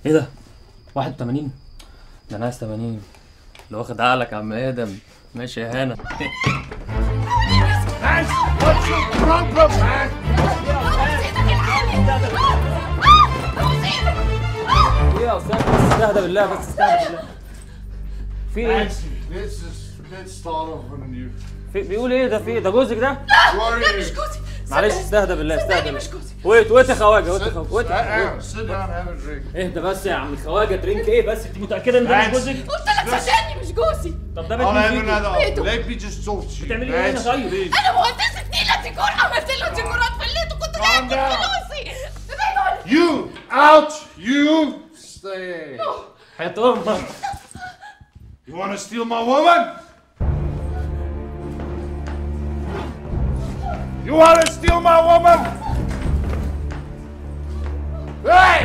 ايه ده 81 ده انا عايز 80 اللي واخد عقلك يا عم ادم ماشي يا هنا ايه يا استاذ بس استهدى بالله بس استهدى بالله في ايه This is let's start off on a new. في بيقول ايه ده في إيه؟ ده جوزك ده What are مش you? جوزي معلش استهدى بالله استهدى صدقني بالله مش جوزي ويت ويت يا خواجه ويت يا Sit, خواجه ويت sit down. Sit down. Have a drink. اهدى بس يا عم الخواجه درينك ايه بس انت متاكده ان ده مش Vance. جوزك قلت لك صدقني مش جوزي طب ده I'll بيت have مين فيكم another. Wait. Let me just talk to you. بتعملي ايه هنا Vance, طيب؟ please. انا مهندسه نيله ديكور عملت له ديكورات في البيت وكنت جايب Calm down. فلوسي ابعدوا You out. You stay. حياة امك You want to steal my woman? You want to steal my woman? Hey!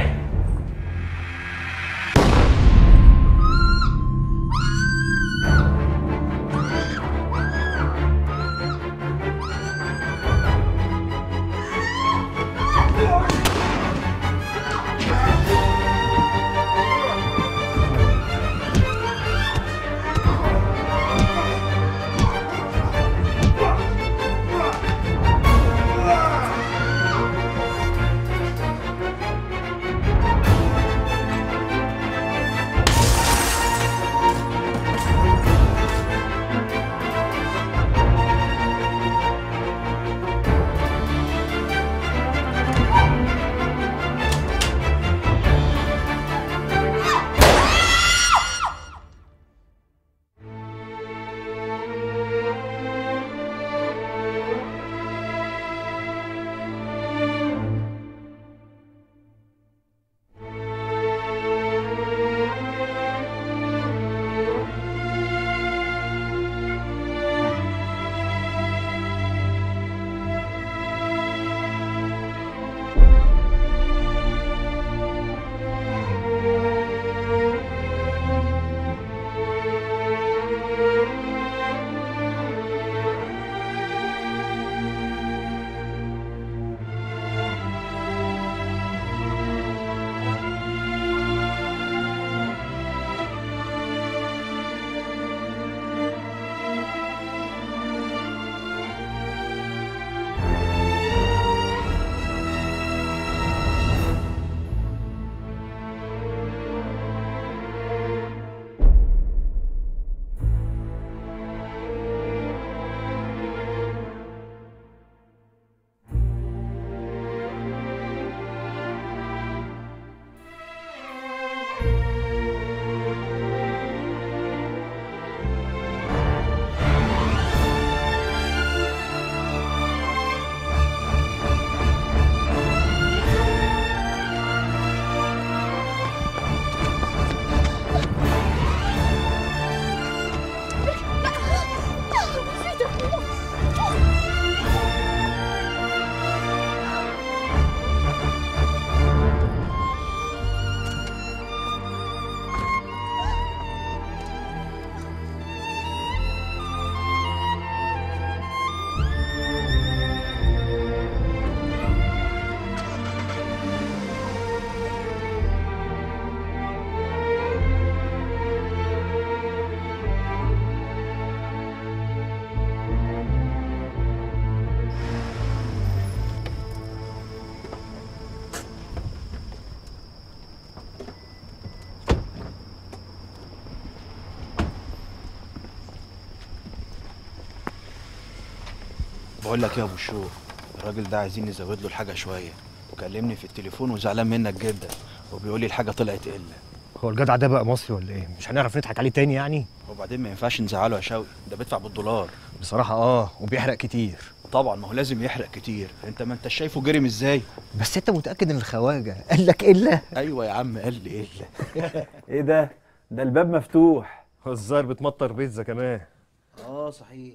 بقول لك يا ابو الشور الراجل ده عايزين نزود له الحاجه شويه وكلمني في التليفون وزعلان منك جدا وبيقول لي الحاجه طلعت قله هو الجدع ده بقى مصري ولا ايه؟ مش هنعرف نضحك عليه تاني يعني؟ وبعدين ما ينفعش نزعله يا شوقي ده بيدفع بالدولار بصراحة اه وبيحرق كتير طبعا ما هو لازم يحرق كتير انت ما انت شايفه جرم ازاي بس انت متأكد ان الخواجة قال لك الا؟ ايوه يا عم قال لي الا ايه ده؟ ده الباب مفتوح الظاهر بتمطر بيتزا كمان اه صحيح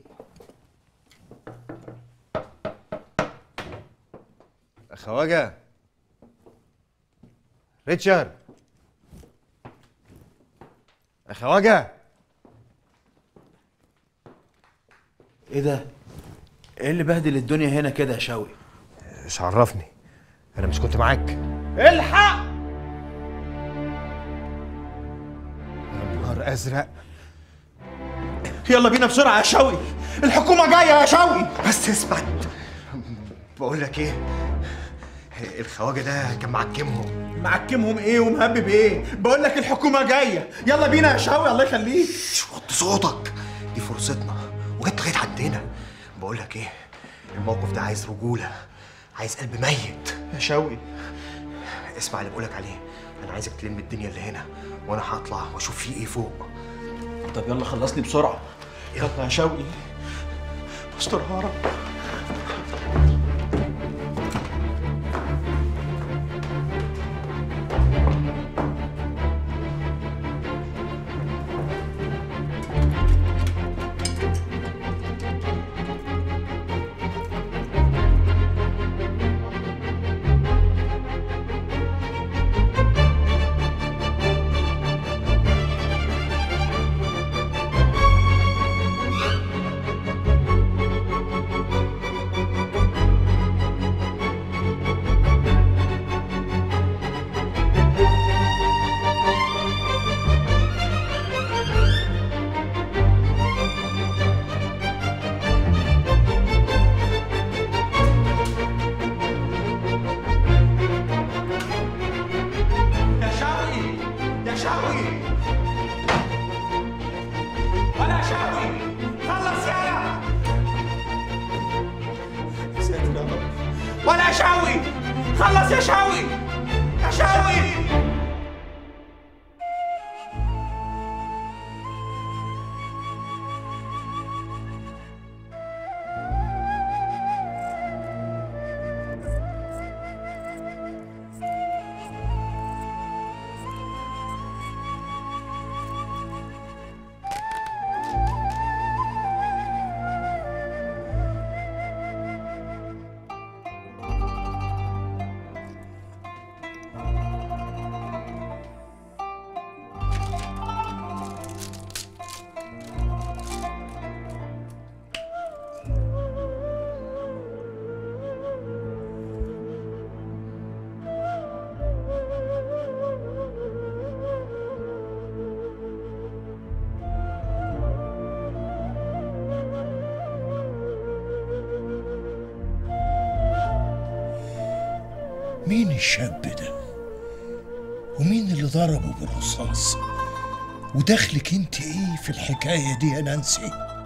خواجة ريتشارد خواجة ايه ده ايه اللي بهدل الدنيا هنا كده يا شوقي مش عرفني انا مش كنت معاك الحق نهار ازرق يلا بينا بسرعه يا شوقي الحكومه جايه يا شوقي بس اثبت بقول لك ايه الخواجه ده كان معكمهم معكمهم ايه ومهبب ايه بقول لك الحكومه جايه يلا بينا يا شوقي الله يخليك وطي صوتك دي فرصتنا وجت لغايه عندنا بقول لك ايه الموقف ده عايز رجوله عايز قلب ميت يا شوقي اسمع اللي بقولك عليه انا عايزك تلم الدنيا اللي هنا وانا هطلع واشوف فيه ايه فوق طب يلا خلصني بسرعه يلا يا شوقي استرها يا رب يا شوقي يا شوقي ولا يا شوقي خلص يلا يا ساتر يا رب ولا يا شوقي خلص يا شوقي يا شوقي مين الشاب ده ومين اللي ضربه بالرصاص ودخلك انت ايه في الحكايه دي يا نانسي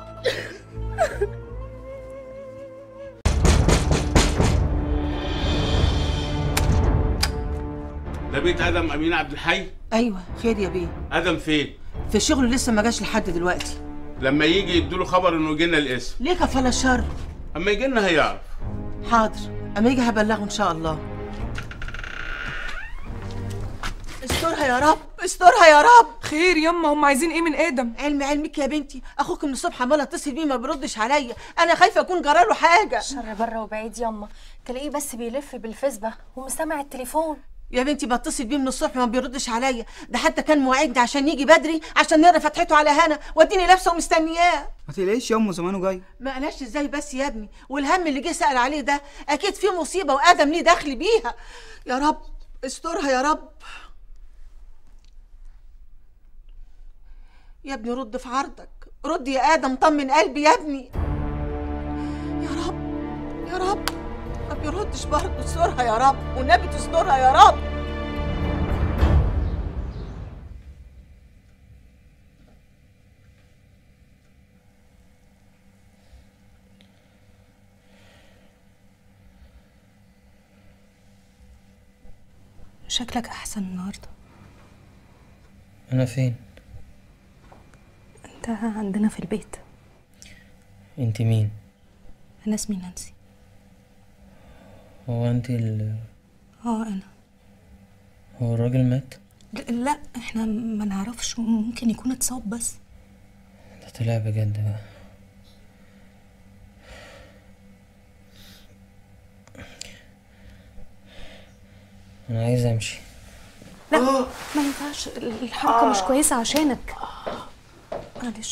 ده بيت ادم امين عبد الحي ايوه خير يا بيه ادم فين في الشغل لسه ما جاش لحد دلوقتي لما يجي يدوله خبر انه يجي لنا الاسم ليه كفاله الشر اما يجي لنا هيعرف حاضر اما يجي هبلغه ان شاء الله استرها يا رب استرها يا رب خير يما هم عايزين ايه من ادم علم علمك يا بنتي اخوك من الصبح عمال اتصل بيه ما بيردش عليا انا خايفه اكون جراله حاجه شر بره وبعيد يما تلاقيه بس بيلف بالفسبة ومستمع التليفون يا بنتي بتصل بيه من الصبح ما بيردش عليا ده حتى كان مواعدني عشان يجي بدري عشان نقرا فتحته على هنا واديني لابسه ومستنياه ما تقلقش يا امه زمانه جاي ما قالش ازاي بس يا ابني والهم اللي جه سأل عليه ده اكيد في مصيبه وادم ليه دخل بيها يا رب استرها يا رب يا ابني رد في عرضك رد يا ادم طمن قلبي يا ابني يا رب يا رب ما بيردش برضه استرها يا رب والنبي تسترها يا رب شكلك احسن النهارده انا فين انت عندنا في البيت انت مين انا اسمي نانسي هو انت ال... اه انا هو الراجل مات ل- لا احنا ما نعرفش ممكن يكون اتصاب بس ده طلع بجد بقى انا عايز امشي لا ما ينفعش الحركه مش كويسه عشانك معلش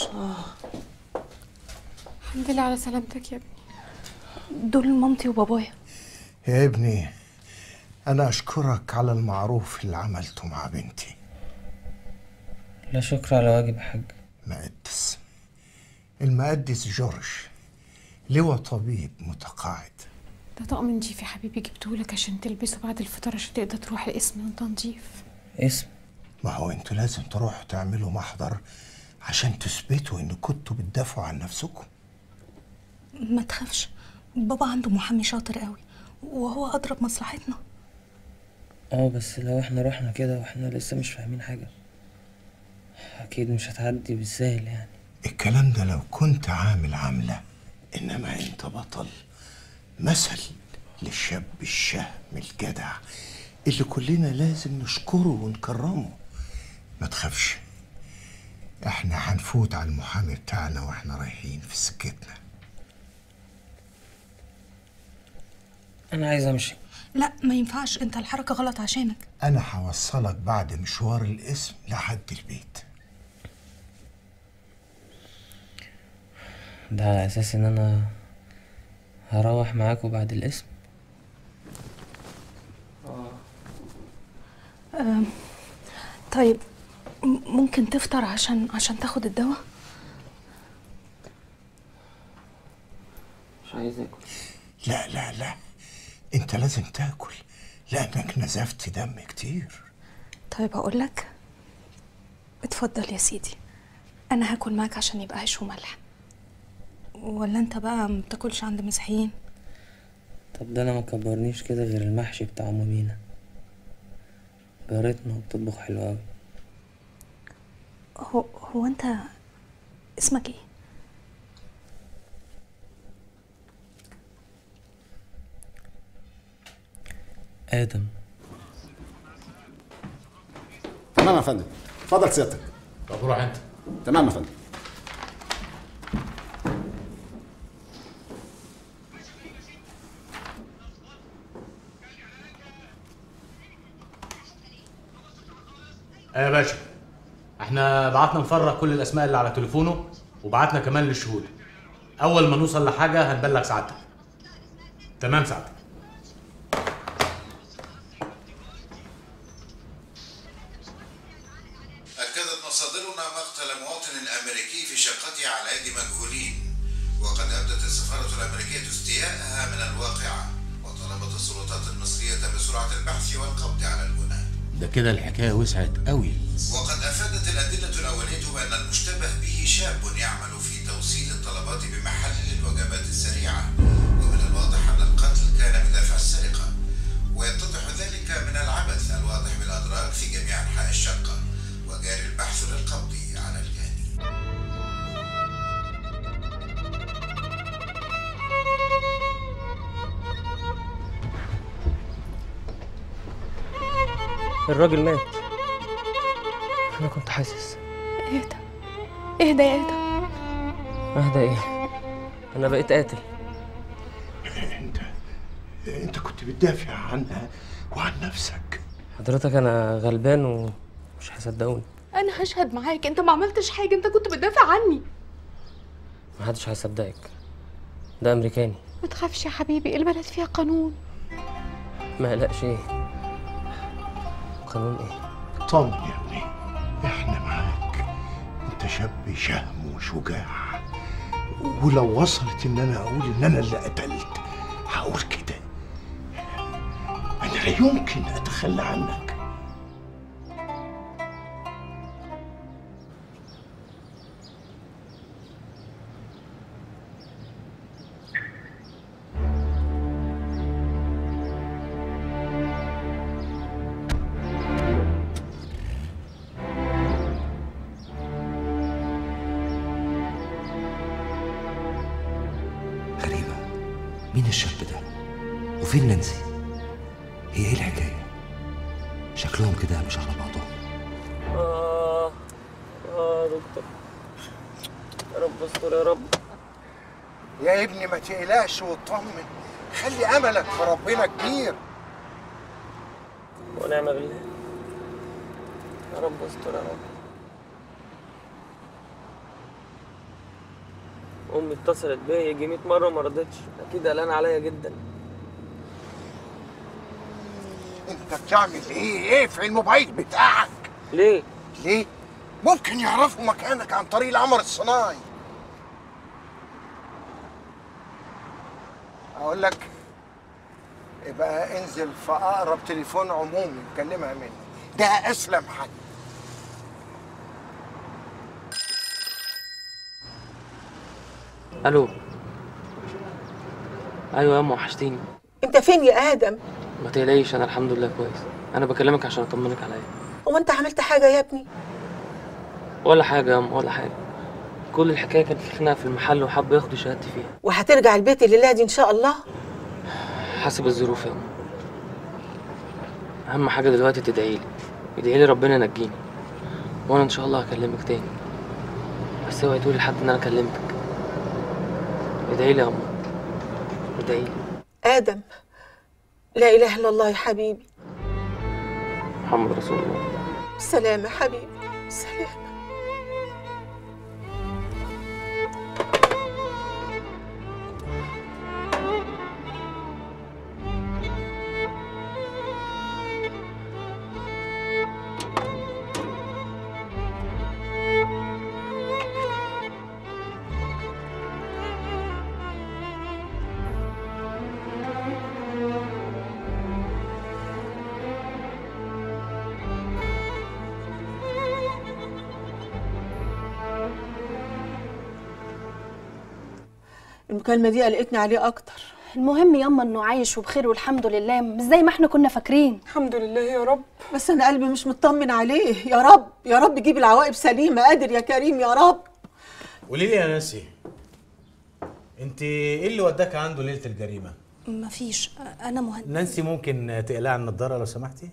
الحمد لله على سلامتك يا ابني دول مامتي وبابايا يا ابني انا اشكرك على المعروف اللي عملته مع بنتي لا شكر على واجب يا حاج مقدس المقدس جورج لواء طبيب متقاعد ده طقم نضيف يا حبيبي جبتهولك عشان تلبسه بعد الفطار عشان تقدر تروح القسم وانت نضيف اسم ما هو انتوا لازم تروحوا تعملوا محضر عشان تثبتوا ان كنتوا بتدافعوا عن نفسكم ما تخافش بابا عنده محامي شاطر قوي وهو أضرب مصلحتنا اه بس لو احنا رحنا كده واحنا لسه مش فاهمين حاجة اكيد مش هتعدي بالسهل يعني الكلام ده لو كنت عامل عاملة إنما أنت بطل مثل للشاب الشهم الجدع اللي كلنا لازم نشكره ونكرمه ما تخافش احنا هنفوت على المحامي بتاعنا واحنا رايحين في سكتنا انا عايز امشي لا ما ينفعش انت الحركة غلط عشانك انا هوصلك بعد مشوار الاسم لحد البيت ده على اساس ان انا هروح معاكوا بعد الاسم أم، طيب م- ممكن تفطر عشان عشان تاخد الدواء مش عايز اكل لا لا لا انت لازم تاكل لانك نزفت دم كتير طيب هقول لك اتفضل يا سيدي انا هاكل معاك عشان يبقى عيش وملح ولا انت بقى ما بتاكلش عند مسيحيين طب ده انا ما كبرنيش كده غير المحشي بتاع ام مينا جارتنا وبتطبخ حلو قوي هو هو انت اسمك ايه ادم تمام يا فندم اتفضل سيادتك طب روح انت تمام يا فندم ايه يا باشا احنا بعتنا نفرغ كل الاسماء اللي على تليفونه وبعتنا كمان للشهود اول ما نوصل لحاجه هنبلغ سعادتك تمام سعادتك أكدت مصادرنا مقتل مواطن أمريكي في شقته على أيدي مجهولين وقد أبدت السفارة الأمريكية استياءها من الواقعة وطلبت السلطات المصرية بسرعة البحث والقبض على الجناه ده كده الحكايه وسعت قوي وقد أفادت الأدلة الأولية بأن المشتبه به شاب يعمل في توصيل الطلبات بمحل الوجبات السريعة ومن الواضح أن القتل كان بدافع السرقة ويتضح ذلك من العبث الواضح بالأدراك في جميع أنحاء الشقة وجاري البحث للقبض على الجاني الراجل مات انا كنت حاسس اهدى اهدى يا ادم اهدى ايه انا بقيت قاتل انت كنت بتدافع عنها وعن نفسك حضرتك انا غلبان ومش هيصدقوني انا هشهد معاك انت ما عملتش حاجه انت كنت بتدافع عني محدش هيصدقك ده امريكاني ما تخافش يا حبيبي البلد فيها قانون ما قلقش ايه قانون ايه طمن يا ابني احنا معاك انت شاب شهم وشجاع ولو وصلت ان انا اقول ان انا اللي قتلت هقول كده انا لا يمكن اتخلى عنك غريبة مين الشاب ده؟ وفين نانسي؟ هي ايه الحكاية؟ شكلهم كده مش على بعضهم اه اه يا دكتور يا رب استر يا رب يا ابني ما تقلقش واطمن خلي املك في ربنا كبير ونعم بالله يا رب استر يا رب امي اتصلت بيا يجي 100 مره ما رضتش اكيد قلقانه عليا جدا انت بتعمل ايه ايه في الموبايل بتاعك ليه ليه ممكن يعرفوا مكانك عن طريق القمر الصناعي اقول لك يبقى انزل في اقرب تليفون عمومي كلمها مني ده اسلم حل الو ايوه يا ام وحشتيني انت فين يا ادم ما تقلقيش انا الحمد لله كويس انا بكلمك عشان اطمنك عليا هو انت عملت حاجه يا ابني ولا حاجه يا ام ولا حاجه كل الحكايه كان في خناقه في المحل وحب ياخدوا شهادتي فيها وهترجع البيت الليله دي ان شاء الله حسب الظروف يا ام اهم حاجه دلوقتي تدعي لي ادعي لي ربنا ينجيني وانا ان شاء الله هكلمك تاني بس اوعي تقولي لحد ان انا كلمتك ادعي لي يا ام ادعي لي ادم لا اله الا الله يا حبيبي محمد رسول الله سلام يا حبيبي سلام المكالمه دي قلقتني عليه اكتر المهم ياما انه عايش وبخير والحمد لله مش زي ما احنا كنا فاكرين الحمد لله يا رب بس انا قلبي مش مطمن عليه يا رب يا رب جيب العواقب سليمه قادر يا كريم يا رب قولي لي يا نانسي انت ايه اللي وداك عنده ليله الجريمه مفيش انا مهندس نانسي ممكن تقلعي النضاره لو سمحتي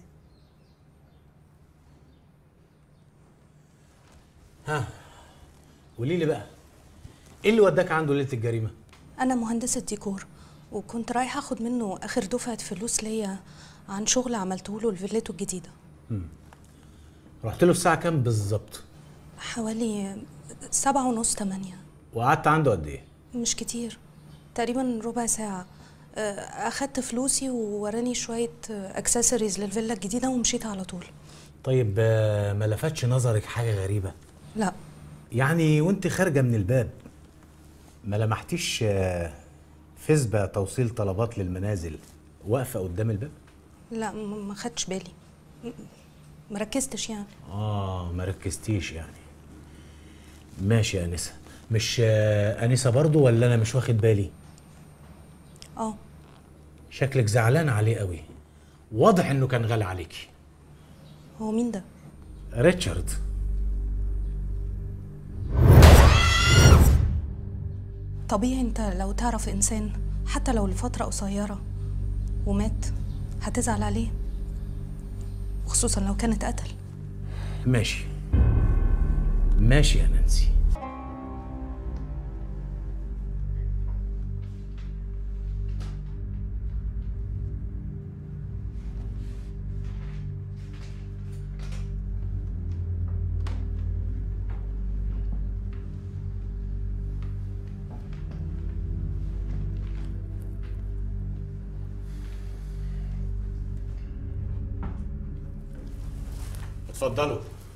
ها قولي لي بقى ايه اللي وداك عنده ليله الجريمه انا مهندسه ديكور وكنت رايحه اخد منه اخر دفعه فلوس ليا عن شغل عملته له لفيلته الجديده رحت له الساعه كام بالظبط حوالي سبعة ونص تمانية وقعدت عنده قد ايه مش كتير تقريبا ربع ساعة آه، أخدت فلوسي ووراني شوية اكسسوارز للفيلا الجديدة ومشيت على طول طيب آه، ما لفتش نظرك حاجه غريبه لا يعني وانت خارجه من الباب ما لمحتيش آه، فسبة توصيل طلبات للمنازل واقفه قدام الباب لا م- ما خدتش بالي م- مركزتش يعني اه ما ركزتيش يعني ماشي يا انسه مش آه، انسه برضو ولا انا مش واخد بالي اه شكلك زعلان عليه قوي واضح انه كان غالي عليكي هو مين ده ريتشارد طبيعي انت لو تعرف انسان حتى لو لفترة قصيرة ومات هتزعل عليه وخصوصا لو كان اتقتل ماشي ماشي يا نانسي اتفضلوا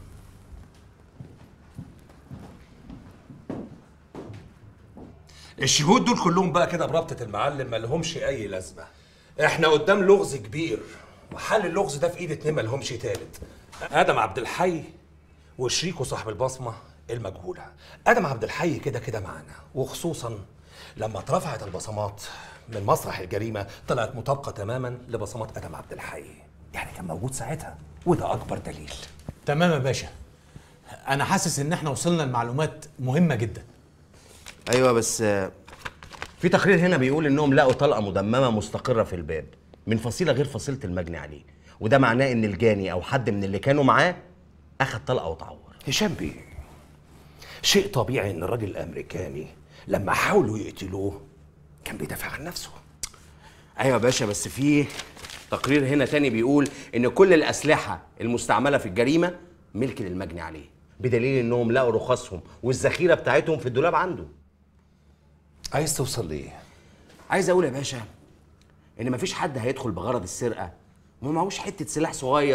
الشهود دول كلهم بقى كده بربطة المعلم ما لهمش أي لازمة. إحنا قدام لغز كبير وحل اللغز ده في إيد اتنين ما لهمش تالت. آدم عبد الحي وشريكه صاحب البصمة المجهولة. آدم عبد الحي كده كده معانا وخصوصا لما اترفعت البصمات من مسرح الجريمة طلعت مطابقة تماما لبصمات آدم عبد الحي. يعني كان موجود ساعتها وده أكبر دليل. تمام يا باشا انا حاسس ان احنا وصلنا لمعلومات مهمه جدا ايوه بس آه، في تقرير هنا بيقول انهم لقوا طلقه مدممه مستقره في الباب من فصيله غير فصيله المجني عليه وده معناه ان الجاني او حد من اللي كانوا معاه اخد طلقه وتعور هشام بيه شيء طبيعي ان الراجل الامريكاني لما حاولوا يقتلوه كان بيدافع عن نفسه ايوه يا باشا بس في تقرير هنا تاني بيقول ان كل الاسلحه المستعمله في الجريمه ملك للمجني عليه بدليل انهم لقوا رخصهم والذخيره بتاعتهم في الدولاب عنده عايز توصل ليه عايز اقول يا باشا ان مفيش حد هيدخل بغرض السرقه وما معهوش حته سلاح صغير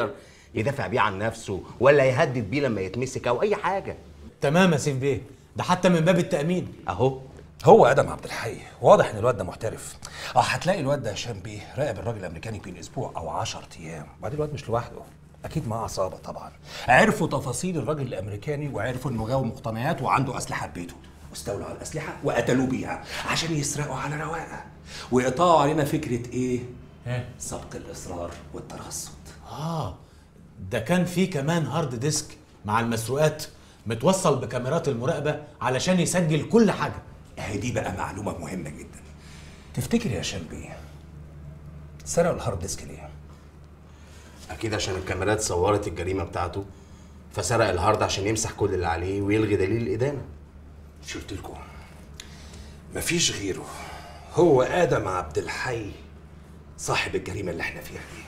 يدافع بيه عن نفسه ولا يهدد بيه لما يتمسك او اي حاجه تمام يا سيف بيه ده حتى من باب التامين اهو هو ادم عبد الحي واضح ان الواد ده محترف اه هتلاقي الواد ده هشام بيه راقب الراجل الامريكاني بين اسبوع او 10 ايام وبعدين الواد مش لوحده اكيد معاه عصابه طبعا عرفوا تفاصيل الراجل الامريكاني وعرفوا انه غاوي مقتنيات وعنده اسلحه في بيته واستولوا على الاسلحه وقتلوه بيها عشان يسرقوا على رواقه ويقطعوا علينا فكره ايه سبق الاصرار والترصد اه ده كان في كمان هارد ديسك مع المسروقات متوصل بكاميرات المراقبه علشان يسجل كل حاجه اهي دي بقى معلومه مهمه جدا تفتكر يا هشام بيه سرقوا الهارد ديسك ليه اكيد عشان الكاميرات صورت الجريمه بتاعته فسرق الهارد عشان يمسح كل اللي عليه ويلغي دليل الادانه مش قلت لكم مفيش غيره هو ادم عبد الحي صاحب الجريمه اللي احنا فيها دي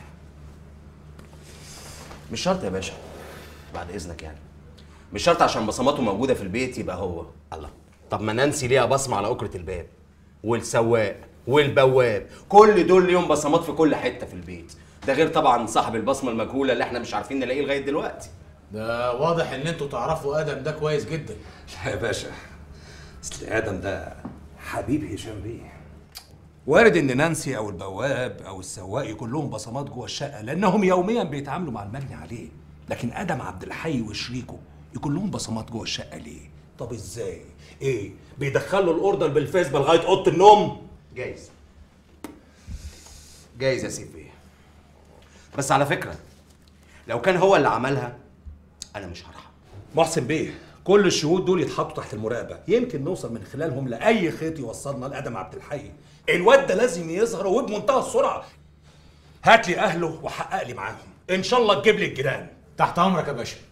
مش شرط يا باشا بعد اذنك يعني مش شرط عشان بصماته موجوده في البيت يبقى هو الله طب ما نانسي ليها بصمه على اكره الباب والسواق والبواب كل دول ليهم بصمات في كل حته في البيت ده غير طبعا صاحب البصمه المجهوله اللي احنا مش عارفين نلاقيه لغايه دلوقتي ده واضح ان انتوا تعرفوا ادم ده كويس جدا لا يا باشا اصل ادم ده حبيب هشام بيه وارد ان نانسي او البواب او السواق يكون لهم بصمات جوه الشقه لانهم يوميا بيتعاملوا مع المجني عليه لكن ادم عبد الحي وشريكه يكون لهم بصمات جوه الشقه ليه طب ازاي ايه بيدخلوا الاوردر بالفيسبا لغايه اوضه النوم جايز جايز يا سيف بيه بس على فكره لو كان هو اللي عملها انا مش هرحم محسن بيه كل الشهود دول يتحطوا تحت المراقبه يمكن نوصل من خلالهم لاي خيط يوصلنا لادم عبد الحي الواد ده لازم يظهر وبمنتهى السرعه هات لي اهله وحقق لي معاهم ان شاء الله تجيب لي الجيران تحت امرك يا باشا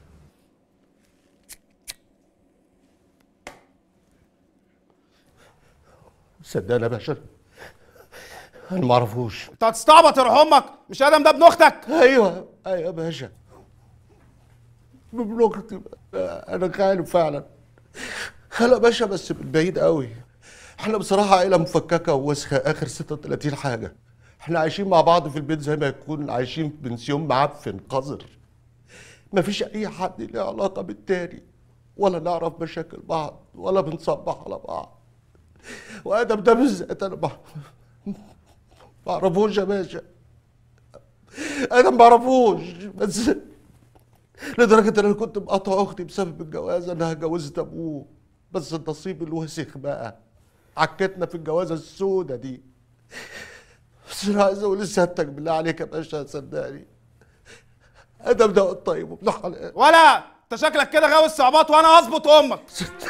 صدقني يا باشا انا ما اعرفوش انت هتستعبط يا روح امك مش ادم ده ابن اختك ايوه ايوه يا باشا ابن اختي انا خايف فعلا خلا باشا بس من بعيد قوي احنا بصراحه عيله مفككه ووسخه اخر 36 حاجه احنا عايشين مع بعض في البيت زي ما يكون عايشين في بنسيون معفن قذر مفيش اي حد له علاقه بالتاني ولا نعرف مشاكل بعض ولا بنصبح على بعض وادم ده بالذات انا ما ما اعرفوش يا باشا انا ما اعرفوش بس لدرجه ان انا كنت مقاطع اختي بسبب الجواز انها جوزت ابوه بس النصيب الوسخ بقى عكتنا في الجوازه السودة دي بس انا عايز اقول لسيادتك بالله عليك يا باشا صدقني ادم ده طيب وابن حلال ولا انت شكلك كده غاوي الصعوبات وانا هظبط امك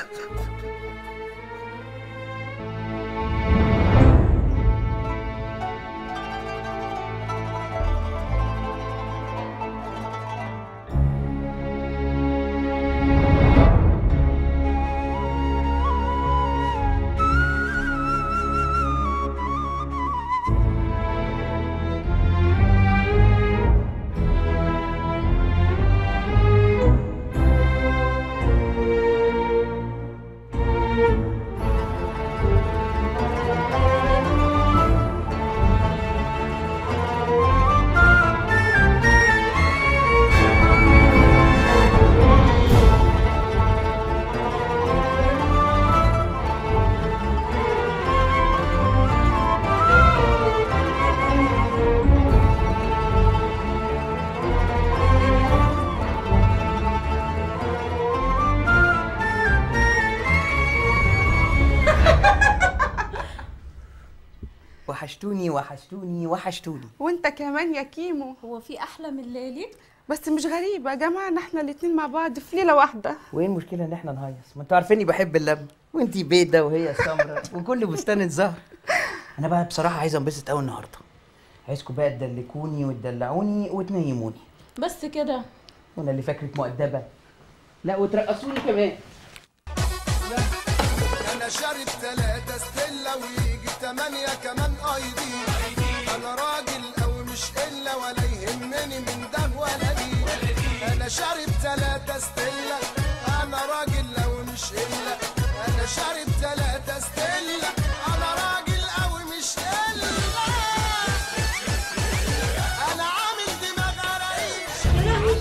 وحشتوني وحشتوني وحشتوني وانت كمان يا كيمو هو في احلى من ليلي بس مش غريبة يا جماعة ان احنا الاتنين مع بعض في ليلة واحدة وايه المشكله ان احنا نهيص ما انتوا عارفيني بحب اللم وانتي بيضه وهي سمرة وكل بستان زهر انا بقى بصراحه عايز انبسط قوي النهارده عايزكم بقى تدلكوني وتدلعوني وتنيموني بس كده وانا اللي فاكرك مؤدبه لا وترقصوني كمان انا شارب ثلاثة ستيلا ويجي تمانية كمان ايدي انا راجل او مش الا ولا يهمني من ده ولا دي انا شارب ثلاثة ستيلا انا راجل او مش الا انا شارب ثلاثة ستيلا انا راجل او مش الا انا عامل دماغ عرايش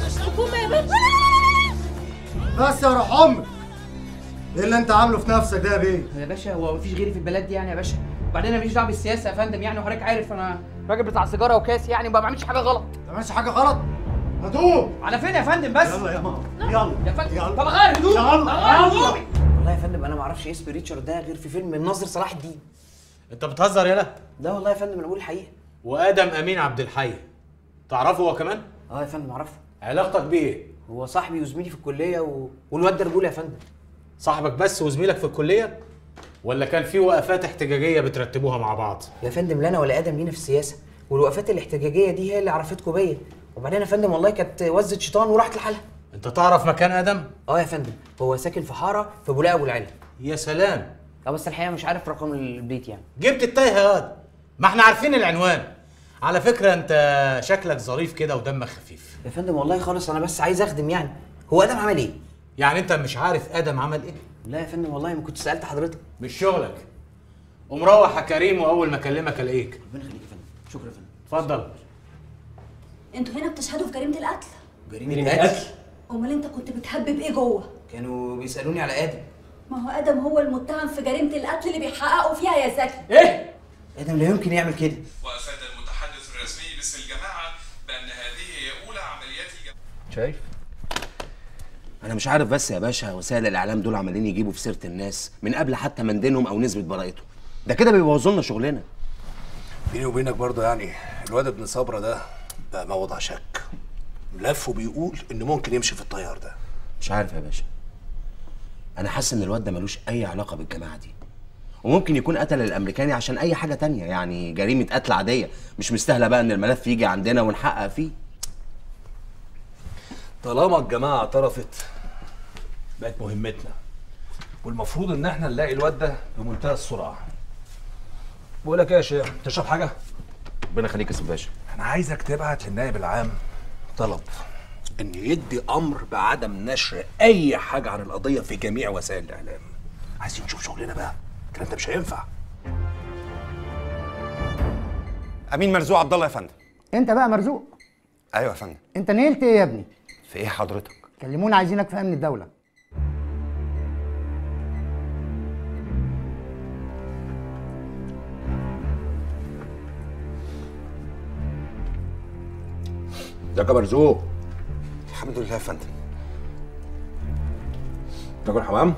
بس يا روح امك ايه اللي انت عامله في نفسك ده يا بيه يا باشا هو مفيش غيري في البلد دي يعني يا باشا وبعدين انا ماليش دعوه بالسياسه يا فندم يعني وحضرتك عارف انا راجل بتاع سيجاره وكاس يعني وما بعملش حاجه غلط ما تعملش حاجه غلط هدوم على فين يا فندم بس يلا يا ماما يلا يا فندم يلا. طب غير هدوم يلا. طب غير يلا. هدومي والله يا فندم انا ما اعرفش اسم ريتشارد ده غير في فيلم الناظر صلاح الدين انت بتهزر يالا ده والله يا فندم انا بقول الحقيقه وادم امين عبد الحي تعرفه هو كمان اه يا فندم اعرفه علاقتك بيه ايه هو صاحبي وزميلي في الكليه و... والواد ده رجوله يا فندم صاحبك بس وزميلك في الكليه ولا كان في وقفات احتجاجيه بترتبوها مع بعض يا فندم لا انا ولا ادم لينا في السياسه والوقفات الاحتجاجيه دي هي اللي عرفتكم بيا وبعدين يا فندم والله كانت وزه شيطان وراحت لحالها انت تعرف مكان ادم اه يا فندم هو ساكن في حاره في بولاق ابو العلا يا سلام اه بس الحقيقه مش عارف رقم البيت يعني جبت التايه يا واد ما احنا عارفين العنوان على فكره انت شكلك ظريف كده ودمك خفيف يا فندم والله خالص انا بس عايز اخدم يعني هو ادم عمل ايه يعني انت مش عارف ادم عمل ايه لا يا فندم والله ما كنت سالت حضرتك مش شغلك قوم روح يا كريم واول ما اكلمك الاقيك ربنا يخليك يا فندم شكرا يا فندم اتفضل انتوا هنا بتشهدوا في جريمه القتل جريمه قتل امال انت كنت بتهبب ايه جوه كانوا بيسالوني على ادم ما هو ادم هو المتهم في جريمه القتل اللي بيحققوا فيها يا زكي ايه ادم لا يمكن يعمل كده وافاد المتحدث الرسمي باسم الجماعه بان هذه هي اولى عمليات الجماعه شايف انا مش عارف بس يا باشا وسائل الاعلام دول عمالين يجيبوا في سيره الناس من قبل حتى ما ندينهم او نثبت براءتهم ده كده بيبوظوا لنا شغلنا بيني وبينك برضه يعني الواد ابن صبرا ده بقى موضع شك لف وبيقول انه ممكن يمشي في الطيار ده مش عارف يا باشا انا حاسس ان الواد ده ملوش اي علاقه بالجماعه دي وممكن يكون قتل الامريكاني عشان اي حاجه تانية يعني جريمه قتل عاديه مش مستاهله بقى ان الملف يجي عندنا ونحقق فيه طالما الجماعه اعترفت بقت مهمتنا والمفروض ان احنا نلاقي الواد ده بمنتهى السرعه بقول لك ايه يا شيخ تشرب حاجه ربنا يخليك يا سيد باشا انا عايزك تبعت للنائب العام طلب ان يدي امر بعدم نشر اي حاجه عن القضيه في جميع وسائل الاعلام عايزين نشوف شغلنا بقى الكلام ده مش هينفع امين مرزوق عبد الله يا فندم انت بقى مرزوق ايوه يا فندم انت نيلت ايه يا ابني في ايه حضرتك كلمونا عايزينك في امن الدوله ده يا مرزوق الحمد لله يا فندم تاكل حمام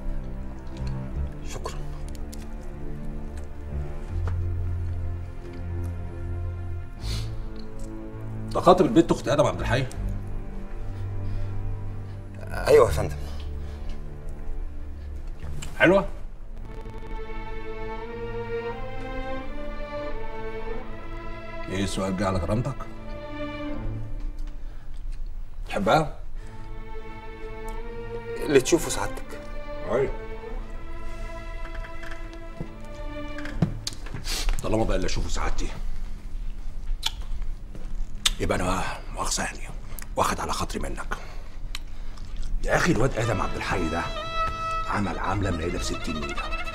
شكرا ده خاطب البنت اخت ادم عبد الحي ايوه يا فندم حلوه ايه السؤال جه على كرامتك تحبها اللي تشوفه سعادتك ايوه طالما بقى اللي اشوفه سعادتي يبقى انا مؤاخذه يعني واخد على خاطري منك يا اخي الواد ادم عبد الحي ده عمل عامله من في 60 نيله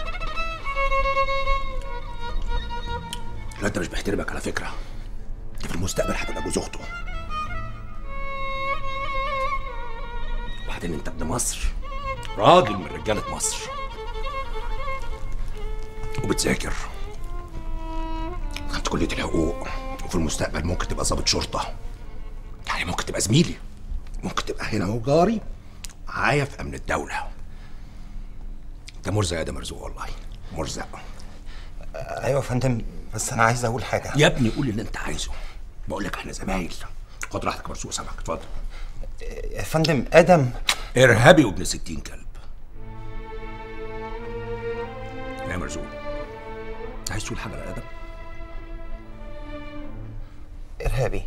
الواد ده مش بيحترمك على فكره ده في المستقبل هتبقى جوز اخته وبعدين انت ابن مصر راجل من رجاله مصر وبتذاكر دخلت كليه الحقوق وفي المستقبل ممكن تبقى ضابط شرطه يعني ممكن تبقى زميلي ممكن تبقى هنا اهو جاري معايا في امن الدوله انت مرزق يا ده مرزوق والله مرزق ايوه يا فندم بس انا عايز اقول حاجه يا ابني قول اللي انت عايزه بقول لك احنا زمايل خد راحتك يا مرزوق سامعك اتفضل يا فندم ادم ارهابي وابن ستين كلب يا مرزوق عايز تقول حاجه على ادم ارهابي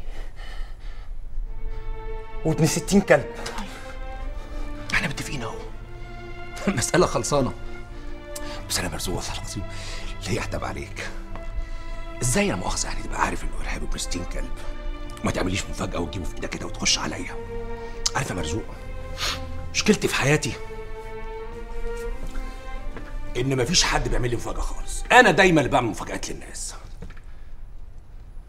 وابن ستين كلب احنا متفقين اهو المساله خلصانه بس انا مرزوق والله العظيم ليه يحتب عليك ازاي يا مؤاخذه يعني تبقى عارف انه ارهابي ابن ستين كلب وما تعمليش مفاجاه وتجيبه في ايدك كده وتخش عليا عارف يا مرزوق مشكلتي في حياتي ان مفيش حد بيعمل لي مفاجاه خالص انا دايما اللي بعمل مفاجات للناس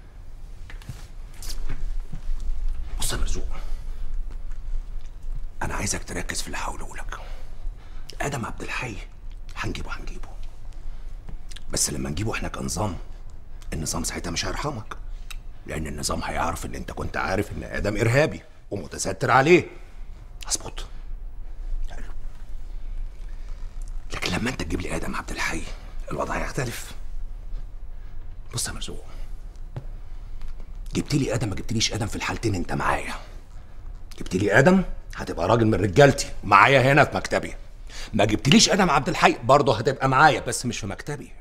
بص يا مرزوق انا عايزك تركز في اللي هقوله لك ادم عبد الحي هنجيبه هنجيبه بس لما نجيبه احنا كنظام النظام ساعتها مش هيرحمك لان النظام هيعرف ان انت كنت عارف ان ادم ارهابي ومتستر عليه اظبط حلو. لكن لما انت تجيب لي ادم عبد الحي الوضع هيختلف بص يا مرزوق جبت لي ادم ما جبتليش ادم في الحالتين انت معايا جبت لي ادم هتبقى راجل من رجالتي معايا هنا في مكتبي ما جبتليش ادم عبد الحي برضه هتبقى معايا بس مش في مكتبي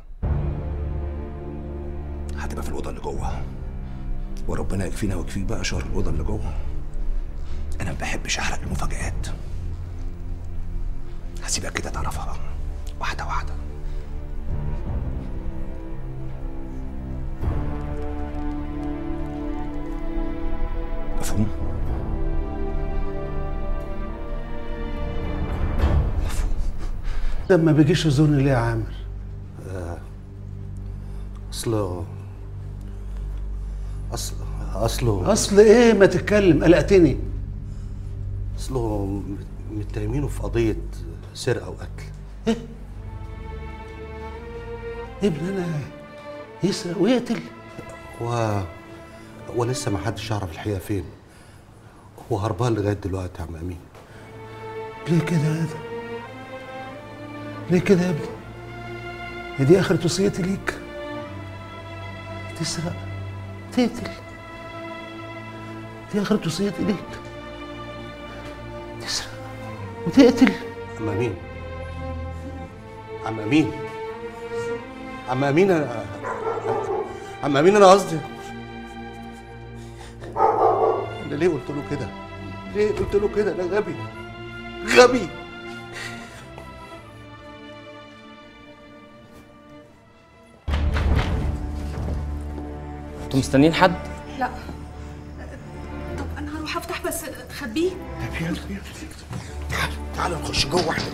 هتبقى في الاوضه اللي جوه وربنا يكفينا ويكفيك بقى شر الاوضه اللي جوه انا ما بحبش احرق المفاجآت هسيبك كده تعرفها واحده واحده مفهوم لما بيجيش يزورني ليه يا عامر اصله اصل اصله اصل ايه ما تتكلم قلقتني اصله مت- متهمينه في قضيه سرقه وقتل ابن انا يسرق ويقتل هو هو لسه ما حدش يعرف الحقيقه فين هو هربان لغايه دلوقتي يا عم امين ليه كده يا ادم ليه كده يا ابني هي دي اخرة وصيتي ليك تسرق تقتل دي اخرة وصيتي ليك تسرق وتقتل عم امين عم امين عم امين انا عم امين انا قصدي انا ليه قلت له كده ليه قلت له كده انا غبي غبي انتوا مستنيين حد؟ لا طب انا هروح افتح بس خبيه طب يلا يلا تعال تعال نخش جوه احنا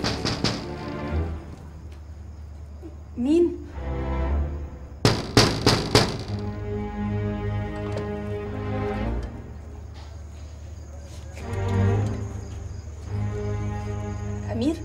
مين امير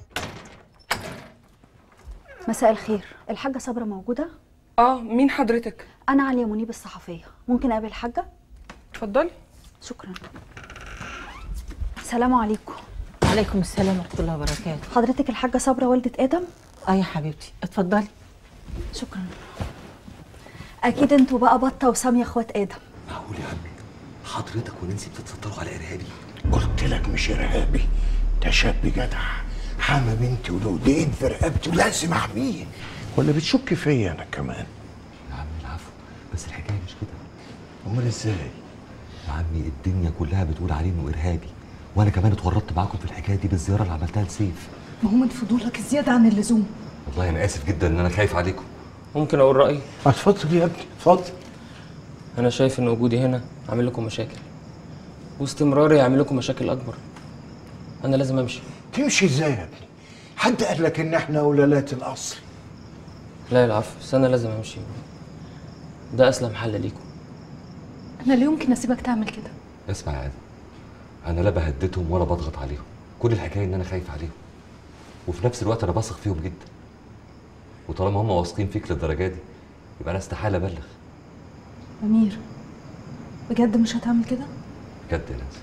مساء الخير الحاجة صبرا موجودة؟ اه مين حضرتك؟ أنا عليا منيب الصحفية ممكن أقابل الحاجة؟ اتفضلي شكرا السلام عليكم عليكم السلام ورحمه الله وبركاته حضرتك الحاجة صبرا والدة آدم؟ اه يا حبيبتي اتفضلي شكرا أكيد انتوا بقى بطة وسامية اخوات آدم معقول يا عمي حضرتك وننسي بتتستروا على ارهابي قلت لك مش ارهابي ده شاب جدع حامى بنتي ولو دين في رقبتي ولازم احميه ولا بتشك فيا انا كمان يا عم العفو بس الحكايه مش كده امال ازاي يا عمي الدنيا كلها بتقول عليه انه ارهابي وانا كمان اتورطت معاكم في الحكايه دي بالزياره اللي عملتها لسيف ما هو من فضولك زيادة عن اللزوم والله انا اسف جدا ان انا خايف عليكم ممكن اقول رايي اتفضل يا ابني اتفضل انا شايف ان وجودي هنا عامل لكم مشاكل واستمراري يعمل لكم مشاكل اكبر انا لازم امشي تمشي ازاي يا ابني حد قال لك ان احنا اولالات الاصل لا العفو بس انا لازم امشي ده اسلم حل ليكم انا لا يمكن اسيبك تعمل كده اسمع يا ادم انا لا بهددهم ولا بضغط عليهم كل الحكايه ان انا خايف عليهم وفي نفس الوقت انا بثق فيهم جدا وطالما هم واثقين فيك للدرجه دي يبقى انا استحاله ابلغ امير بجد مش هتعمل كده بجد يا ناس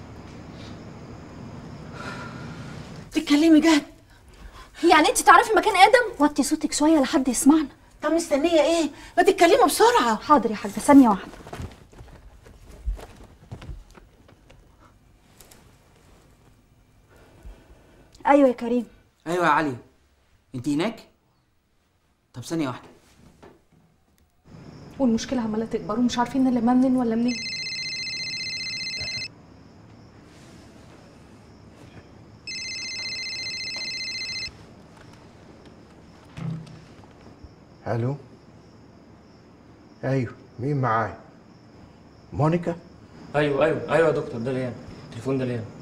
تتكلمي جد يعني انت تعرفي مكان آدم؟ وطي صوتك شوية لحد يسمعنا طب مستنيه ايه ما تتكلمي بسرعه حاضر يا حاجة ثانية واحدة أيوة يا كريم ايوه يا علي انت هناك طب ثانيه واحده والمشكلة عمالة تكبر ومش عارفين نلمها منين ولا منين الو ايوه مين معايا مونيكا ايوه ايوه ايوه يا دكتور ده ليان التليفون ده ليان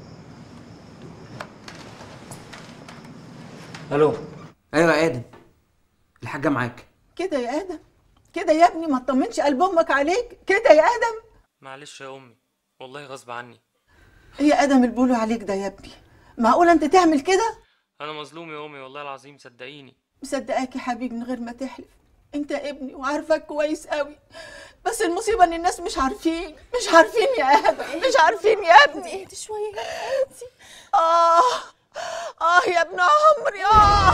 الو ايوه يا ادم الحاجه معاك كده يا ادم كده يا ابني ما تطمنش قلب امك عليك كده يا ادم معلش يا امي والله غصب عني ايه يا ادم اللي بيقولوا عليك ده يا ابني معقوله انت تعمل كده انا مظلوم يا امي والله العظيم صدقيني مصدقاك يا حبيبي من غير ما تحلف انت ابني وعارفك كويس قوي بس المصيبه ان الناس مش عارفين مش عارفين يا ادم مش عارفين يا ابني اهدي شويه اهدي اه اه يا ابن عمري اه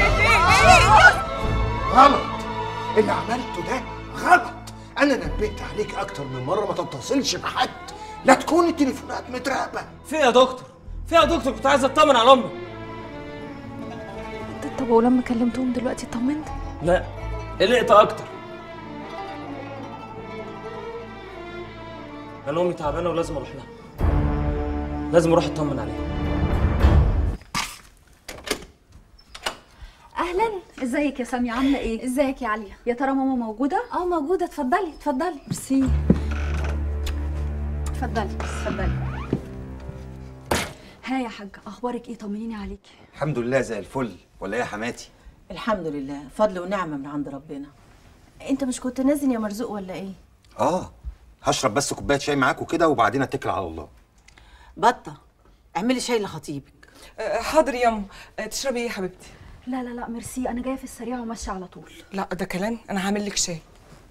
غلط اللي عملته ده غلط انا نبهت عليك اكتر من مره ما تتصلش بحد لا تكون التليفونات متراقبه في يا دكتور في يا دكتور كنت عايز اطمن على امي طب ولما كلمتهم دلوقتي طمنت لا قلقت اكتر انا امي تعبانه ولازم اروح لها لازم اروح اطمن عليها اهلا ازيك يا سامية عامله ايه ازيك يا عليا يا ترى ماما موجوده اه موجوده اتفضلي اتفضلي ميرسي اتفضلي اتفضلي ها يا حاجه اخبارك ايه طمنيني عليكي الحمد لله زي الفل ولا ايه يا حماتي الحمد لله فضل ونعمه من عند ربنا انت مش كنت نازل يا مرزوق ولا ايه اه هشرب بس كوبايه شاي معاكوا كده وبعدين اتكل على الله بطه اعملي شاي لخطيبك حاضر ياما آه، تشربي ايه يا حبيبتي لا لا لا ميرسي انا جايه في السريع وماشيه على طول لا ده كلام انا هعمل لك شاي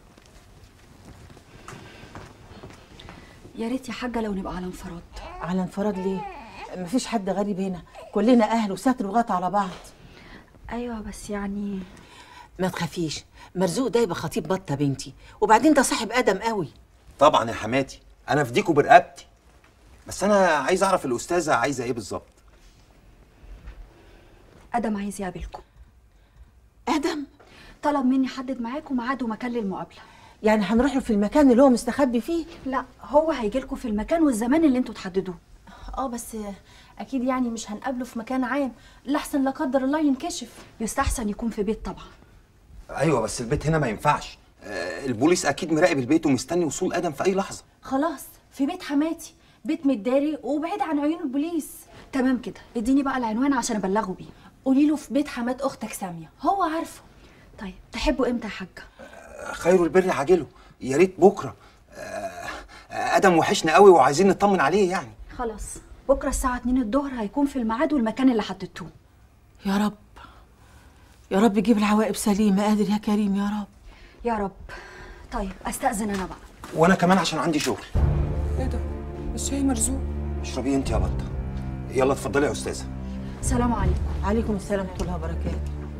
يا ريت يا حاجه لو نبقى على انفراد على انفراد ليه مفيش حد غريب هنا كلنا اهل وستر وغطى على بعض ايوه بس يعني ما تخافيش مرزوق ده يبقى خطيب بطه بنتي وبعدين ده صاحب ادم قوي طبعا يا حماتي انا في ديكوا برقبتي بس انا عايز اعرف الاستاذه عايزه ايه بالظبط ادم عايز يقابلكم ادم طلب مني احدد معاكم ميعاد ومكان للمقابله يعني هنروح له في المكان اللي هو مستخبي فيه لا هو هيجي لكم في المكان والزمان اللي انتوا تحددوه اه بس اكيد يعني مش هنقابله في مكان عام لحسن لا قدر الله ينكشف يستحسن يكون في بيت طبعا ايوه بس البيت هنا ما ينفعش آه البوليس اكيد مراقب البيت ومستني وصول ادم في اي لحظه خلاص في بيت حماتي بيت متداري وبعيد عن عيون البوليس تمام كده اديني بقى العنوان عشان ابلغه بيه قولي له في بيت حمات اختك ساميه هو عارفه طيب تحبوا امتى يا حاجه آه، خير البر عاجله يا ريت بكره آه آه، ادم وحشنا قوي وعايزين نطمن عليه يعني خلاص بكره الساعه 2 الظهر هيكون في الميعاد والمكان اللي حددتوه يا رب يا رب جيب العواقب سليمه قادر يا كريم يا رب يا رب طيب استاذن انا بقى وانا كمان عشان عندي شغل ايه ده الشاي مرزوق اشربيه انت يا بطه يلا اتفضلي يا استاذه سلام عليكم عليكم السلام ورحمه الله وبركاته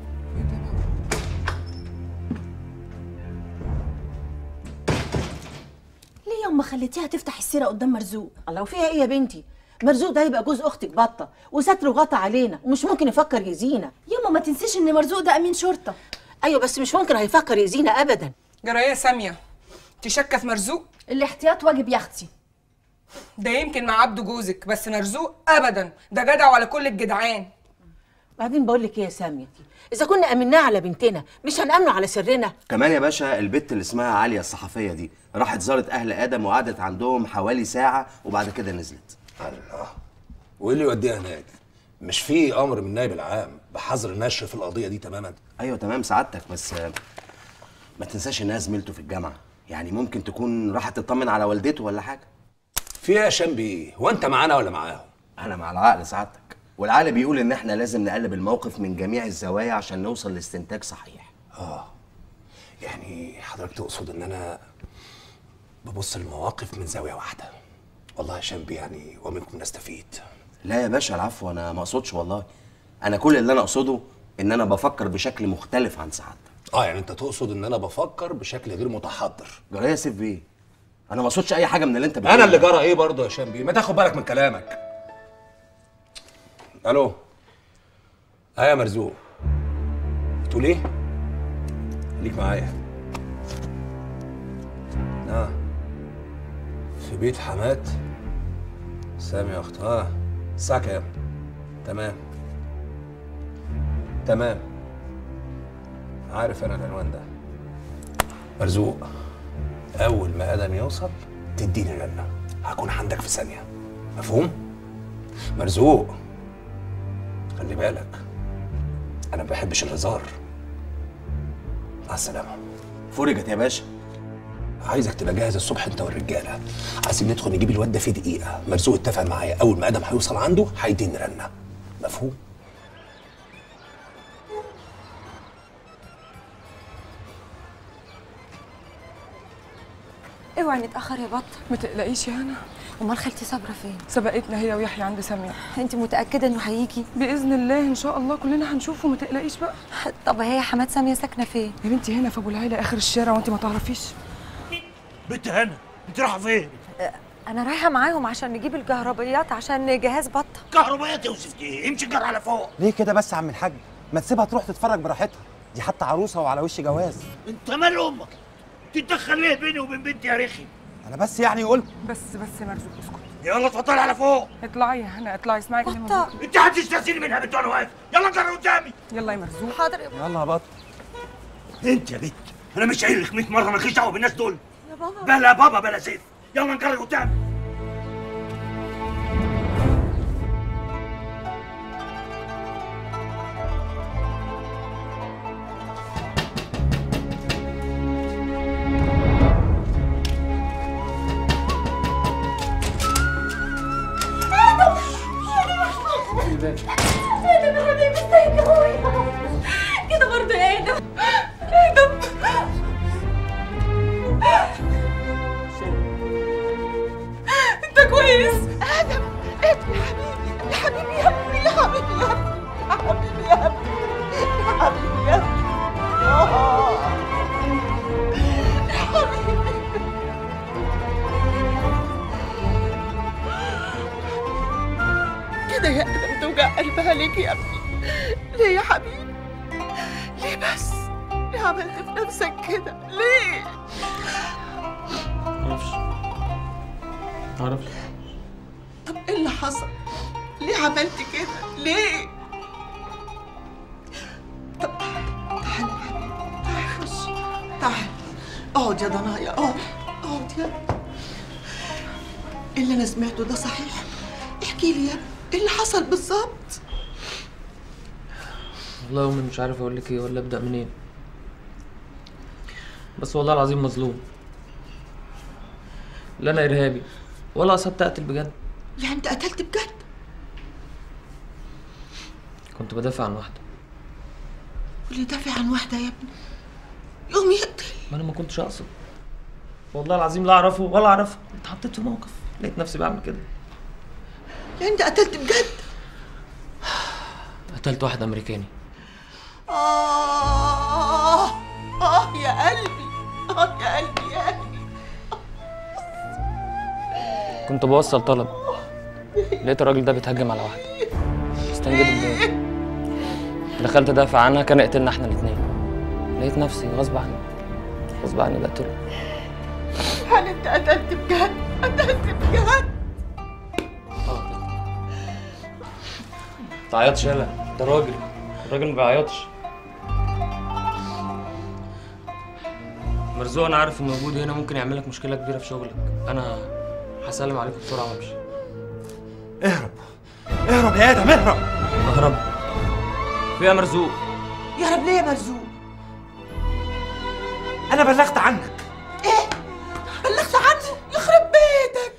ليه ياما خليتيها تفتح السيره قدام مرزوق الله وفيها ايه يا بنتي مرزوق ده يبقى جوز اختك بطه وستر وغطى علينا ومش ممكن يفكر يأذينا ياما ما تنسيش ان مرزوق ده امين شرطه ايوه بس مش ممكن هيفكر يأذينا ابدا جرايه ساميه تشكى في مرزوق الاحتياط واجب يا اختي ده يمكن مع عبده جوزك بس مرزوق ابدا ده جدع وعلى كل الجدعان بعدين بقول لك ايه يا ساميه اذا كنا امناه على بنتنا مش هنامنه على سرنا كمان يا باشا البت اللي اسمها عالية الصحفية دي راحت زارت أهل آدم وقعدت عندهم حوالي ساعة وبعد كده نزلت الله وايه اللي يوديها هناك؟ مش في امر من النائب العام بحظر النشر في القضيه دي تماما؟ أيوة تمام سعادتك بس آه، ما تنساش إنها زميلته في الجامعة يعني ممكن تكون راحت تطمن على والدته ولا حاجة في ايه يا شامبي؟ هو انت معانا ولا معاهم؟ أنا مع العقل سعادتك والعقل بيقول إن إحنا لازم نقلب الموقف من جميع الزوايا عشان نوصل لاستنتاج صحيح اه يعني حضرتك تقصد ان انا ببص المواقف من زاويه واحده والله يا شامبي يعني ومنكم نستفيد لا يا باشا العفو أنا ما أقصدش والله أنا كل اللي أنا أقصده إن أنا بفكر بشكل مختلف عن سعادتك اه يعني انت تقصد ان انا بفكر بشكل غير متحضر جرايه يا سيف بيه أنا ما أقصدش أي حاجة من اللي أنت بتقوله انا اللي جرى ايه برضه يا شامبي ما تاخد بالك من كلامك الو اه يا مرزوق بتقول ايه خليك معايا اه في بيت حمات سامي يا اخت اه الساعه كام تمام تمام عارف انا العنوان ده مرزوق اول ما ادم يوصل تديني رنه هكون عندك في ثانيه مفهوم مرزوق خلي بالك انا ما بحبش الهزار مع السلامه فرجت يا باشا عايزك تبقى جاهز الصبح انت والرجاله عايزين ندخل نجيب الواد ده في دقيقه مرزوق اتفق معايا اول ما ادم هيوصل عنده هيديني رنه مفهوم اوعي نتاخر يا بطه ما تقلقيش يا هنا امال خالتي صابره فين سبقتنا هي ويحيى عند ساميه انت متاكده انه هيجي باذن الله ان شاء الله كلنا هنشوفه ما تقلقيش بقى طب هي حماد ساميه ساكنه فين يا بنتي هنا في ابو العيله اخر الشارع وانت ما تعرفيش بنت هنا انت رايحه فين؟ انا رايحه معاهم عشان نجيب الكهربائيات عشان جهاز بطه كهربائيات يوسف دي امشي جر على فوق ليه كده بس يا عم الحاج ما تسيبها تروح تتفرج براحتها دي حتى عروسه وعلى وش جواز انت مال امك تتدخل ليه بيني وبين بنتي يا رخي انا بس يعني قلت بس بس يا مرزوق اسكت يلا اتفضلي على فوق اطلعي يا هنا اطلعي اسمعي كلام بطه انت هتستسيني منها بنت وانا واقف يلا جر قدامي يلا يا مرزوق حاضر يا يلا يا بط انت يا بنت انا مش قايل لك 100 مره مالكيش دعوه بالناس دول يا بابا بلا بابا بلا سيف يلا نجري قدامي ادم يا حبيبي ازيك يا اخويا كده برضه يا ادم ادم انت كويس ادم ادم يا حبيبي يا حبيبي يا حبيبي يا حبيبي يا حبيبي يا حبيبي يا حبيبي يا حبيبي آه. يا حبيبي كده يا ادم توجع قلبها ليك يا ابني ليه يا حبيبي ليه بس ليه عملت في نفسك كده ليه معرفش معرفش طب ايه اللي حصل ليه عملت كده ليه طب تعال تعال يا حبيبي تعال خش تعال اقعد يا ضنايا اقعد اقعد يا اللي انا سمعته ده صحيح احكي لي يا ابني ايه اللي حصل بالظبط والله يا امي مش عارف اقول لك ايه ولا ابدا منين بس والله العظيم مظلوم لا انا ارهابي ولا قصدت اقتل بجد يعني انت قتلت بجد كنت بدافع عن واحده واللي دافع عن واحده يا ابني يقوم يقتل ما انا ما كنتش اقصد والله العظيم لا اعرفه ولا اعرفها اتحطيت في موقف لقيت نفسي بعمل كده يعني انت قتلت بجد قتلت واحد امريكاني آه آه يا قلبي آه يا قلبي يا قلبي كنت بوصل طلب لقيت الراجل ده بيتهجم على واحده استنجد بالله دخلت ادافع عنها كان يقتلنا احنا الاثنين لقيت نفسي غصب عني غصب عني بقتله هل انت قتلت بجد قتلت بجد تعيطش يالا ده راجل الراجل ما بيعيطش مرزوق انا عارف ان وجودي هنا ممكن يعمل لك مشكله كبيره في شغلك انا هسلم عليكم بسرعه وامشي اهرب اهرب يا ادم اهرب اهرب فيها مرزوق يهرب ليه يا مرزوق انا بلغت عنك ايه بلغت عني يخرب بيتك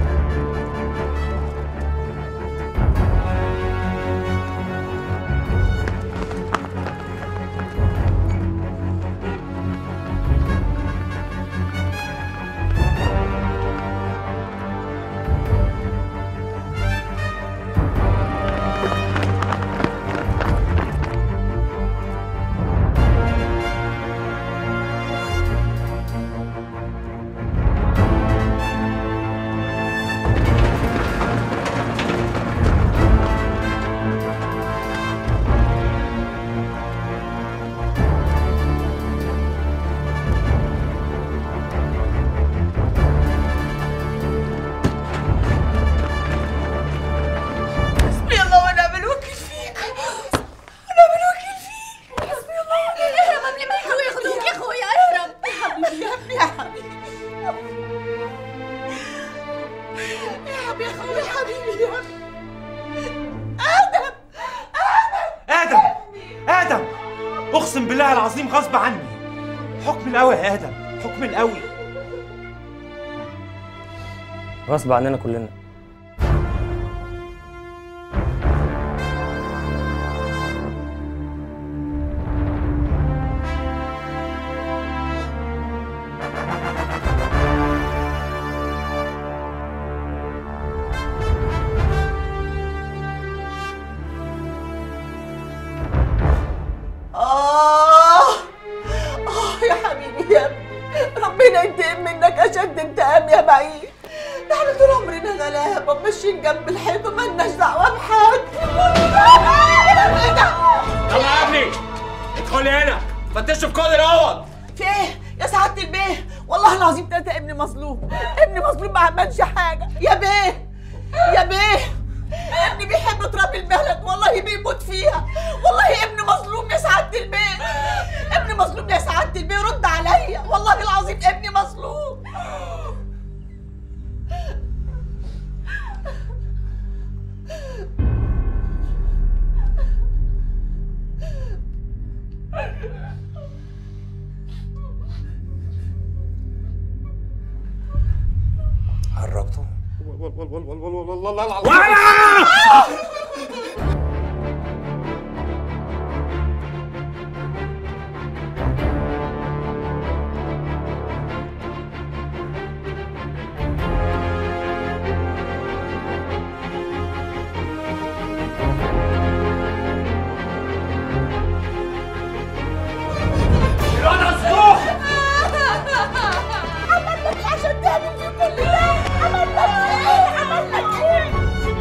حسبي الله ونعم الوكيل فيك ونعم الوكيل فيك حسبي الله ونعم اهرب قبل ما يجوا ياخدوك يا اخويا اهرب حبيبي يا ابني يا حبيبي يا حبيبي يا اخويا يا حبيبي يا ابني ادم ادم ادم اقسم بالله العظيم غصب عني حكم القوي يا ادم حكم القوي غصب عننا كلنا بعيد ده احنا طول عمرنا غلابه ماشيين جنب الحيط ومالناش دعوه بحد ايه ده؟ يلا يا ابني ادخلي هنا فتشوا في كل الاوض في ايه يا سعاده البيه والله العظيم تلاته ابني مظلوم ابني مظلوم ما عملش حاجه يا بيه يا بيه ابني بيحب تراب البلد والله بيموت فيها والله ابني مظلوم يا سعاده البيه ابني مظلوم يا سعاده البيه رد عليا والله العظيم ابني مظلوم هربته الواد مسروح عملت لك ايه عشان تعمل في كل ده عملت لك ايه عملت لك ايه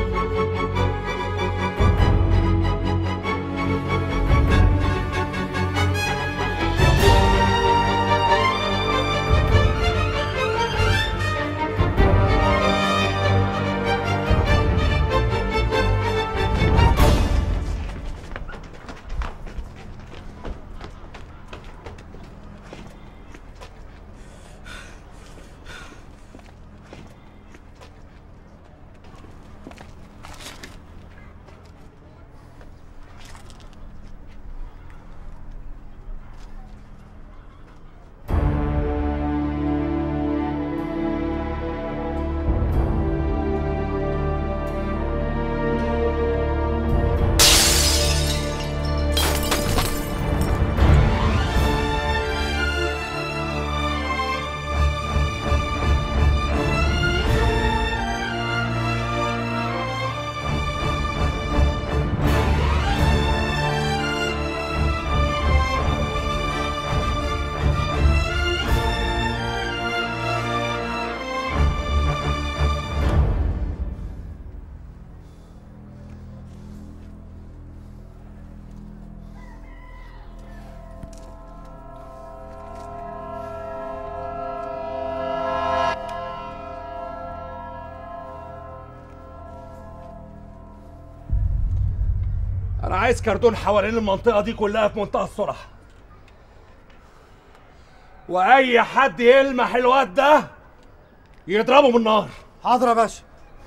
انا عايز كردون حوالين المنطقه دي كلها في منتهى السرعه واي حد يلمح الواد ده يضربه بالنار حاضر يا باشا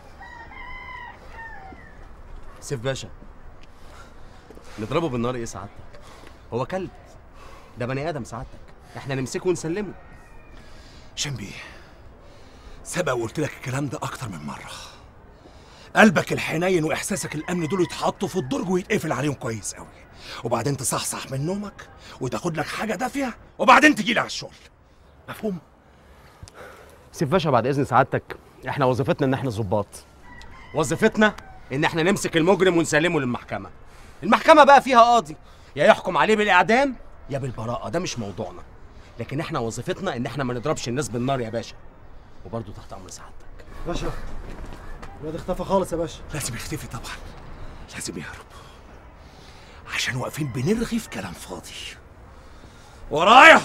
سيف باشا نضربه بالنار ايه سعادتك هو كلب ده بني ادم سعادتك احنا نمسكه ونسلمه شنبي سبق وقلت لك الكلام ده اكتر من مره قلبك الحنين واحساسك الامن دول يتحطوا في الدرج ويتقفل عليهم كويس قوي وبعدين تصحصح من نومك وتاخد لك حاجه دافيه وبعدين تجي لي على الشغل مفهوم سيف باشا بعد اذن سعادتك احنا وظيفتنا ان احنا ظباط وظيفتنا ان احنا نمسك المجرم ونسلمه للمحكمه المحكمه بقى فيها قاضي يا يحكم عليه بالاعدام يا بالبراءه ده مش موضوعنا لكن احنا وظيفتنا ان احنا ما نضربش الناس بالنار يا باشا وبرضه تحت امر سعادتك باشا الواد اختفى خالص يا باشا لازم يختفي طبعا لازم يهرب عشان واقفين بنرغي في كلام فاضي ورايا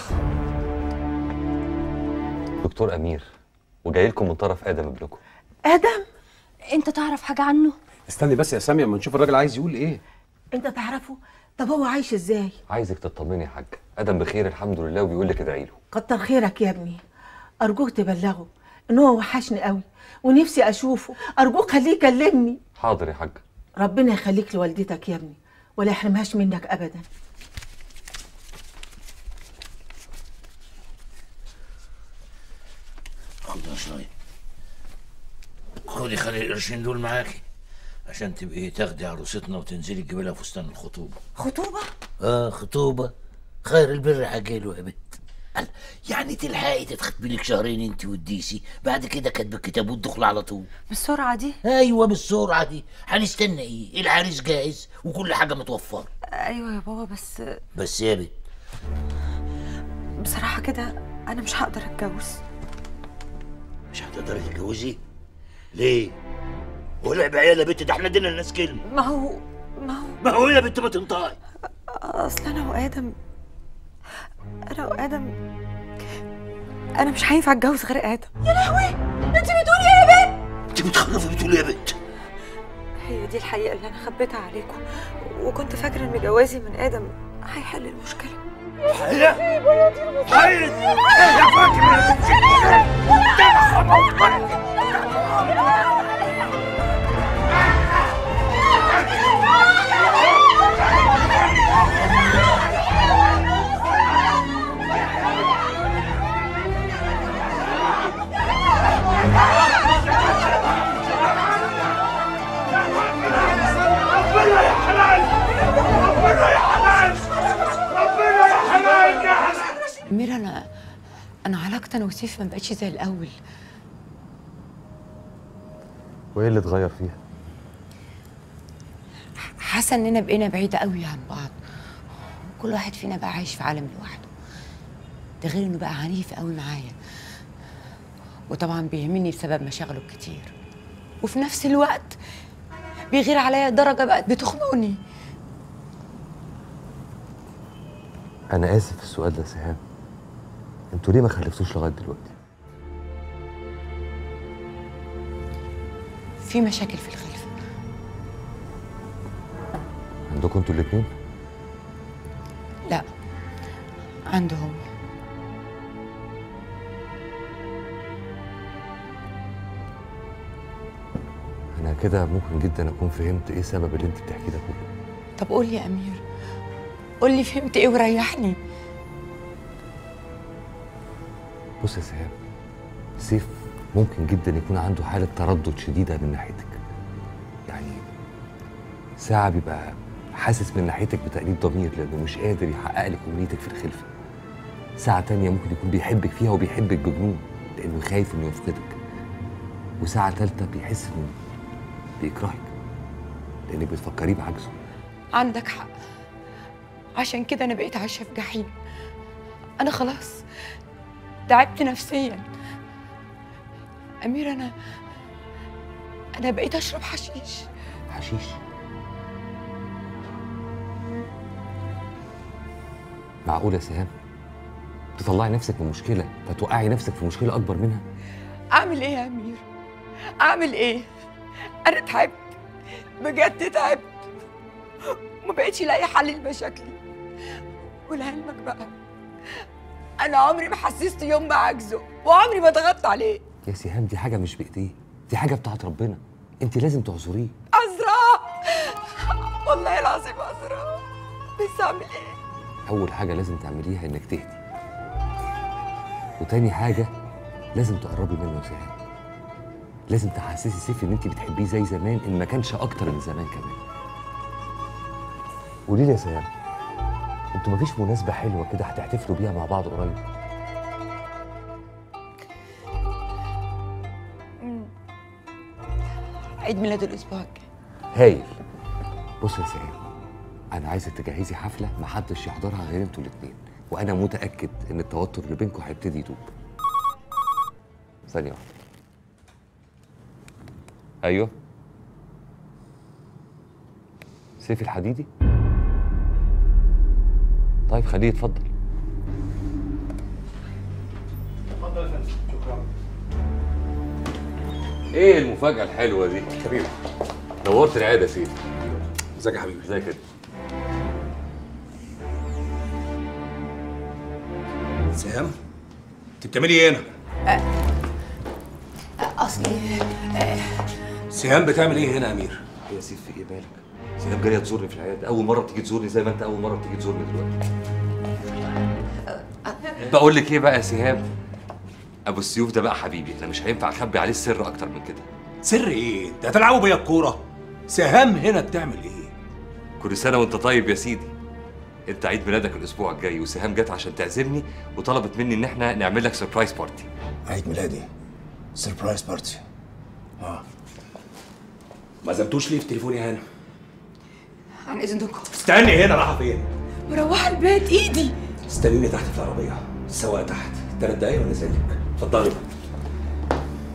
دكتور امير وجاي لكم من طرف ادم ابنكم ادم انت تعرف حاجه عنه استني بس يا سامي اما نشوف الراجل عايز يقول ايه انت تعرفه طب هو عايش ازاي عايزك تطمني يا حاج ادم بخير الحمد لله وبيقول لك ادعي له كتر خيرك يا ابني ارجوك تبلغه ان هو وحشني قوي ونفسي اشوفه ارجوك خليه يكلمني حاضر يا حاج ربنا يخليك لوالدتك يا ابني ولا يحرمهاش منك ابدا خد شوية خدي خلي القرشين دول معاكي عشان تبقي تاخدي عروستنا وتنزلي تجيبي لها فستان الخطوبة خطوبه اه خطوبة خير البر حجيله يا بت قال يعني تلحقي تتخطبي لك شهرين انت والديسي بعد كده كاتب الكتاب والدخل على طول بالسرعه دي ايوه بالسرعه دي هنستنى ايه العريس جاهز وكل حاجه متوفره ايوه يا بابا بس بس يا بت بصراحه كده انا مش هقدر اتجوز مش هتقدري تتجوزي ليه ولعب عيال يا بنت ده احنا ادينا الناس كلمه ما هو ما هو ما هو إيه يا بنت ما تنطقي اصل انا وادم انا وادم انا مش هينفع اتجوز غير ادم يا لهوي انت بتقولي ايه يا بنت انت بتخرفي بتقولي يا بنت هي دي الحقيقه اللي انا خبيتها عليكم وكنت فاكره ان جوازي من ادم هيحل المشكله حقيقة حقيقة يا فاكرة يا بنت ربنا يا حلال ربنا يا حلال ربنا يا حلال يا حلال ميرا انا انا علاقتي انا وسيف ما بقتش زي الاول وايه اللي اتغير فيها حاسه اننا بقينا بعيده قوي عن بعض كل واحد فينا بقى عايش في عالم لوحده ده غير انه بقى عنيف قوي معايا وطبعا بيهمني بسبب مشاغله الكتير وفي نفس الوقت بيغير عليا درجه بقت بتخنقني انا اسف في السؤال ده يا سهام انتوا ليه ما خلفتوش لغايه دلوقتي في مشاكل في الخلفه عندكم انتوا الاتنين لا عنده هو انا كده ممكن جدا اكون فهمت ايه سبب اللي انت بتحكيه ده كله طب قول لي يا امير قول لي فهمت ايه وريحني بص يا سهام سيف ممكن جدا يكون عنده حاله تردد شديده من ناحيتك يعني ساعه بيبقى حاسس من ناحيتك بتأنيب ضمير لانه مش قادر يحقق لك امنيتك في الخلفه ساعه تانية ممكن يكون بيحبك فيها وبيحبك بجنون لانه خايف انه يفقدك وساعه تالتة بيحس انه بيكرهك لانك بتفكريه بعجزه عندك حق عشان كده انا بقيت عايشه في جحيم انا خلاص تعبت نفسيا امير انا انا بقيت اشرب حشيش حشيش معقول يا سهام تطلعي نفسك من مشكله فتوقعي نفسك في مشكله اكبر منها اعمل ايه يا امير اعمل ايه انا تعبت بجد تعبت وما بقتش لاقي حل لمشاكلي ولعلمك بقى انا عمري ما حسست يوم بعجزه وعمري ما ضغطت عليه يا سهام دي حاجه مش بايديه دي حاجه بتاعت ربنا انت لازم تعذريه عذراء والله العظيم عذراء بس اعمل ايه اول حاجه لازم تعمليها انك تهدي وتاني حاجه لازم تقربي منه يا سهام لازم تحسسي سيف ان انت بتحبيه زي زمان ان ما كانش اكتر من زمان كمان قولي لي يا سهام انتوا مفيش مناسبه حلوه كده هتحتفلوا بيها مع بعض قريب مم. عيد ميلاد الاسبوع الجاي هايل بص يا سهام انا عايزك تجهزي حفله محدش يحضرها غير انتوا الاتنين وانا متاكد ان التوتر اللي بينكم هيبتدي يدوب ثانيه واحده ايوه سيف الحديدي طيب خليه يتفضل اتفضل يا فندم شكرا ايه المفاجاه الحلوه دي حبيبي نورت العياده يا سيدي ازيك يا حبيبي ازيك كده سهام انت بتعملي ايه هنا اصلي سهام بتعمل ايه هنا يا امير يا سيف في ايه مالك سهام جايه تزورني في العياده اول مره بتيجي تزورني زي ما انت اول مره بتيجي تزورني دلوقتي بقول لك ايه بقى يا سهام ابو السيوف ده بقى حبيبي انا مش هينفع اخبي عليه السر اكتر من كده سر ايه انت هتلعبوا بيا الكوره سهام هنا بتعمل ايه كل سنه وانت طيب يا سيدي انت عيد ميلادك الاسبوع الجاي وسهام جت عشان تعزمني وطلبت مني ان احنا نعمل لك سربرايز بارتي عيد ميلادي سربرايز بارتي اه ما زمتوش ليه في تليفوني يا هنا عن اذنكم استني هنا رايحه فين مروحه البيت ايدي استنيني تحت في العربيه السواق تحت ثلاث دقايق وانا نازل لك اتفضلي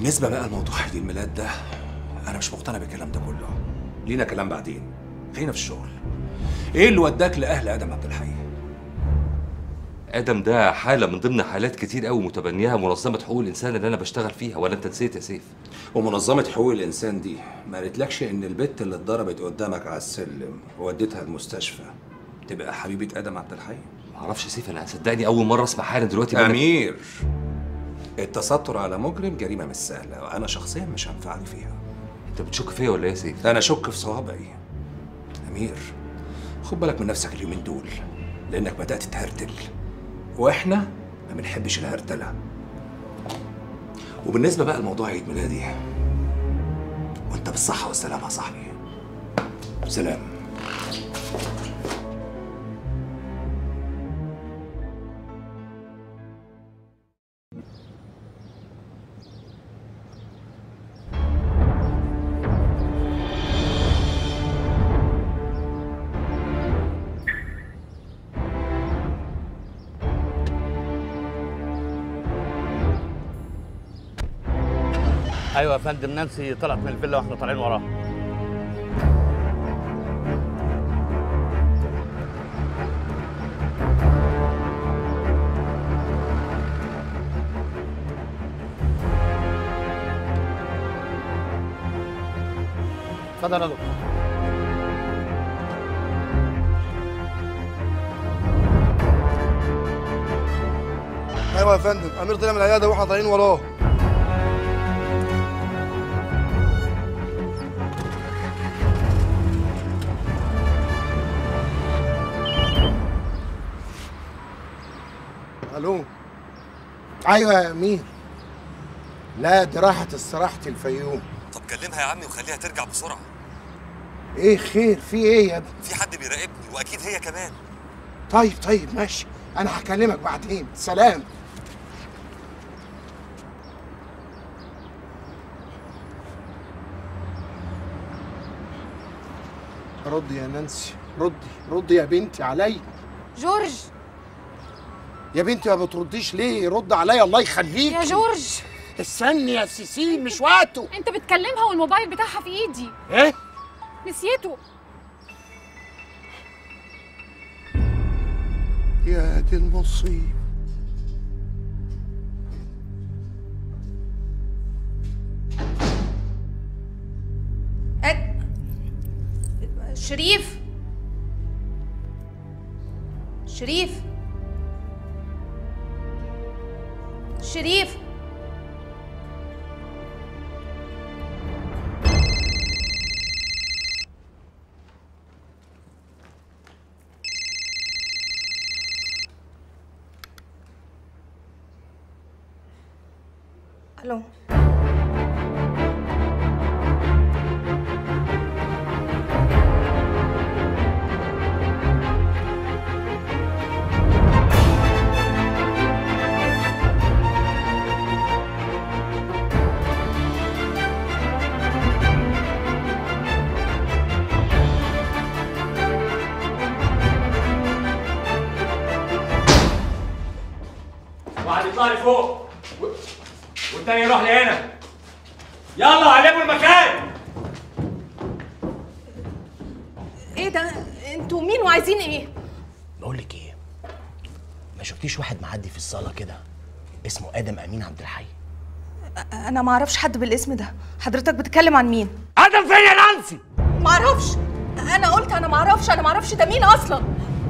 بالنسبه بقى لموضوع عيد الميلاد ده انا مش مقتنع بالكلام ده كله لينا كلام بعدين خلينا في الشغل ايه اللي وداك لاهل ادم عبد الحي ادم ده حاله من ضمن حالات كتير قوي متبنيها منظمه حقوق الانسان اللي انا بشتغل فيها ولا انت نسيت يا سيف ومنظمه حقوق الانسان دي ما قالتلكش ان البت اللي اتضربت قدامك على السلم ووديتها المستشفى تبقى حبيبه ادم عبد الحي معرفش يا سيف انا صدقني اول مره اسمع حالا دلوقتي بأنا- امير التستر على مجرم جريمه مش سهله وانا شخصيا مش هنفعك فيها انت بتشك فيا ولا ايه يا سيف انا اشك في صوابعي امير خد بالك من نفسك اليومين دول لانك بدات تهرتل واحنا ما بنحبش الهرتله وبالنسبه بقى لموضوع عيد ميلادي وانت بالصحه والسلامه يا صاحبي سلام ايوه يا فندم نانسي طلعت من الفيلا واحنا طالعين وراها اتفضل يا دكتور ايوه يا فندم امير طلع من العياده واحنا طالعين وراه الو ايوه يا امير لا دي راحت استراحة الفيوم طب كلمها يا عمي وخليها ترجع بسرعه ايه خير في ايه يا ابني في حد بيراقبني واكيد هي كمان طيب طيب ماشي انا هكلمك بعدين سلام ردي يا نانسي ردي ردي يا بنتي عليا جورج يا بنتي ما بترديش ليه رد عليا الله يخليكي يا جورج استني يا سيسين مش وقته انت بتكلمها والموبايل بتاعها في ايدي ايه نسيته يا دي المصيبة شريف شريف شريف الو واحد يطلع لي فوق و- والتاني يروح لهنا يلا علموا المكان ايه ده انتوا مين وعايزين ايه بقول لك ايه ما شفتيش واحد معدي في الصاله كده اسمه ادم امين عبد الحي انا ما اعرفش حد بالاسم ده حضرتك بتتكلم عن مين ادم فين يا نانسي ما اعرفش انا قلت انا ما اعرفش انا ما اعرفش ده مين اصلا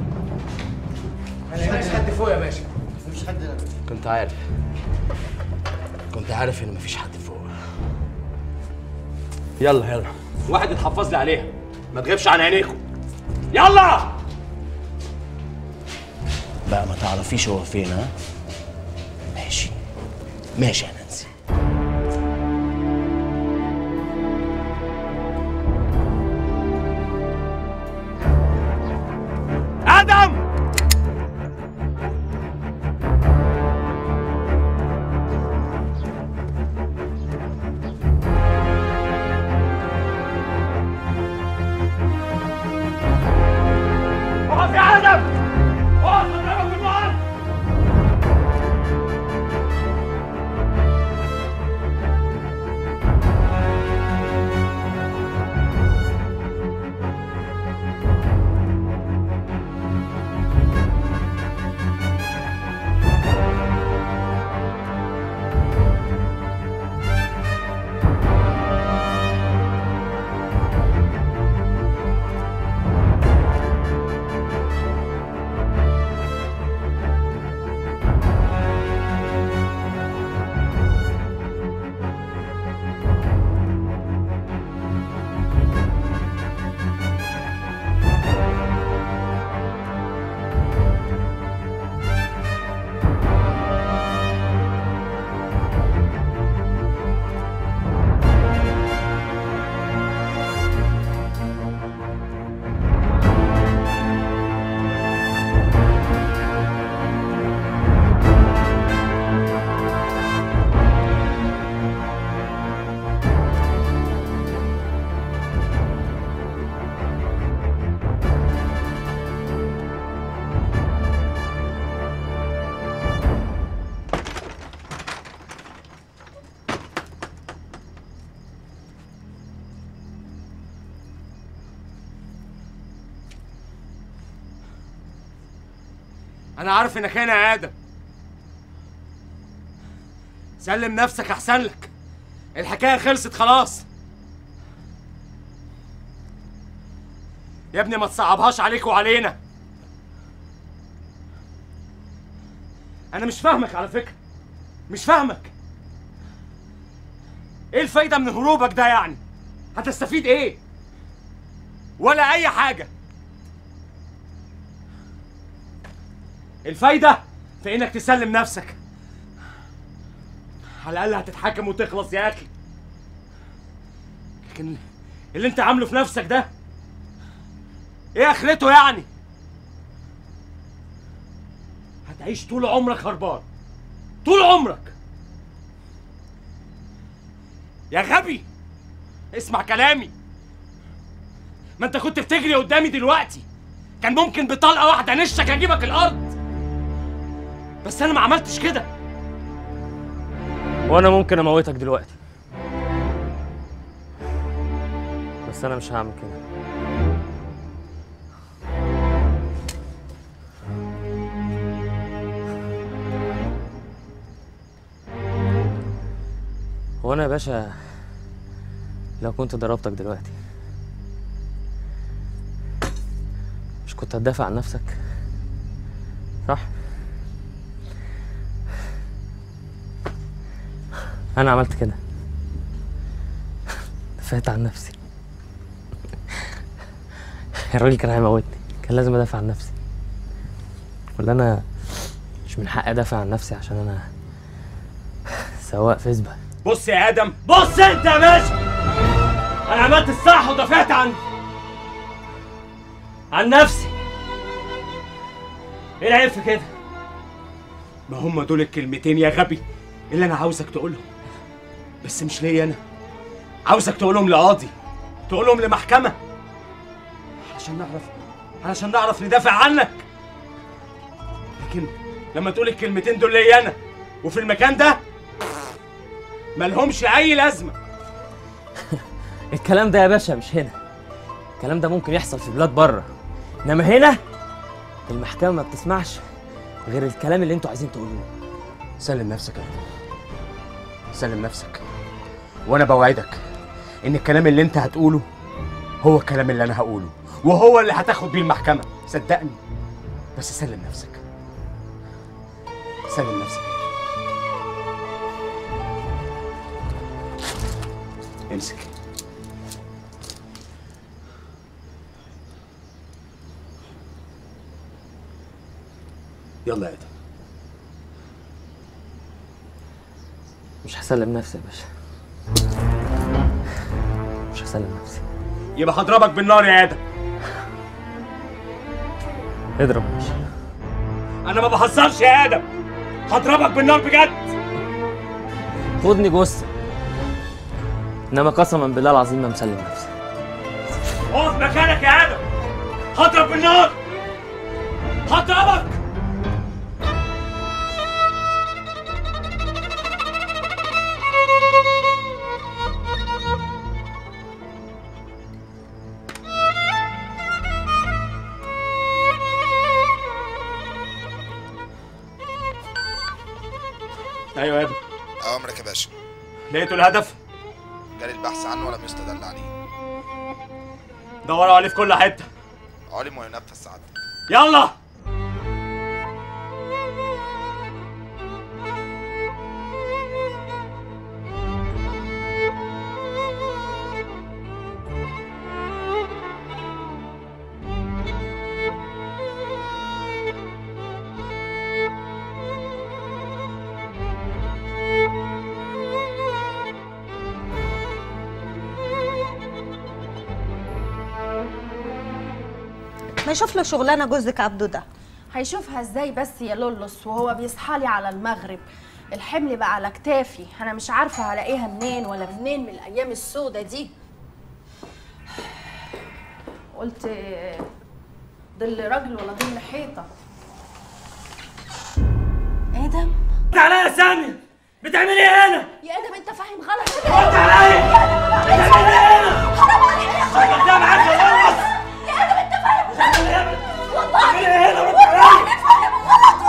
مفيش حد فوق يا باشا مفيش حد كنت عارف كنت عارف ان مفيش حد فوق يلا يلا واحد يتحفظ لي عليها ما تغيبش عن عينيكم يلا بقى ما تعرفيش هو فين ها ماشي ماشي يا نانسي ادم اقف يا ادم اقف قدامك في الارض انا عارف انك هنا يا ادم سلم نفسك احسن لك الحكايه خلصت خلاص يا ابني ما تصعبهاش عليك وعلينا انا مش فاهمك على فكره مش فاهمك ايه الفايده من هروبك ده يعني هتستفيد ايه ولا اي حاجه الفايده في انك تسلم نفسك على الاقل هتتحاكم وتخلص يا اخي لكن اللي انت عامله في نفسك ده ايه اخرته يعني هتعيش طول عمرك هربان طول عمرك يا غبي اسمع كلامي ما انت كنت بتجري قدامي دلوقتي كان ممكن بطلقه واحده نشك اجيبك الارض بس انا ما عملتش كده وانا ممكن اموتك دلوقتي بس انا مش هعمل كده هو انا يا باشا لو كنت ضربتك دلوقتي مش كنت هتدافع عن نفسك صح انا عملت كده دافعت عن نفسي الراجل كان هيموتني كان لازم ادافع عن نفسي ولا انا مش من حقي ادافع عن نفسي عشان انا سواق فيسبا بص يا ادم بص انت يا باشا انا عملت الصح ودافعت عن عن نفسي ايه العيب في كده ما هم دول الكلمتين يا غبي اللي انا عاوزك تقولهم بس مش ليا انا عاوزك تقولهم لقاضي تقولهم لمحكمه علشان نعرف علشان نعرف ندافع عنك لكن لما تقول الكلمتين دول ليا انا وفي المكان ده ملهمش اي لازمه الكلام ده يا باشا مش هنا الكلام ده ممكن يحصل في بلاد بره انما هنا المحكمه ما بتسمعش غير الكلام اللي انتوا عايزين تقولوه سلم نفسك يا ابني سلم نفسك وانا بوعدك ان الكلام اللي انت هتقوله هو الكلام اللي انا هقوله وهو اللي هتاخد بيه المحكمه صدقني بس سلم نفسك سلم نفسك امسك يلا يا ادم مش هسلم نفسي يا باشا مش هسلم نفسي يبقى هضربك بالنار يا ادم اضرب يا باشا انا ما بهزرش يا ادم هضربك بالنار بجد خدني جثه انما قسما بالله العظيم ما مسلم نفسي اقف مكانك يا ادم هضرب بالنار هضربك ايوه يا ابني أوامرك يا باشا لقيتوا الهدف جالي البحث عنه ولم يستدل عليه دوروا عليه في كل حته علم وينفذ سعادتك يلا ما يشوف له شغلانه جوزك عبده ده هيشوفها ازاي بس يا لولس وهو بيصحى لي على المغرب الحمل بقى على كتافي انا مش عارفه هلاقيها منين ولا منين من الايام السودة دي قلت ظل راجل ولا ظل حيطه ادم تعالى يا سامي بتعملي ايه هنا؟ يا ادم انت فاهم غلط رد عليا بتعملي ايه هنا؟ حرام عليك يا اخويا ده معاك خلاص يا ادم انت فاهم غلط والله بتعملي ايه هنا؟ رد والله عليا فاهم غلط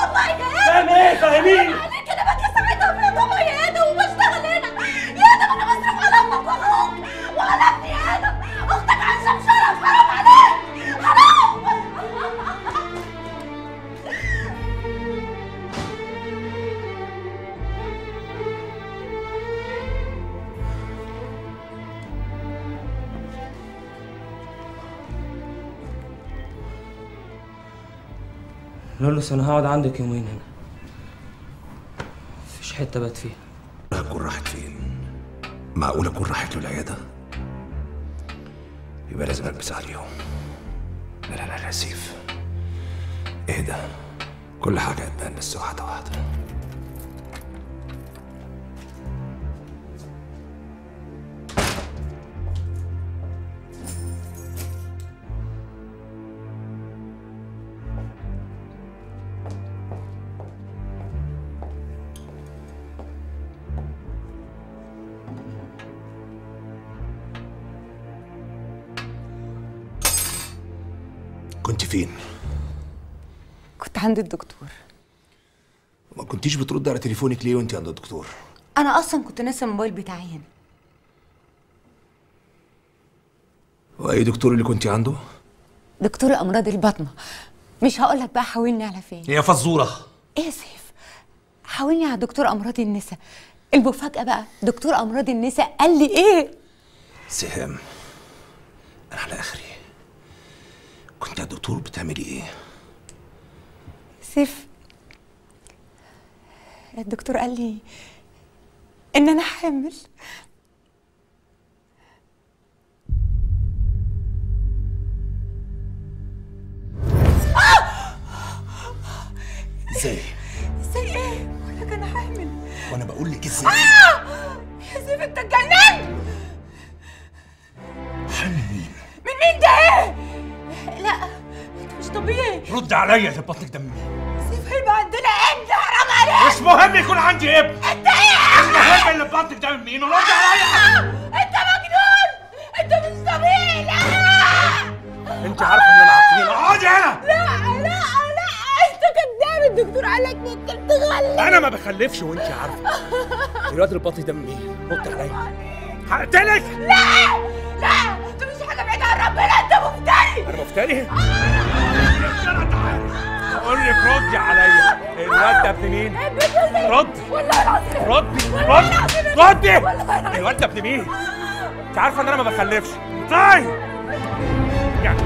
لولوس انا هقعد عندك يومين هنا مفيش حته بات فيها هتكون راحت فين؟ معقول اكون راحت له العياده؟ يبقى لازم البس عليهم لا لا لا لا سيف اهدى كل حاجه هتبان بس واحده واحده كنت فين؟ كنت عند الدكتور ما كنتيش بترد على تليفونك ليه وانت عند الدكتور؟ انا اصلا كنت ناسي الموبايل بتاعي هنا واي دكتور اللي كنت عنده؟ دكتور امراض البطنه مش هقول لك بقى حاولني على فين يا فزوره ايه يا سيف حاولني على دكتور امراض النساء المفاجاه بقى دكتور امراض النساء قال لي ايه سهام انا على اخري كنت يا دكتور بتعملي ايه؟ سيف الدكتور قال لي ان انا حامل ازاي؟ ازاي ايه بقول لك انا حامل وانا بقول لك ازاي؟ آه! يا سيف انت اتجننت حامل مين؟ من مين ده ايه لا انت مش طبيعي رد عليا يا بطنك دم سيف هيبقى عندنا ابن حرام عليك مش مهم يكون عندي ابن انت ايه المهم اللي في بطنك ده من مين ورد عليا انت مجنون انت مش طبيعي لا انت عارفه ان انا عارفين اقعدي هنا لا لا لا انت كداب الدكتور قال لك ممكن تغلب انا ما بخلفش وانت عارفه الواد اللي في بطني ده من مين؟ رد عليا هقتلك لا لا انت مش حاجه بعيده عن ربنا انت مفتري انا مفتري؟ اقول لك ردي عليا الواد ده ابن مين؟ رد والله العظيم ردي والله ردي العظيم ردي والله العظيم. الواد ده ابن مين؟ انت عارفه ان انا ما بخلفش طيب يعني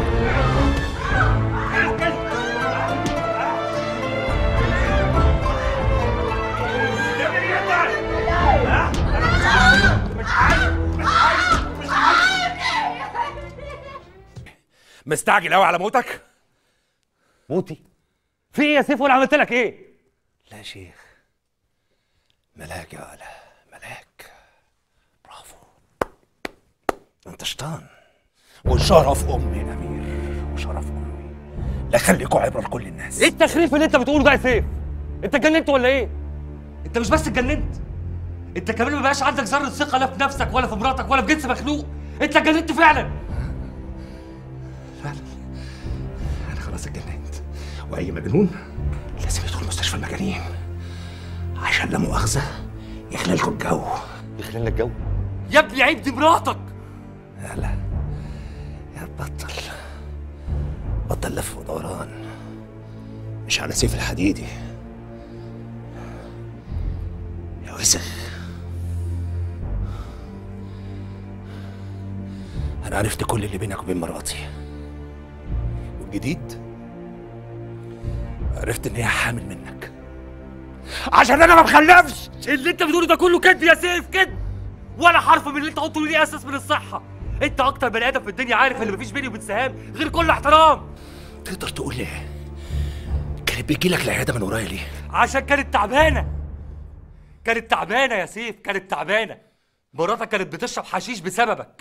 مستعجل قوي على موتك؟ موتي في ايه يا سيف وانا عملت لك ايه لا يا شيخ ملاك يا ولا ملاك برافو انت شيطان وشرف امي يا امير وشرف امي لا خليكوا عبره لكل الناس ايه التخريف اللي انت بتقوله ده يا سيف انت اتجننت ولا ايه انت مش بس اتجننت انت كمان ما بقاش عندك ذره ثقه لا في نفسك ولا في مراتك ولا في جنس مخلوق انت اتجننت فعلا انا خلاص اتجننت واي مجنون لازم يدخل مستشفى المجانين عشان لا مؤاخذه يخلى لكم الجو يخلي لنا الجو يا ابني عيب دي مراتك يلا يا بطل بطل لف ودوران مش على سيف الحديدي يا وسخ انا عرفت كل اللي بينك وبين مراتي والجديد عرفت ان هي حامل منك عشان انا ما بخلفش اللي انت بتقوله ده كله كذب يا سيف كذب ولا حرف من اللي انت قلته ليه اساس من الصحه انت اكتر بني ادم في الدنيا عارف ان مفيش بيني وبين سهام غير كل احترام تقدر تقول ليه كانت بيجي لك العياده من ورايا ليه عشان كانت تعبانه كانت تعبانه يا سيف كانت تعبانه مراتك كانت بتشرب حشيش بسببك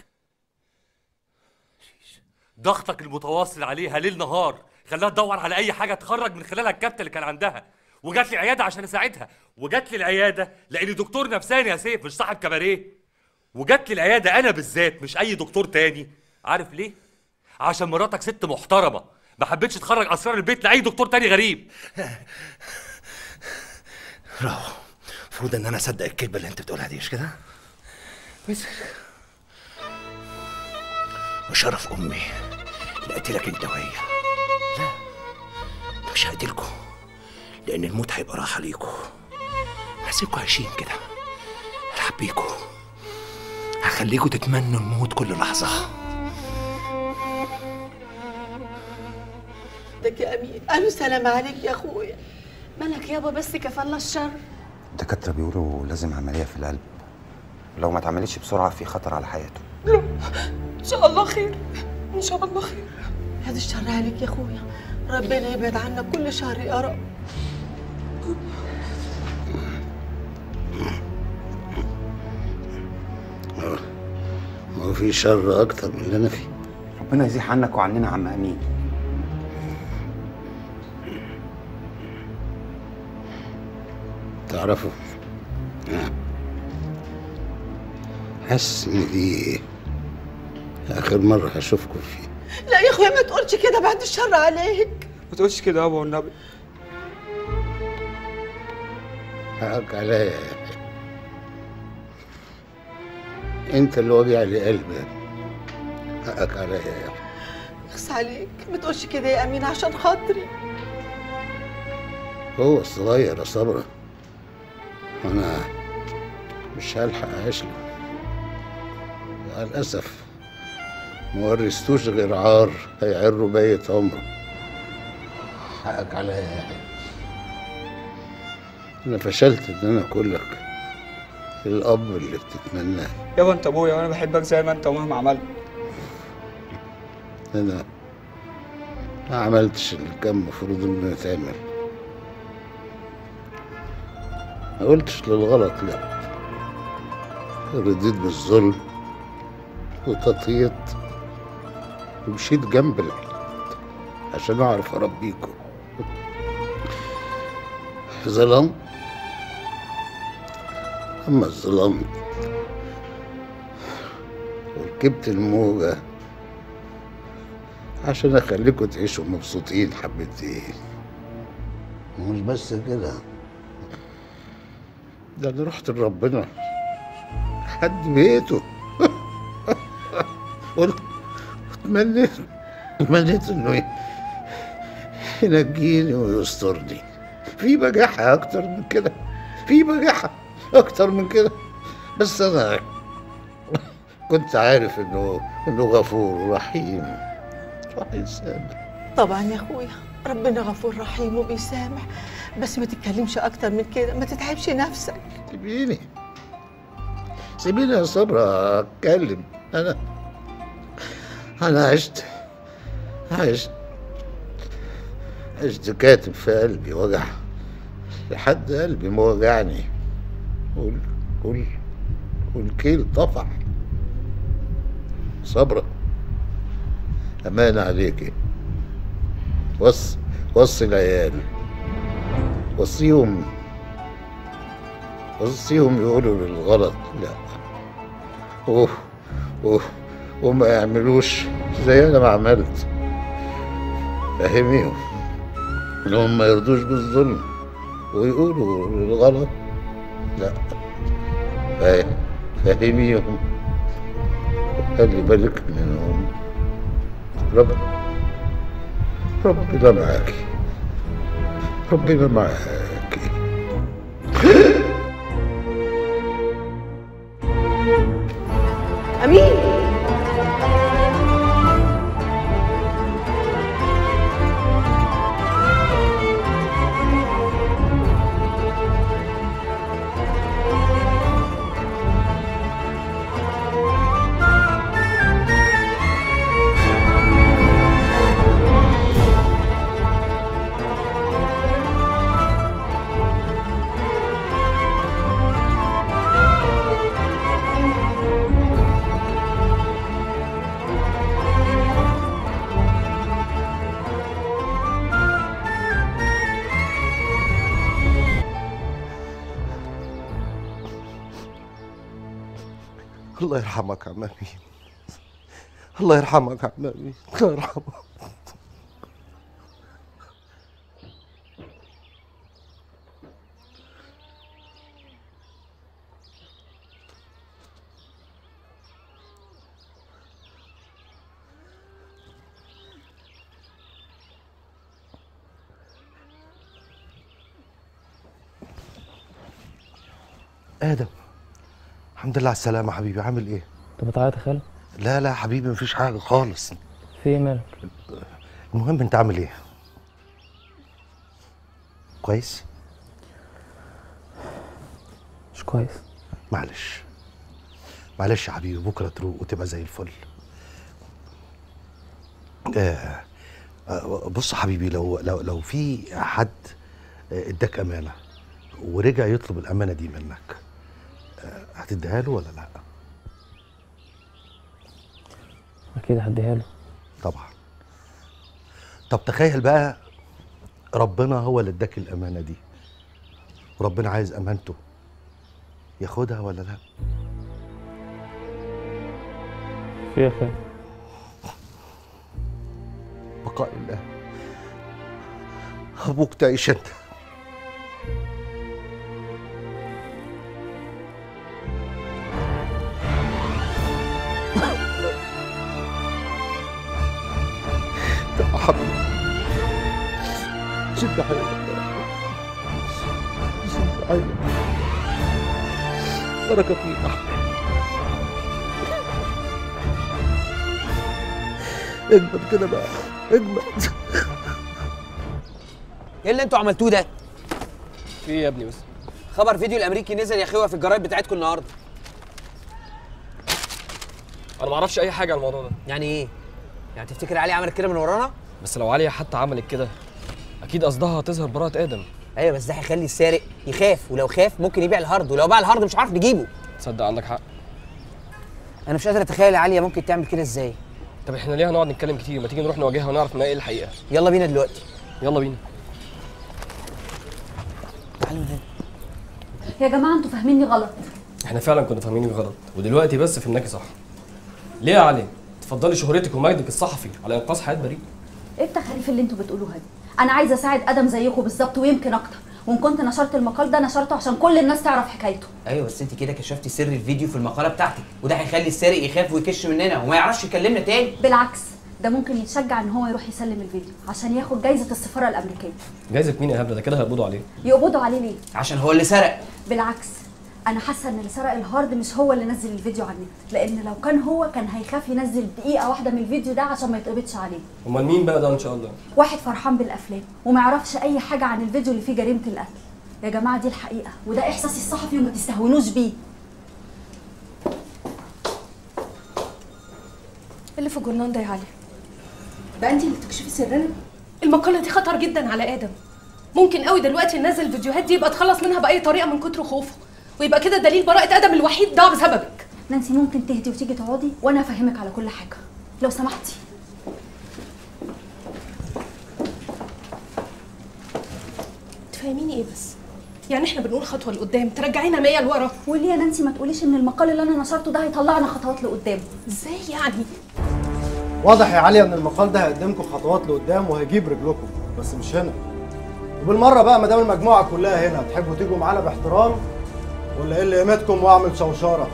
ضغطك المتواصل عليها ليل نهار خلاها تدور على اي حاجه تخرج من خلالها الكبت اللي كان عندها وجات لي عياده عشان اساعدها وجات لي العياده لاني دكتور نفساني يا سيف مش صاحب كباريه وجات لي العياده انا بالذات مش اي دكتور تاني عارف ليه عشان مراتك ست محترمه ما حبتش تخرج اسرار البيت لاي دكتور تاني غريب برافو المفروض ان انا اصدق الكذبه اللي انت بتقولها دي مش كده وسخ وشرف امي لقتلك انت وهي لا مش هقتلكوا لان الموت هيبقى راحه ليكوا هسيبكوا عايشين كده هلعب بيكوا هخليكوا تتمنوا الموت كل لحظه سلامتك يا امين الف سلام عليك يا اخويا مالك يابا بس كفالة الشر الدكاترة بيقولوا لازم عملية في القلب لو ما اتعملتش بسرعة في خطر على حياته ان شاء الله خير ان شاء الله خير هذا الشر عليك يا اخويا ربنا يبعد عنا كل شر يا رب ما هو في شر اكتر من اللي انا فيه ربنا يزيح عنك وعننا عم أمين تعرفوا آه. حاسس ان دي اخر مره هشوفكم فيه لا يا اخويا ما تقولش كده بعد الشر عليك ما تقولش كده يابا والنبي حقك عليا يا يحيى انت اللي وجع لي قلبي حقك عليا يا يحيى اخس عليك ما تقولش كده يا امين عشان خاطري هو الصغير يا صبرا وانا مش هلحق اعيش له للاسف ما ورثتوش غير عار هيعروا بقية عمره حقك عليا يا يحيى انا فشلت ان انا اكون لك الاب اللي بتتمناه يابا انت ابويا وانا بحبك زي ما انت ومهما عملت انا ما عملتش اللي كان المفروض انه يتعمل ما قلتش للغلط لا رضيت بالظلم وتطيط ومشيت جنب الحيط عشان اعرف اربيكم ظلام اما الظلام وركبت الموجة عشان اخليكم تعيشوا مبسوطين حبتين ومش بس كده ده انا رحت لربنا لحد بيته قلت تمنيت تمنيت انه ي- ينجيني ويسترني في بجاحة أكتر من كده في بجاحة أكتر من كده بس أنا كنت عارف إنه إنه غفور ورحيم وهيسامح طبعا يا اخويا ربنا غفور رحيم وبيسامح بس ما تتكلمش اكتر من كده ما تتعبش نفسك سيبيني سيبيني يا صبرا اتكلم انا انا عشت عشت عشت كاتب في قلبي وجع لحد قلبي ما وجعني وال وال والكيل طفح صبرا أمان عليكي وص وصي العيال وصيهم وصيهم يقولوا للغلط لا و... و... وما يعملوش زي انا ما عملت فهميهم انهم ما يرضوش بالظلم ويقولوا للغلط لا فا- فهميهم خلي بالك منهم رب ربنا معاكي ربنا معاكي امين الله يرحمك يا عم امين الله يرحمك يا عم امين الله يرحمك ادم الحمد لله على السلامه حبيبي عامل ايه انت بتعيط يا خالد لا لا حبيبي مفيش حاجه خالص في ايه مالك المهم انت عامل ايه كويس مش كويس معلش معلش يا حبيبي بكره تروق وتبقى زي الفل آه آه، بص يا حبيبي لو لو لو في حد آه، اداك امانه ورجع يطلب الامانه دي منك آه، هتديها له ولا لا اكيد هديها له طبعا طب تخيل بقى ربنا هو اللي اداك الامانه دي وربنا عايز امانته ياخدها ولا لا في يا خالد بقاء الله ابوك تعيش انت يا حبيبي شد حيلك شد حيلك بركة فيك يا حبيبي اجمد كده بقى اجمد ايه اللي انتوا عملتوه ده؟ في ايه يا ابني بس خبر فيديو الامريكي نزل يا اخويا في الجرايد بتاعتكم النهارده انا ما اعرفش اي حاجه عن الموضوع ده يعني ايه؟ يعني تفتكر علي عملت كده من ورانا؟ بس لو عليا حتى عملت كده اكيد قصدها هتظهر براءه ادم ايوه بس ده هيخلي السارق يخاف ولو خاف ممكن يبيع الهارد ولو باع الهارد مش عارف نجيبه تصدق عندك حق انا مش قادر اتخيل يا عليا ممكن تعمل كده ازاي طب احنا ليه هنقعد نتكلم كتير ما تيجي نروح نواجهها ونعرف منها ايه الحقيقه يلا بينا دلوقتي يلا بينا يا جماعه انتوا فاهميني غلط احنا فعلا كنا فاهمينك غلط ودلوقتي بس فهمناكي صح ليه يا علي تفضلي شهرتك ومجدك الصحفي على انقاذ حياه بريء ايه التخاريف اللي انتوا بتقولوها دي انا عايزه اساعد ادم زيكم بالظبط ويمكن اكتر وان كنت نشرت المقال ده نشرته عشان كل الناس تعرف حكايته ايوه بس انت كده كشفتي سر الفيديو في المقاله بتاعتك وده هيخلي السارق يخاف ويكش مننا وما يعرفش يكلمنا تاني بالعكس ده ممكن يتشجع ان هو يروح يسلم الفيديو عشان ياخد جايزه السفاره الامريكيه جايزه مين يا هبله ده كده هيقبضوا عليه يقبضوا عليه ليه عشان هو اللي سرق بالعكس انا حاسه ان اللي سرق الهارد مش هو اللي نزل الفيديو على النت لان لو كان هو كان هيخاف ينزل دقيقه واحده من الفيديو ده عشان ما يتقبضش عليه امال مين بقى ده ان شاء الله واحد فرحان بالافلام وما يعرفش اي حاجه عن الفيديو اللي فيه جريمه القتل يا جماعه دي الحقيقه وده احساسي الصحفي وما تستهونوش بيه اللي في الجرنان ده يا علي بقى انت اللي بتكشفي سرنا المقاله دي خطر جدا على ادم ممكن قوي دلوقتي ننزل الفيديوهات دي يبقى اتخلص منها باي طريقه من كتر خوفه ويبقى كده دليل براءه ادم الوحيد ضاع بسببك نانسي ممكن تهدي وتيجي تقعدي وانا افهمك على كل حاجه لو سمحتي تفهميني ايه بس يعني احنا بنقول خطوه لقدام ترجعينا 100 لورا وليه يا نانسي ما تقوليش ان المقال اللي انا نشرته ده هيطلعنا خطوات لقدام ازاي يعني واضح يا عليا ان المقال ده هيقدمكم خطوات لقدام وهيجيب رجلكم بس مش هنا وبالمره بقى ما دام المجموعه كلها هنا تحبوا تيجوا معانا باحترام ولا ايه اللي قيمتكم واعمل شوشره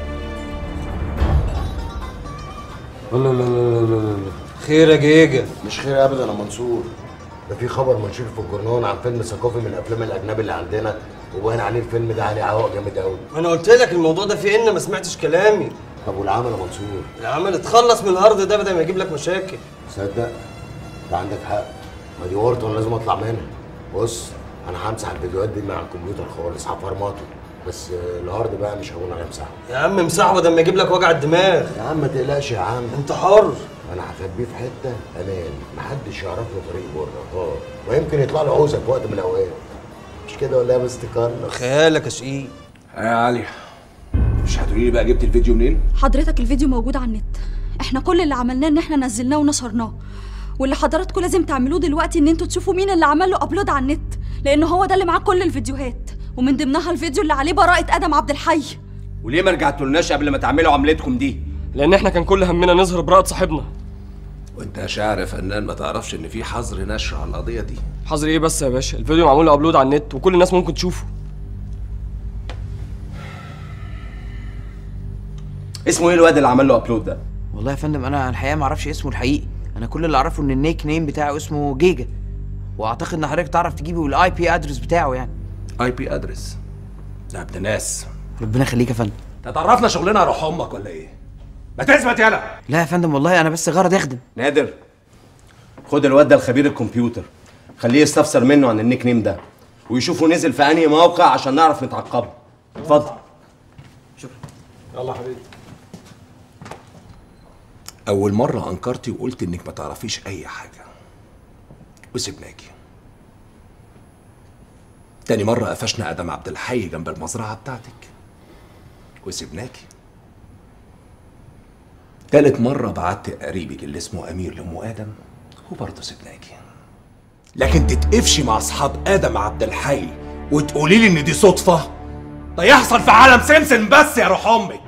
لا لا لا لا لا لا خير يا جيجا مش خير ابدا يا منصور ده في خبر منشور في الجرنان عن فيلم ثقافي من الافلام الاجنبي اللي عندنا وباين عليه الفيلم ده عليه عوائق جامد قوي انا قلت لك الموضوع ده فيه ان ما سمعتش كلامي طب والعمل يا منصور العمل اتخلص من الارض ده بدل ما يجيب لك مشاكل صدق انت عندك حق ما دي ورطه وانا لازم اطلع منها بص انا همسح الفيديوهات دي من على الكمبيوتر خالص هفرمطه بس آه، الهارد بقى مش هقول عليه امسحه يا عم امسحه بدل ما يجيب لك وجع الدماغ يا عم ما تقلقش يا عم انت حر انا هخبيه في حته امان محدش يعرف له طريق بره اه ويمكن يطلع له عوزه في وقت من الاوقات مش كده ولا يا مستر كارلوس خيالك يا شقيق يا علي مش هتقولي لي بقى جبت الفيديو منين؟ حضرتك الفيديو موجود على النت احنا كل اللي عملناه ان احنا نزلناه ونشرناه واللي حضراتكم لازم تعملوه دلوقتي ان انتوا تشوفوا مين اللي عمل له ابلود على النت لان هو ده اللي معاه كل الفيديوهات ومن ضمنها الفيديو اللي عليه براءة ادم عبد الحي وليه ما رجعتولناش قبل ما تعملوا عملتكم دي؟ لان احنا كان كل همنا نظهر براءه صاحبنا وانت يا شاعر يا فنان ما تعرفش ان في حظر نشر على القضيه دي حظر ايه بس يا باشا الفيديو معمول له ابلود على النت وكل الناس ممكن تشوفه اسمه ايه الواد اللي عمل له ابلود ده؟ والله يا فندم انا الحقيقه ما اعرفش اسمه الحقيقي انا كل اللي اعرفه ان النيك نيم بتاعه اسمه جيجا واعتقد ان حضرتك تعرف تجيبه الاي بي ادرس بتاعه يعني اي بي ادرس ده ابن ناس ربنا يخليك يا فندم تتعرفنا شغلنا يا روح امك ولا ايه؟ ما تثبت يالا لا يا فندم والله انا بس غرض اخدم نادر خد الواد ده لخبير الكمبيوتر خليه يستفسر منه عن النيك نيم ده ويشوفوا نزل في انهي موقع عشان نعرف نتعقبه اتفضل يلا حبيبي أول مرة أنكرتي وقلت إنك ما تعرفيش أي حاجة وسبناكي تاني مرة قفشنا آدم عبد الحي جنب المزرعة بتاعتك وسبناكي تالت مرة بعت قريبك اللي اسمه أمير لأم آدم وبرضه سبناكي لكن تتقفشي مع أصحاب آدم عبد الحي وتقولي لي إن دي صدفة ده يحصل في عالم سمسم بس يا روح أمك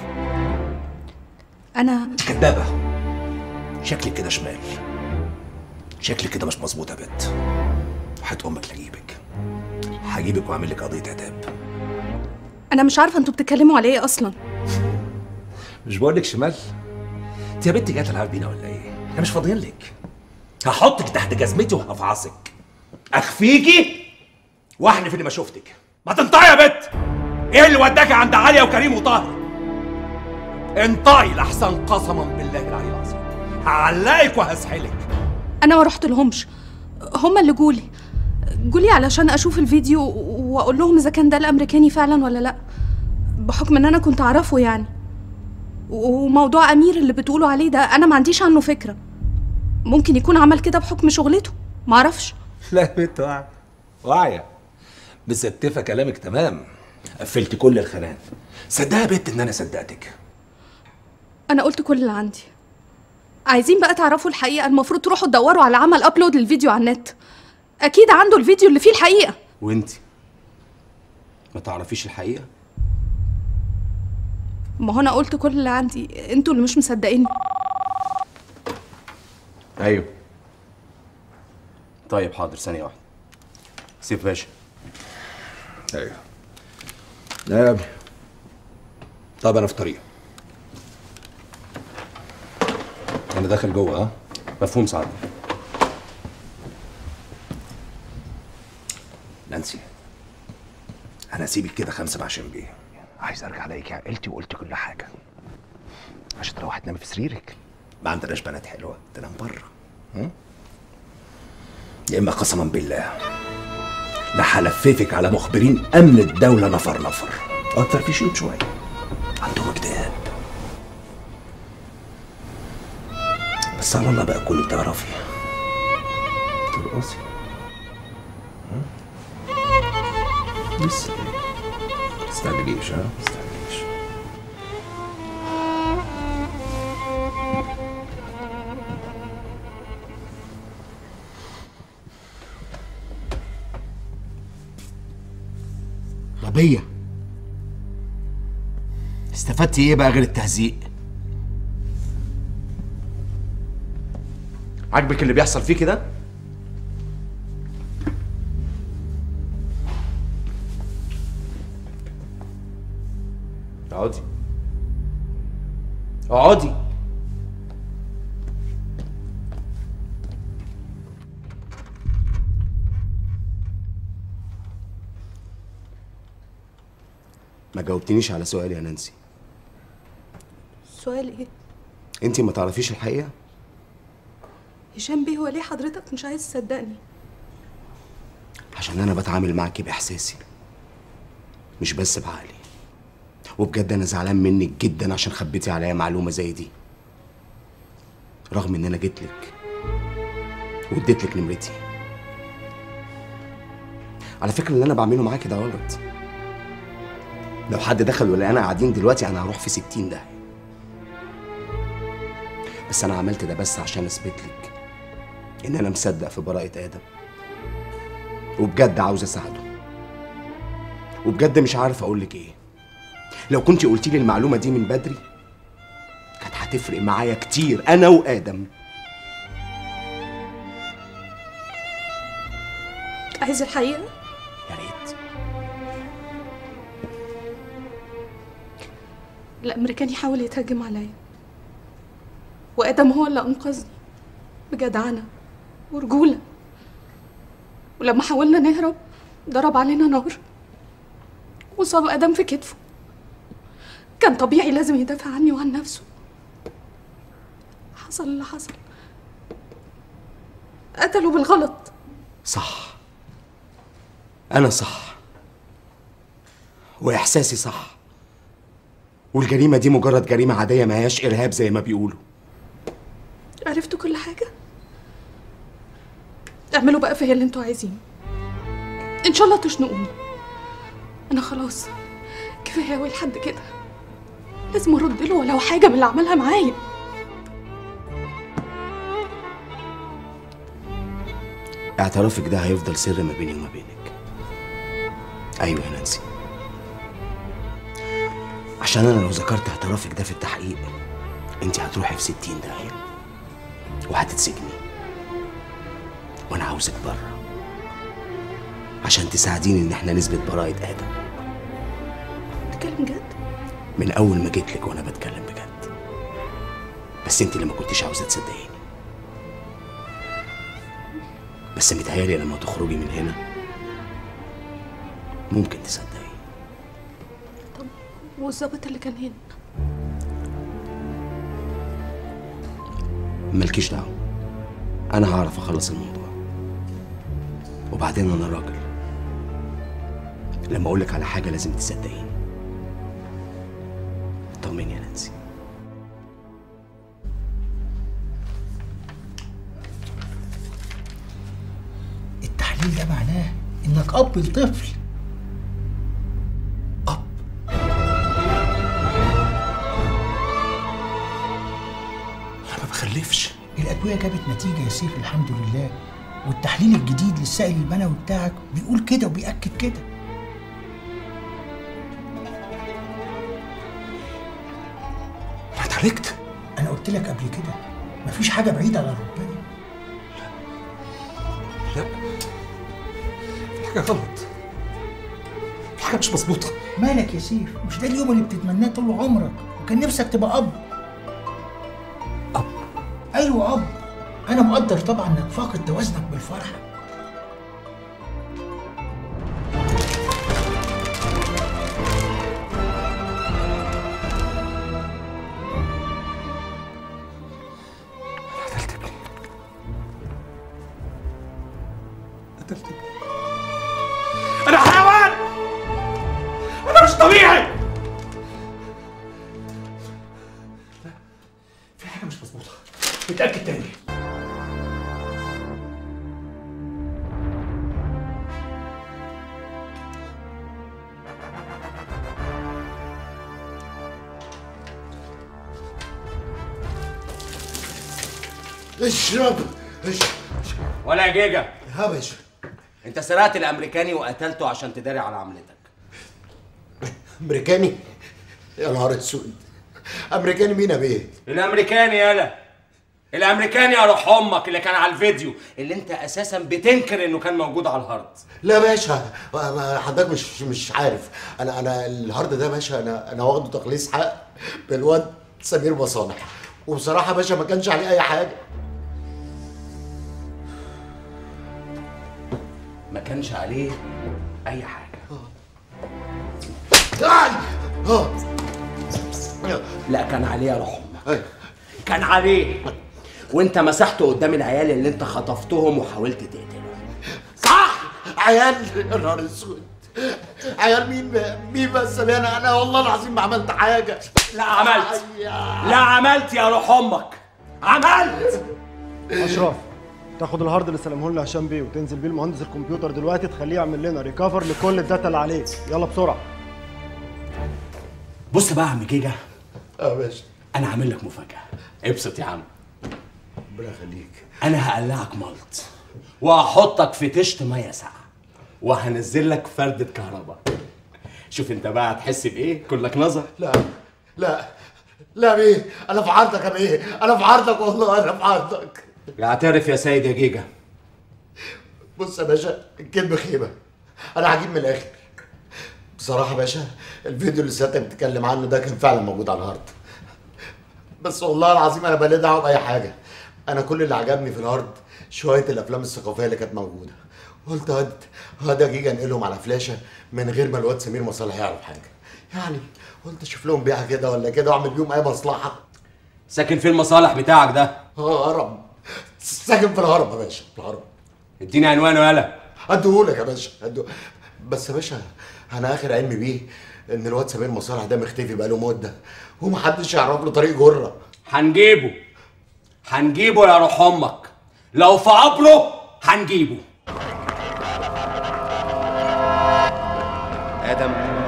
انا كدابة شكلك كده شمال شكلك كده مش مظبوط يا بت هات امك لاجيبك هجيبك واعمل لك قضيه عتاب انا مش عارفه انتوا بتتكلموا على ايه اصلا مش بقول لك شمال انت يا بنت جايه تلعب بينا ولا ايه احنا مش فاضيين لك هحطك تحت جزمتي وهفعصك اخفيكي واحلف اني ما شفتك ما تنطقي يا بت ايه اللي وداكي عند عليا وكريم وطاهر انطقي لحسن قسما بالله العلي العظيم هعلقك وهسحلك انا ما رحت لهمش هما اللي جولي جولي علشان اشوف الفيديو واقول لهم اذا كان ده الامريكاني فعلا ولا لا بحكم ان انا كنت اعرفه يعني وموضوع امير اللي بتقولوا عليه ده انا ما عنديش عنه فكره ممكن يكون عمل كده بحكم شغلته معرفش لا يا بنت واعية واعية مستفة كلامك تمام قفلت كل الخنان صدقها يا بنت ان انا صدقتك انا قلت كل اللي عندي عايزين بقى تعرفوا الحقيقه المفروض تروحوا تدوروا على عمل ابلود للفيديو على النت اكيد عنده الفيديو اللي فيه الحقيقه وانت ما تعرفيش الحقيقه ما هو انا قلت كل اللي عندي انتوا اللي مش مصدقيني ايوه طيب حاضر ثانيه واحده سيف باشا ايوه لا يا ابني طب انا في طريق انا داخل جوه ها مفهوم سعادتك نانسي انا هسيبك كده خمسة مع شنبيه عايز ارجع الاقيكي عقلتي وقلت كل حاجه عشان تروحي تنامي في سريرك ما عندناش بنات حلوه تنام بره ها؟ يا اما قسما بالله لا هلففك على مخبرين امن الدوله نفر نفر اكتر في شيوط شويه عندهم اكتئاب بس على الله بقى كل بتعرفي ترقصي ها؟ لسه ما تستعجليش ها ما تستعجليش طبية استفدتي ايه بقى غير التهزيق عاجبك اللي بيحصل فيكي ده اقعدي اقعدي ما جاوبتنيش على سؤالي يا نانسي سؤال ايه انت ما تعرفيش الحقيقه هشام بيه هو ليه حضرتك مش عايز تصدقني عشان انا بتعامل معاكي باحساسي مش بس بعقلي وبجد انا زعلان منك جدا عشان خبيتي عليا معلومه زي دي رغم ان انا جيت لك واديت لك نمرتي على فكره اللي انا بعمله معاكي ده غلط لو حد دخل ولقانا قاعدين دلوقتي انا هروح في ستين ده بس انا عملت ده بس عشان اثبت لك ان انا مصدق في براءة ادم وبجد عاوز اساعده وبجد مش عارف اقول لك ايه لو كنت قلتي لي المعلومه دي من بدري كانت هتفرق معايا كتير انا وادم عايز الحقيقه يا ريت الامريكاني حاول يتهجم عليا وادم هو اللي انقذني بجدعنه ورجوله ولما حاولنا نهرب ضرب علينا نار وصاب ادم في كتفه كان طبيعي لازم يدافع عني وعن نفسه حصل اللي حصل قتله بالغلط صح انا صح واحساسي صح والجريمه دي مجرد جريمه عاديه ما هياش ارهاب زي ما بيقولوا عرفتوا كل حاجة اعملوا بقى فيا اللي انتوا عايزينه ان شاء الله تشنقوني انا خلاص كفايه قوي لحد كده لازم ارد له ولو حاجه من اللي عملها معايا اعترافك ده هيفضل سر ما بيني وما بينك ايوه يا نانسي عشان انا لو ذكرت اعترافك ده في التحقيق انت هتروحي في ستين داهية وهتتسجني وانا عاوزك بره عشان تساعديني ان احنا نثبت براءة ادم بتتكلم جد من اول ما جيت لك وانا بتكلم بجد بس انت اللي ما كنتيش عاوزه تصدقيني بس متهيألي لما تخرجي من هنا ممكن تصدقي والظابط اللي كان هنا مالكيش دعوه انا هعرف اخلص الموضوع وبعدين انا راجل لما اقولك على حاجه لازم تصدقيني طمني يا نانسي التحليل ده معناه انك اب لطفل انا ما بخلفش الادويه جابت نتيجه يا سيف الحمد لله والتحليل الجديد للسائل المنوي بتاعك بيقول كده وبيأكد كده انا اتعالجت انا قلت لك قبل كده مفيش حاجه بعيده على ربنا لا في حاجه غلط في حاجه مش مظبوطه مالك يا سيف مش ده اليوم اللي بتتمناه طول عمرك وكان نفسك تبقى اب اب ايوه اب انا مقدر طبعا انك فاقد توازنك بالفرحه قتلت ابني قتلت ابني انا حيوان انا مش طبيعي لا في حاجه مش مظبوطه اتاكد تاني اشرب اشرب ولا يا جيجا يا باشا انت سرقت الامريكاني وقتلته عشان تداري على عملتك امريكاني يا نهار اسود امريكاني مين يا بيه الامريكاني يالا الامريكاني يا روح امك اللي كان على الفيديو اللي انت اساسا بتنكر انه كان موجود على الهارد لا يا باشا ما- حضرتك مش مش عارف انا انا الهارد ده يا باشا انا انا واخده تخليص حق بالواد سمير مصالح وبصراحه يا باشا ما كانش عليه اي حاجه ما كانش عليه اي حاجه اه لا كان عليه يا روح امك كان عليه وانت مسحته قدام العيال اللي انت خطفتهم وحاولت تقتلهم صح عيال يا نهار اسود عيال مين بقى؟ مين بس انا انا والله العظيم ما عملت حاجه لا عملت لا عملت يا روح امك عملت اشرف تاخد الهارد اللي سلمه لنا هشام بيه وتنزل بيه المهندس الكمبيوتر دلوقتي تخليه يعمل لنا ريكفر لكل الداتا اللي عليه يلا بسرعه بص بقى يا عم جيجا اه يا باشا انا عامل لك مفاجاه ابسط يا عم ربنا يخليك انا هقلعك ملط وهحطك في طشت ميه ساقعه وهنزل لك فردة كهرباء شوف انت بقى هتحس بايه كلك نظر لا لا لا يا بيه انا في عرضك يا بيه انا في عرضك والله انا في عرضك اعترف يا سيد يا جيجا بص يا باشا الكذب خيبه انا هجيب من الاخر بصراحه يا باشا الفيديو اللي سيادتك بتتكلم عنه ده كان فعلا موجود على الهارد بس والله العظيم انا بلا دعوه باي حاجه انا كل اللي عجبني في الهارد شويه الافلام الثقافيه اللي كانت موجوده قلت هاد هاد يا جيجا انقلهم على فلاشه من غير ما الواد سمير مصالح يعرف حاجه يعني قلت اشوف لهم بيعه كده ولا كده واعمل بيهم اي مصلحه ساكن فين المصالح بتاعك ده اه هرم ساكن في الهرم يا باشا في الهرم اديني عنوانه يالا اديهولك يا باشا أديه- بس يا باشا انا اخر علمي بيه ان الواد سمير مصالح ده مختفي بقاله مده ومحدش يعرف له طريق جره هنجيبه هنجيبه يا روح امك لو في عبره هنجيبه ادم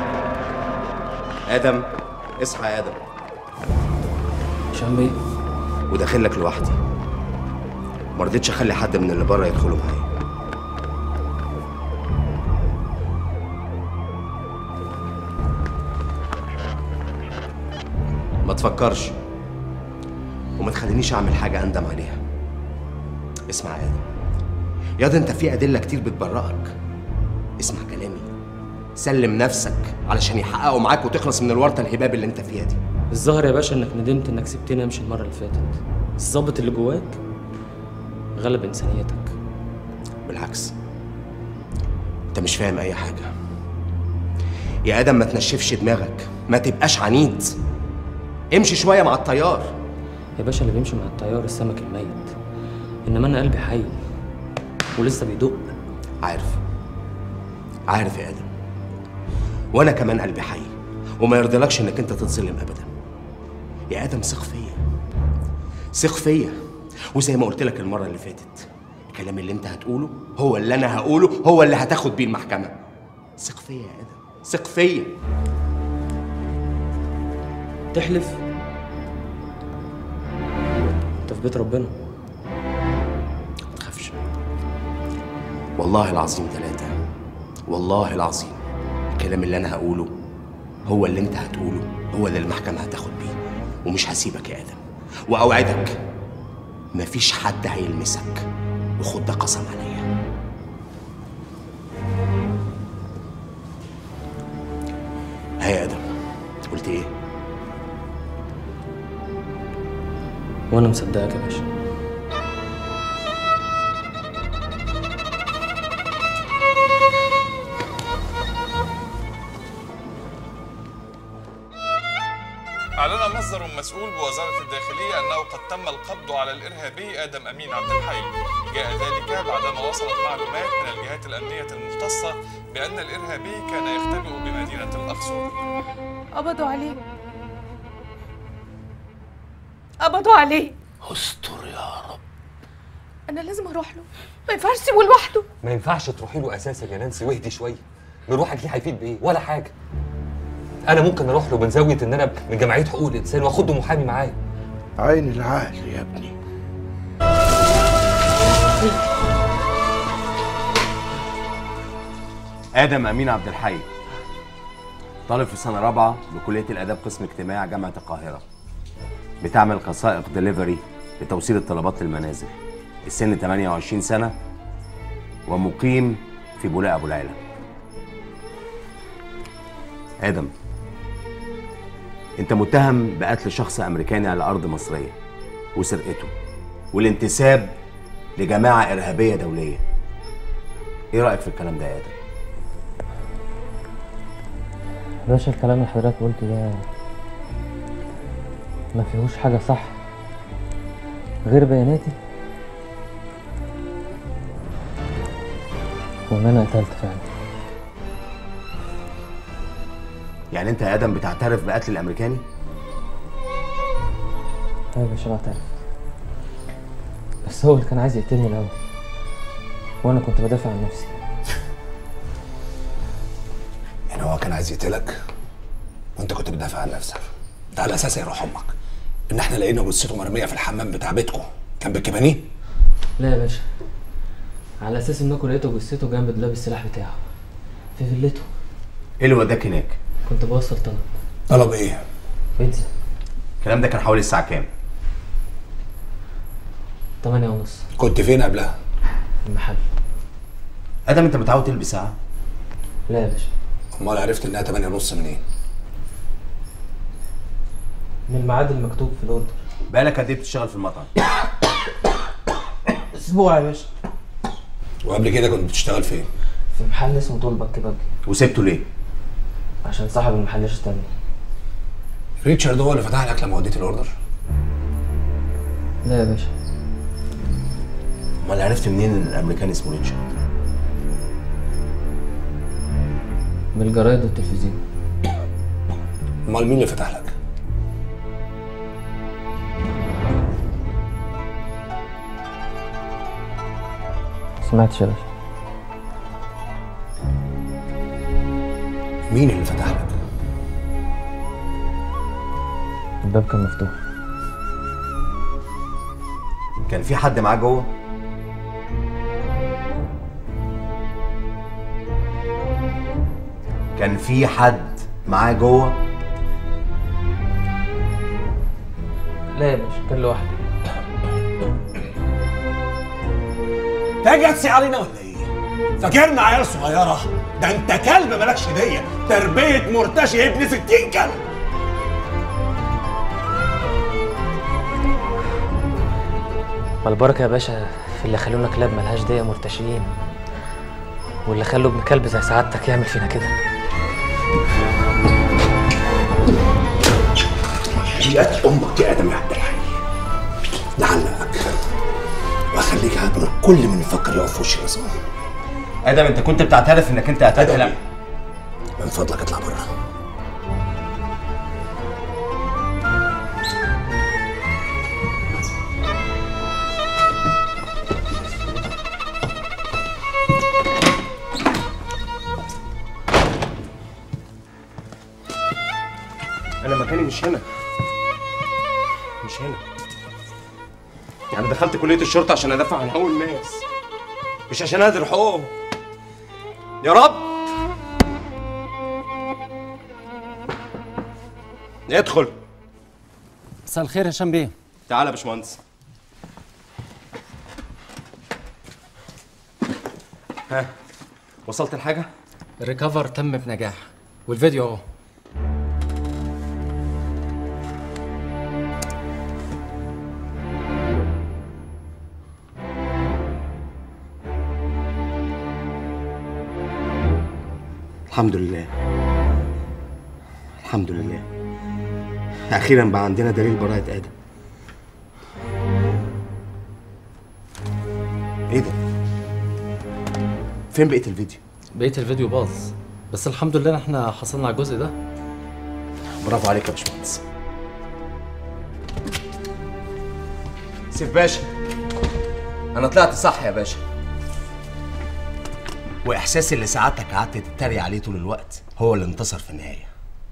ادم اصحى يا ادم هشام بيه وداخل لك لوحدي ما رضيتش اخلي حد من اللي بره يدخلوا معايا ما تفكرش وما تخلينيش اعمل حاجه اندم عليها اسمع يا ادم ياض انت في ادله كتير بتبرئك اسمع كلامي سلم نفسك علشان يحققوا معاك وتخلص من الورطه الهباب اللي انت فيها دي الظاهر يا باشا انك ندمت انك سبتني امشي المره اللي فاتت الظابط اللي جواك غلب انسانيتك بالعكس انت مش فاهم اي حاجه يا ادم ما تنشفش دماغك ما تبقاش عنيد امشي شويه مع التيار يا باشا اللي بيمشي مع التيار السمك الميت انما انا قلبي حي ولسه بيدق عارف عارف يا ادم وانا كمان قلبي حي وما يرضيلكش انك انت تتظلم ابدا يا ادم ثق فيا ثق فيا وزي ما قلت لك المره اللي فاتت الكلام اللي انت هتقوله هو اللي انا هقوله هو اللي هتاخد بيه المحكمه ثق فيا يا ادم ثق فيا تحلف انت في بيت ربنا ما تخافش والله العظيم ثلاثة والله العظيم الكلام اللي أنا هقوله هو اللي أنت هتقوله هو اللي المحكمة هتاخد بيه ومش هسيبك يا آدم وأوعدك مفيش حد هيلمسك وخد ده قسم عليا ها يا آدم قلت إيه؟ وانا مصدقك يا باشا أعلن مصدر مسؤول بوزارة الداخلية أنه قد تم القبض على الإرهابي آدم أمين عبد الحي جاء ذلك بعدما وصلت معلومات من الجهات الأمنية المختصة بأن الإرهابي كان يختبئ بمدينة الأقصر قبضوا عليه قبضوا عليه استر يا رب انا لازم اروح له ما ينفعش اسيبه لوحده ما ينفعش تروحي له اساسا يا نانسي واهدي شويه مروحك ليه هيفيد بايه ولا حاجه انا ممكن اروح له من زاويه ان انا من جمعيه حقوق الانسان واخد له محامي معايا عين العقل يا ابني آدم أمين عبد الحي طالب في سنة رابعة بكلية الآداب قسم اجتماع جامعة القاهرة بتعمل قصائق دليفري لتوصيل الطلبات للمنازل السن 28 سنة ومقيم في بولاق أبو العلا آدم أنت متهم بقتل شخص أمريكاني على أرض مصرية وسرقته والانتساب لجماعة إرهابية دولية إيه رأيك في الكلام ده يا آدم؟ باشا الكلام اللي حضرتك قلته ده ما فيهوش حاجة صح غير بياناتي وان انا قتلت فعلا يعني أنت يا آدم بتعترف بقتل الأمريكاني؟ ايوه يا باشا بعترف بس هو اللي كان عايز يقتلني الاول وانا كنت بدافع عن نفسي يعني هو كان عايز يقتلك وانت كنت بتدافع عن نفسك ده على اساس يا روح امك ان احنا لقينا جثته مرميه في الحمام بتاع بيتكم كان بالكبانيه لا يا باشا على اساس انكم لقيتوا جثته جنب دولاب السلاح بتاعه في فيلته إيه اللي وداك هناك؟ كنت بوصل طلب طلب ايه؟ بيتزا الكلام ده كان حوالي الساعة كام؟ تمانية ونص كنت فين قبلها؟ المحل آدم أنت متعود تلبس ساعة؟ لا يا باشا امال عرفت انها 8 ونص منين؟ من الميعاد المكتوب في الاوردر بقالك قد إيه بتشتغل في المطعم؟ اسبوع يا باشا وقبل كده كنت بتشتغل فين؟ في محل اسمه طلبة كبابجي وسبته ليه؟ عشان صاحب المحل اشتمني ريتشارد هو اللي فتح لك لما وديت الاوردر لا يا باشا امال عرفت منين ان الامريكاني اسمه ريتشارد؟ من الجرايد والتلفزيون امال مين اللي فتح لك؟ سمعتش يا باشا مين اللي فتح لك؟ الباب كان مفتوح كان في حد معاه جوه كان في حد معاه جوه لا يا باشا كان لوحده تاجي تسي علينا ولا ايه؟ فاكرنا عيال صغيرة ده انت كلب مالكش هدية تربية مرتشي ابن ستين كلب ما البركة يا باشا في اللي خلونا كلاب ملهاش دية مرتشيين واللي خلوا ابن كلب زي سعادتك يعمل فينا كده حياة امك يا ادم يا عبد الحي لعلك واخليك هبل كل من يفكر يقف في وش النظام ادم انت كنت بتعترف انك انت قتلت لا من فضلك اطلع بره انا مكاني مش هنا مش هنا يعني دخلت كلية الشرطة عشان ادافع عن حقوق الناس مش عشان اهدر حقوقهم يا رب ادخل مساء الخير هشام بيه تعالى يا باشمهندس ها وصلت لحاجة؟ الريكفر تم بنجاح والفيديو اهو الحمد لله الحمد لله اخيرا بقى عندنا دليل براءة ادم ايه ده فين بقية الفيديو بقية الفيديو باظ بس الحمد لله إن احنا حصلنا على الجزء ده برافو عليك يا باشمهندس سيف باشا انا طلعت صح يا باشا واحساسي اللي سعادتك قعدت تتريق عليه طول الوقت هو اللي انتصر في النهايه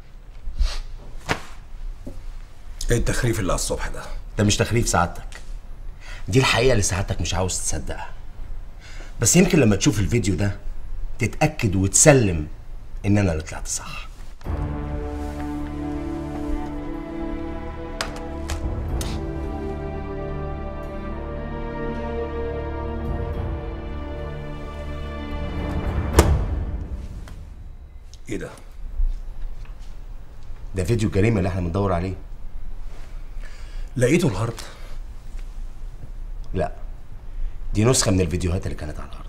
ايه التخريف اللي على الصبح ده؟ ده مش تخريف سعادتك دي الحقيقه اللي سعادتك مش عاوز تصدقها بس يمكن لما تشوف الفيديو ده تتاكد وتسلم ان انا اللي طلعت صح ايه ده؟ ده فيديو الجريمه اللي احنا بندور عليه لقيته الهارد لا دي نسخه من الفيديوهات اللي كانت على الارض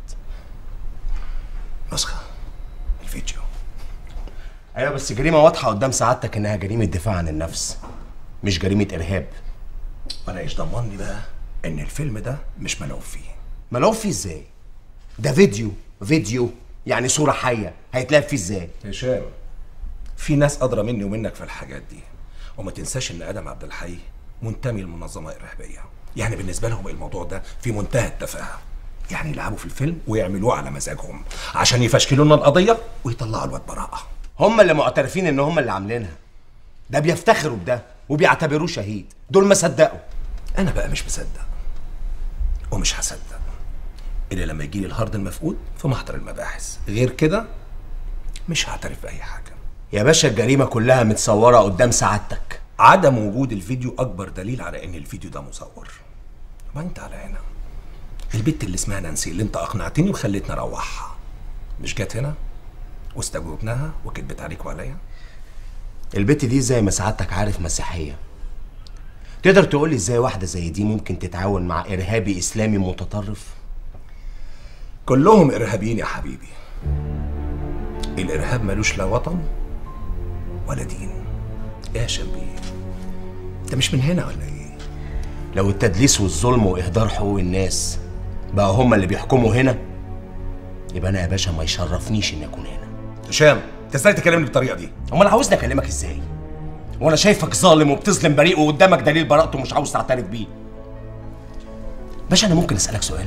نسخه الفيديو ايوه بس جريمه واضحه قدام سعادتك انها جريمه دفاع عن النفس مش جريمه ارهاب وانا ايش ضمني بقى ان الفيلم ده مش ملعوب فيه ملعوب فيه ازاي ده فيديو فيديو يعني صوره حيه هيتلعب فيه ازاي هشام في ناس ادرى مني ومنك في الحاجات دي وما تنساش ان ادم عبد الحي منتمي لمنظمه ارهابيه يعني بالنسبه لهم الموضوع ده في منتهى التفاهه يعني يلعبوا في الفيلم ويعملوه على مزاجهم عشان يفشكلوا لنا القضيه ويطلعوا الواد براءه هم اللي معترفين ان هم اللي عاملينها ده بيفتخروا بده وبيعتبروه شهيد دول ما صدقوا انا بقى مش مصدق ومش هصدق الا لما يجي لي الهارد المفقود في محضر المباحث غير كده مش هعترف باي حاجه يا باشا الجريمه كلها متصوره قدام سعادتك عدم وجود الفيديو اكبر دليل على ان الفيديو ده مصور ما انت على هنا البت اللي اسمها نانسي اللي انت اقنعتني وخليتني اروحها مش جت هنا واستجوبناها وكدبت عليك وعليا البت دي زي ما سعادتك عارف مسيحيه تقدر تقول لي ازاي واحده زي دي ممكن تتعاون مع ارهابي اسلامي متطرف كلهم ارهابيين يا حبيبي الارهاب ملوش لا وطن ولا دين يا شبيه انت مش من هنا ولا ايه لو التدليس والظلم واهدار حقوق الناس بقى هما اللي بيحكموا هنا يبقى انا يا باشا ما يشرفنيش اني اكون هنا هشام انت ازاي تكلمني بالطريقه دي امال عاوزني اكلمك ازاي وانا شايفك ظالم وبتظلم بريء وقدامك دليل براءته ومش عاوز تعترف بيه باشا انا ممكن اسالك سؤال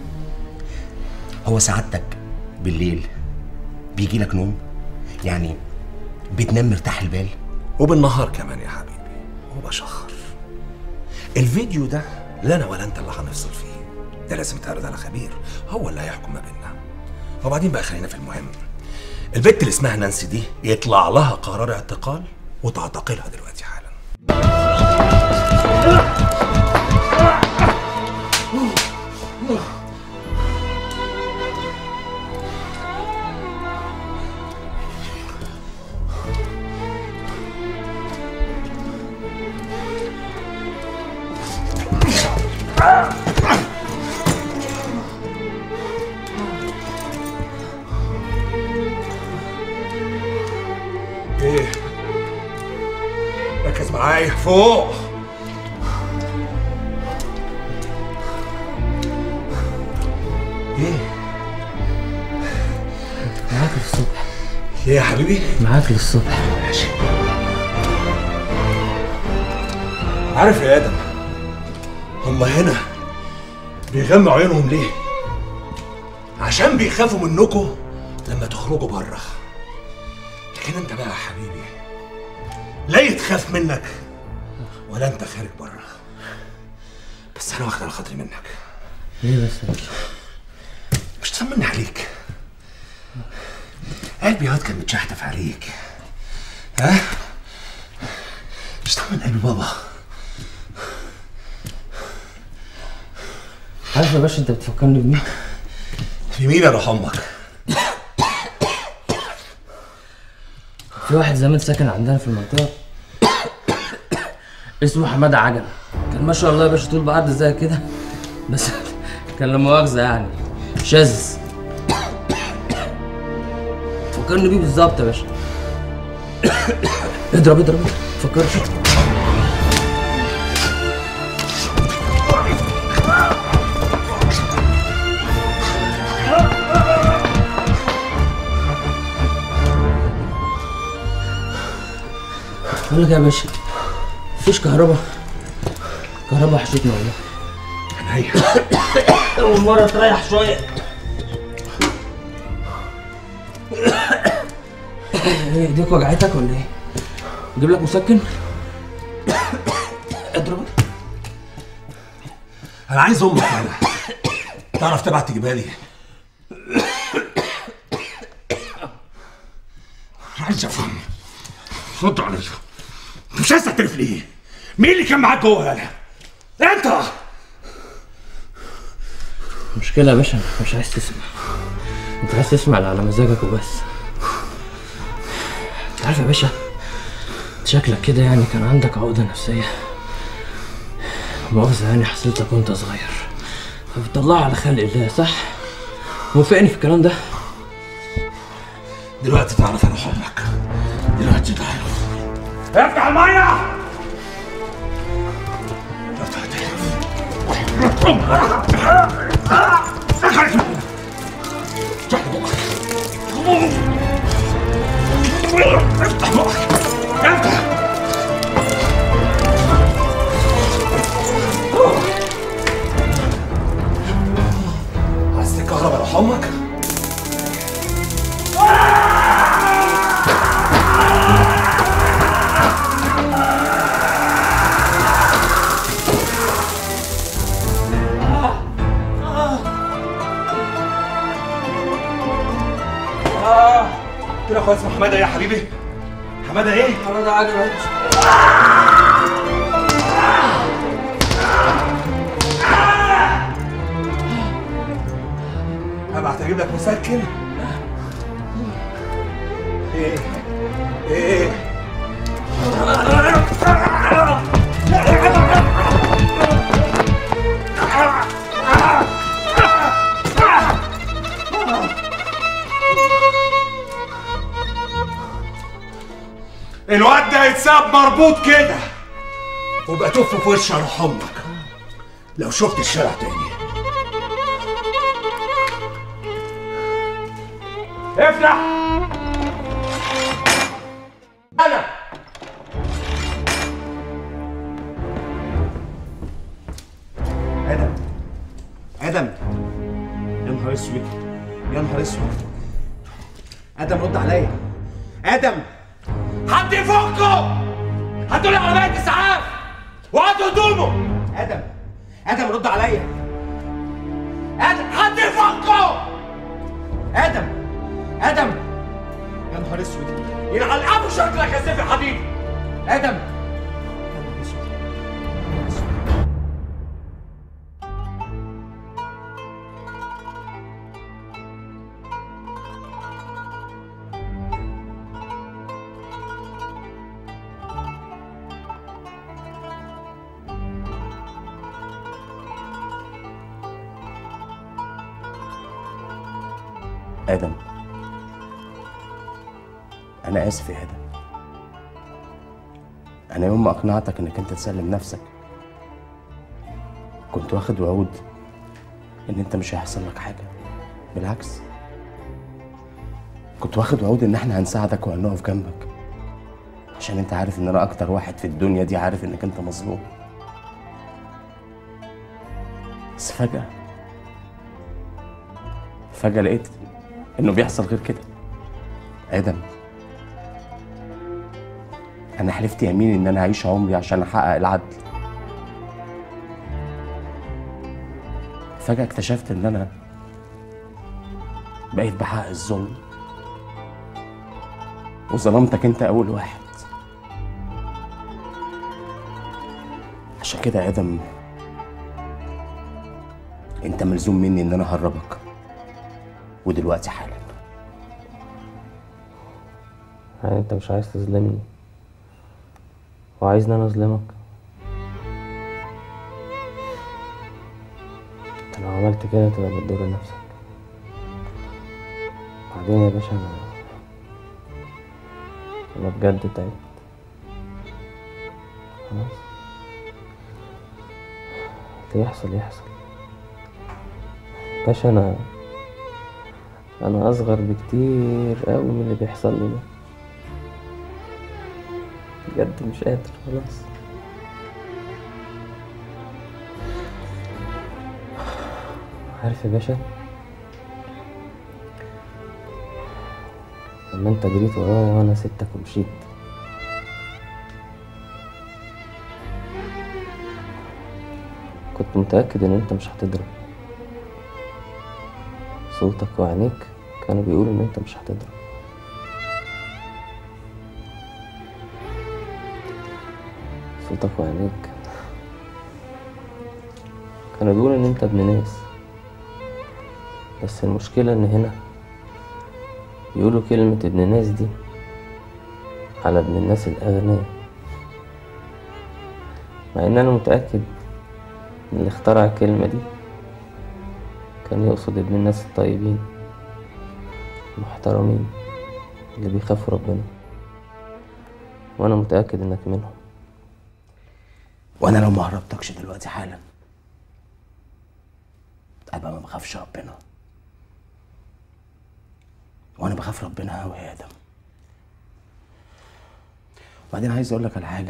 هو سعادتك بالليل بيجي لك نوم يعني بتنام مرتاح البال وبالنهار كمان يا حبيبي وبشخر الفيديو ده لا انا ولا انت اللي هنفصل فيه ده لازم يتعرض على خبير هو اللي هيحكم ما بيننا وبعدين بقى خلينا في المهم البت اللي اسمها نانسي دي يطلع لها قرار اعتقال وتعتقلها دلوقتي حالا ايه ركز معايا فوق ايه معاك للصبح ليه يا حبيبي معاك للصبح ماشي عارف يا ادم هما هنا بيغموا عيونهم ليه عشان بيخافوا منكم لما تخرجوا بره لكن انت بقى يا حبيبي لا يتخاف منك ولا انت خارج بره بس انا واخد على خاطري منك ليه بس يا باشا مش تطمن عليك قلبي هاد كان متشحتف عليك ها مش تطمن قلبي بابا عارف يا باشا انت بتفكرني بمين؟ في مين يا روح امك في واحد زمان ساكن عندنا في المنطقة اسمه حمادة عجل كان ما شاء الله يا باشا طول بعرض زي كده بس كان لا مؤاخذة يعني شاذ فكرني بيه بالظبط يا باشا اضرب اضرب فكرت بقول لك يا باشا مفيش كهرباء كهرباء وحشتنا والله عينيا اول مرة تريح شوية ايه ايديك وجعتك ولا ايه؟ اجيب لك مسكن؟ اضرب انا عايز امك انا تعرف تبعت تجيبها لي عايز افهم رد عليا مش عايز تعترف ليه مين اللي كان معاك جوه يالا انت المشكلة يا باشا انت مش عايز تسمع انت عايز تسمع اللي على مزاجك وبس انت عارف يا باشا شكلك كده يعني كان عندك عقدة نفسية مؤاخذة يعني حصلتك وانت صغير فبتطلعها على خلق الله صح؟ موافقني في الكلام ده؟ دلوقتي تعرف انا امك دلوقتي تعرف افتح الميه افتح بقك افتح عايز تكهرب على امك قلت له اخويا اسمه حماده يا حبيبي حماده ايه؟ حماده عجل هبعت اجيب لك مسكن ايه ايه الواد ده يتساب مربوط كده وبقى تف في وش روح امك لو شفت الشارع تاني افتح ادم ادم يا نهار اسود يا نهار اسود ادم رد عليا ادم حد يفكه هاتوا لي عربيه اسعاف وهاتوا هدومه ادم ادم رد عليا ادم حد يفكه ادم ادم يا نهار اسود يلعن ابو شكلك يا سيف حبيبي ادم آدم أنا آسف يا آدم أنا يوم ما أقنعتك إنك أنت تسلم نفسك كنت واخد وعود إن أنت مش هيحصل لك حاجة بالعكس كنت واخد وعود إن إحنا هنساعدك وهنقف جنبك عشان أنت عارف إن أنا أكتر واحد في الدنيا دي عارف إنك أنت مظلوم بس فجأة فجأة لقيت إنه بيحصل غير كده آدم أنا حلفت يمين إن أنا هعيش عمري عشان أحقق العدل فجأة اكتشفت إن أنا بقيت بحقق الظلم وظلمتك أنت أول واحد عشان كده يا آدم أنت ملزوم مني إن أنا أهربك ودلوقتي حالا يعني انت مش عايز تظلمني وعايزني انا اظلمك انت لو عملت كده تبقى بتضر نفسك بعدين يا باشا انا انا بجد تعبت خلاص اللي يحصل يحصل باشا انا انا اصغر بكتير قوي من اللي بيحصل لي ده بجد مش قادر خلاص عارف يا باشا لما انت جريت ورايا وانا سبتك ومشيت كنت متأكد ان انت مش هتضرب صوتك وعينيك كانوا بيقولوا ان انت مش هتضرب صوتك وعينيك كانوا بيقولوا ان انت ابن ناس بس المشكلة ان هنا بيقولوا كلمة ابن ناس دي على ابن الناس الأغنياء مع ان انا متأكد ان اللي اخترع الكلمة دي كان يقصد ابن الناس الطيبين المحترمين اللي بيخافوا ربنا وانا متأكد انك منهم وانا لو ما هربتكش دلوقتي حالا ابقى ما بخافش ربنا وانا بخاف ربنا قوي يا ادم وبعدين عايز اقول لك على حاجه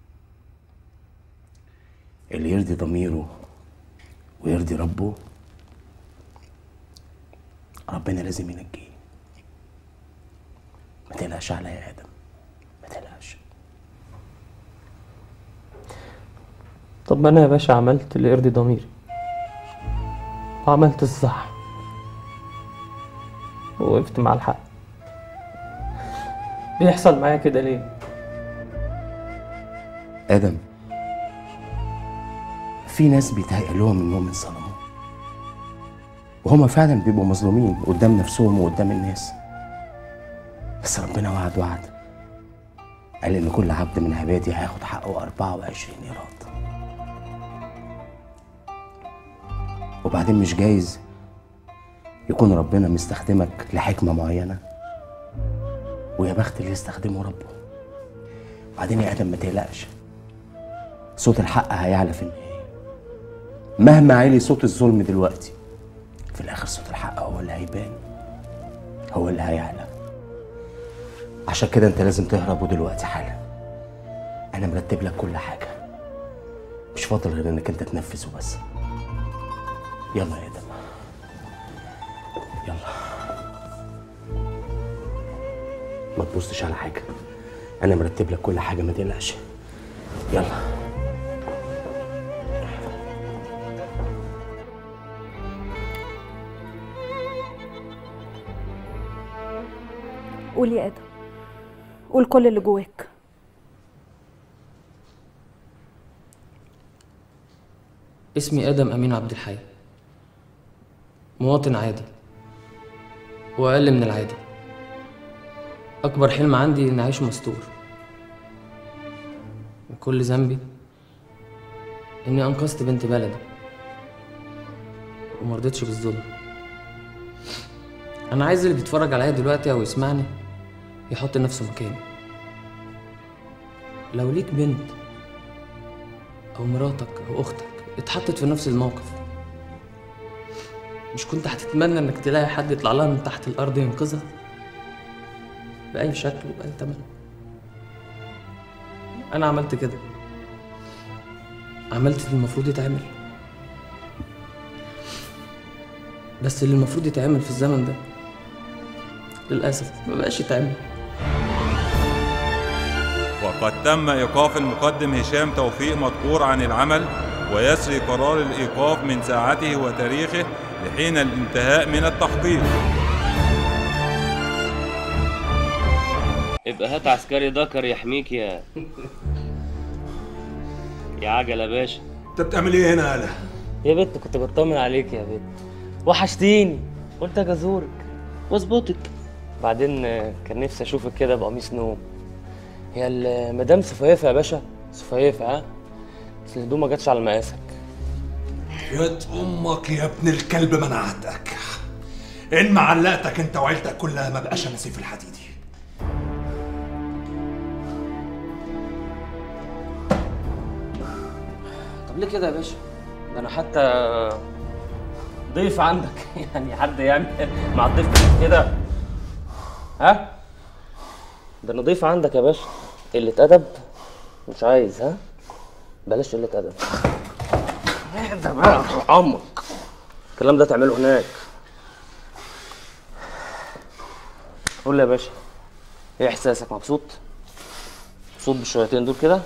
اللي يرضي ضميره ويرضي ربه ربنا لازم ينجيه ما تقلقش عليا يا ادم ما تقلقش طب ما انا يا باشا عملت اللي يرضي ضميري وعملت الصح ووقفت مع الحق بيحصل معايا كده ليه ادم في ناس بيتهيأ لهم انهم انظلموا وهما فعلا بيبقوا مظلومين قدام نفسهم وقدام الناس بس ربنا وعد وعد قال ان كل عبد من عبادي هياخد حقه 24 ايراد وبعدين مش جايز يكون ربنا مستخدمك لحكمة معينة ويا بخت اللي يستخدمه ربه وبعدين يا آدم ما تقلقش صوت الحق هيعلى في النهاية مهما عالي صوت الظلم دلوقتي في الآخر صوت الحق هو اللي هيبان هو اللي هيعلى عشان كده انت لازم تهرب دلوقتي حالا انا مرتب لك كل حاجة مش فاضل غير انك انت تنفذ وبس يلا يا ادم يلا ما تبصش على حاجه انا مرتب لك كل حاجه ما تقلقش يلا قول يا ادم قول كل اللي جواك اسمي آدم أمين عبد الحي مواطن عادي وأقل من العادي أكبر حلم عندي إني أعيش مستور كل ذنبي إني أنقذت بنت بلدي ومرضتش بالظلم أنا عايز اللي بيتفرج عليا دلوقتي أو يسمعني يحط نفسه مكاني لو ليك بنت أو مراتك أو أختك اتحطت في نفس الموقف مش كنت هتتمنى إنك تلاقي حد يطلع لها من تحت الأرض ينقذها بأي شكل وبأي تمن أنا عملت كده عملت اللي المفروض يتعمل بس اللي المفروض يتعمل في الزمن ده للأسف ما بقاش يتعمل وقد تم إيقاف المقدم هشام توفيق مدقور عن العمل ويسري قرار الإيقاف من ساعته وتاريخه لحين الانتهاء من التحقيق ابقى هات عسكري ذكر يحميك يا يا عجل يا باشا انت بتعمل ايه هنا يالا يا بت كنت بطمن عليك يا بت وحشتيني قلت اجي ازورك واظبطك بعدين آه، كان نفسي اشوفك كده بقميص نوم هي المدام سفيفه يا باشا سفيفه ها بس الهدوم ما جاتش على مقاسك يا امك يا ابن الكلب منعتك ان ما علقتك انت وعيلتك كلها ما بقاش انا سيف الحديدي طب ليه كده يا باشا ده انا حتى ضيف عندك يعني حد يعمل مع الضيف كده ها ده انا ضيف عندك يا باشا قلة أدب مش عايز ها بلاش قلة أدب اهدى بقى عمك الكلام ده تعمله هناك قول لي يا باشا ايه احساسك مبسوط مبسوط بالشويتين دول كده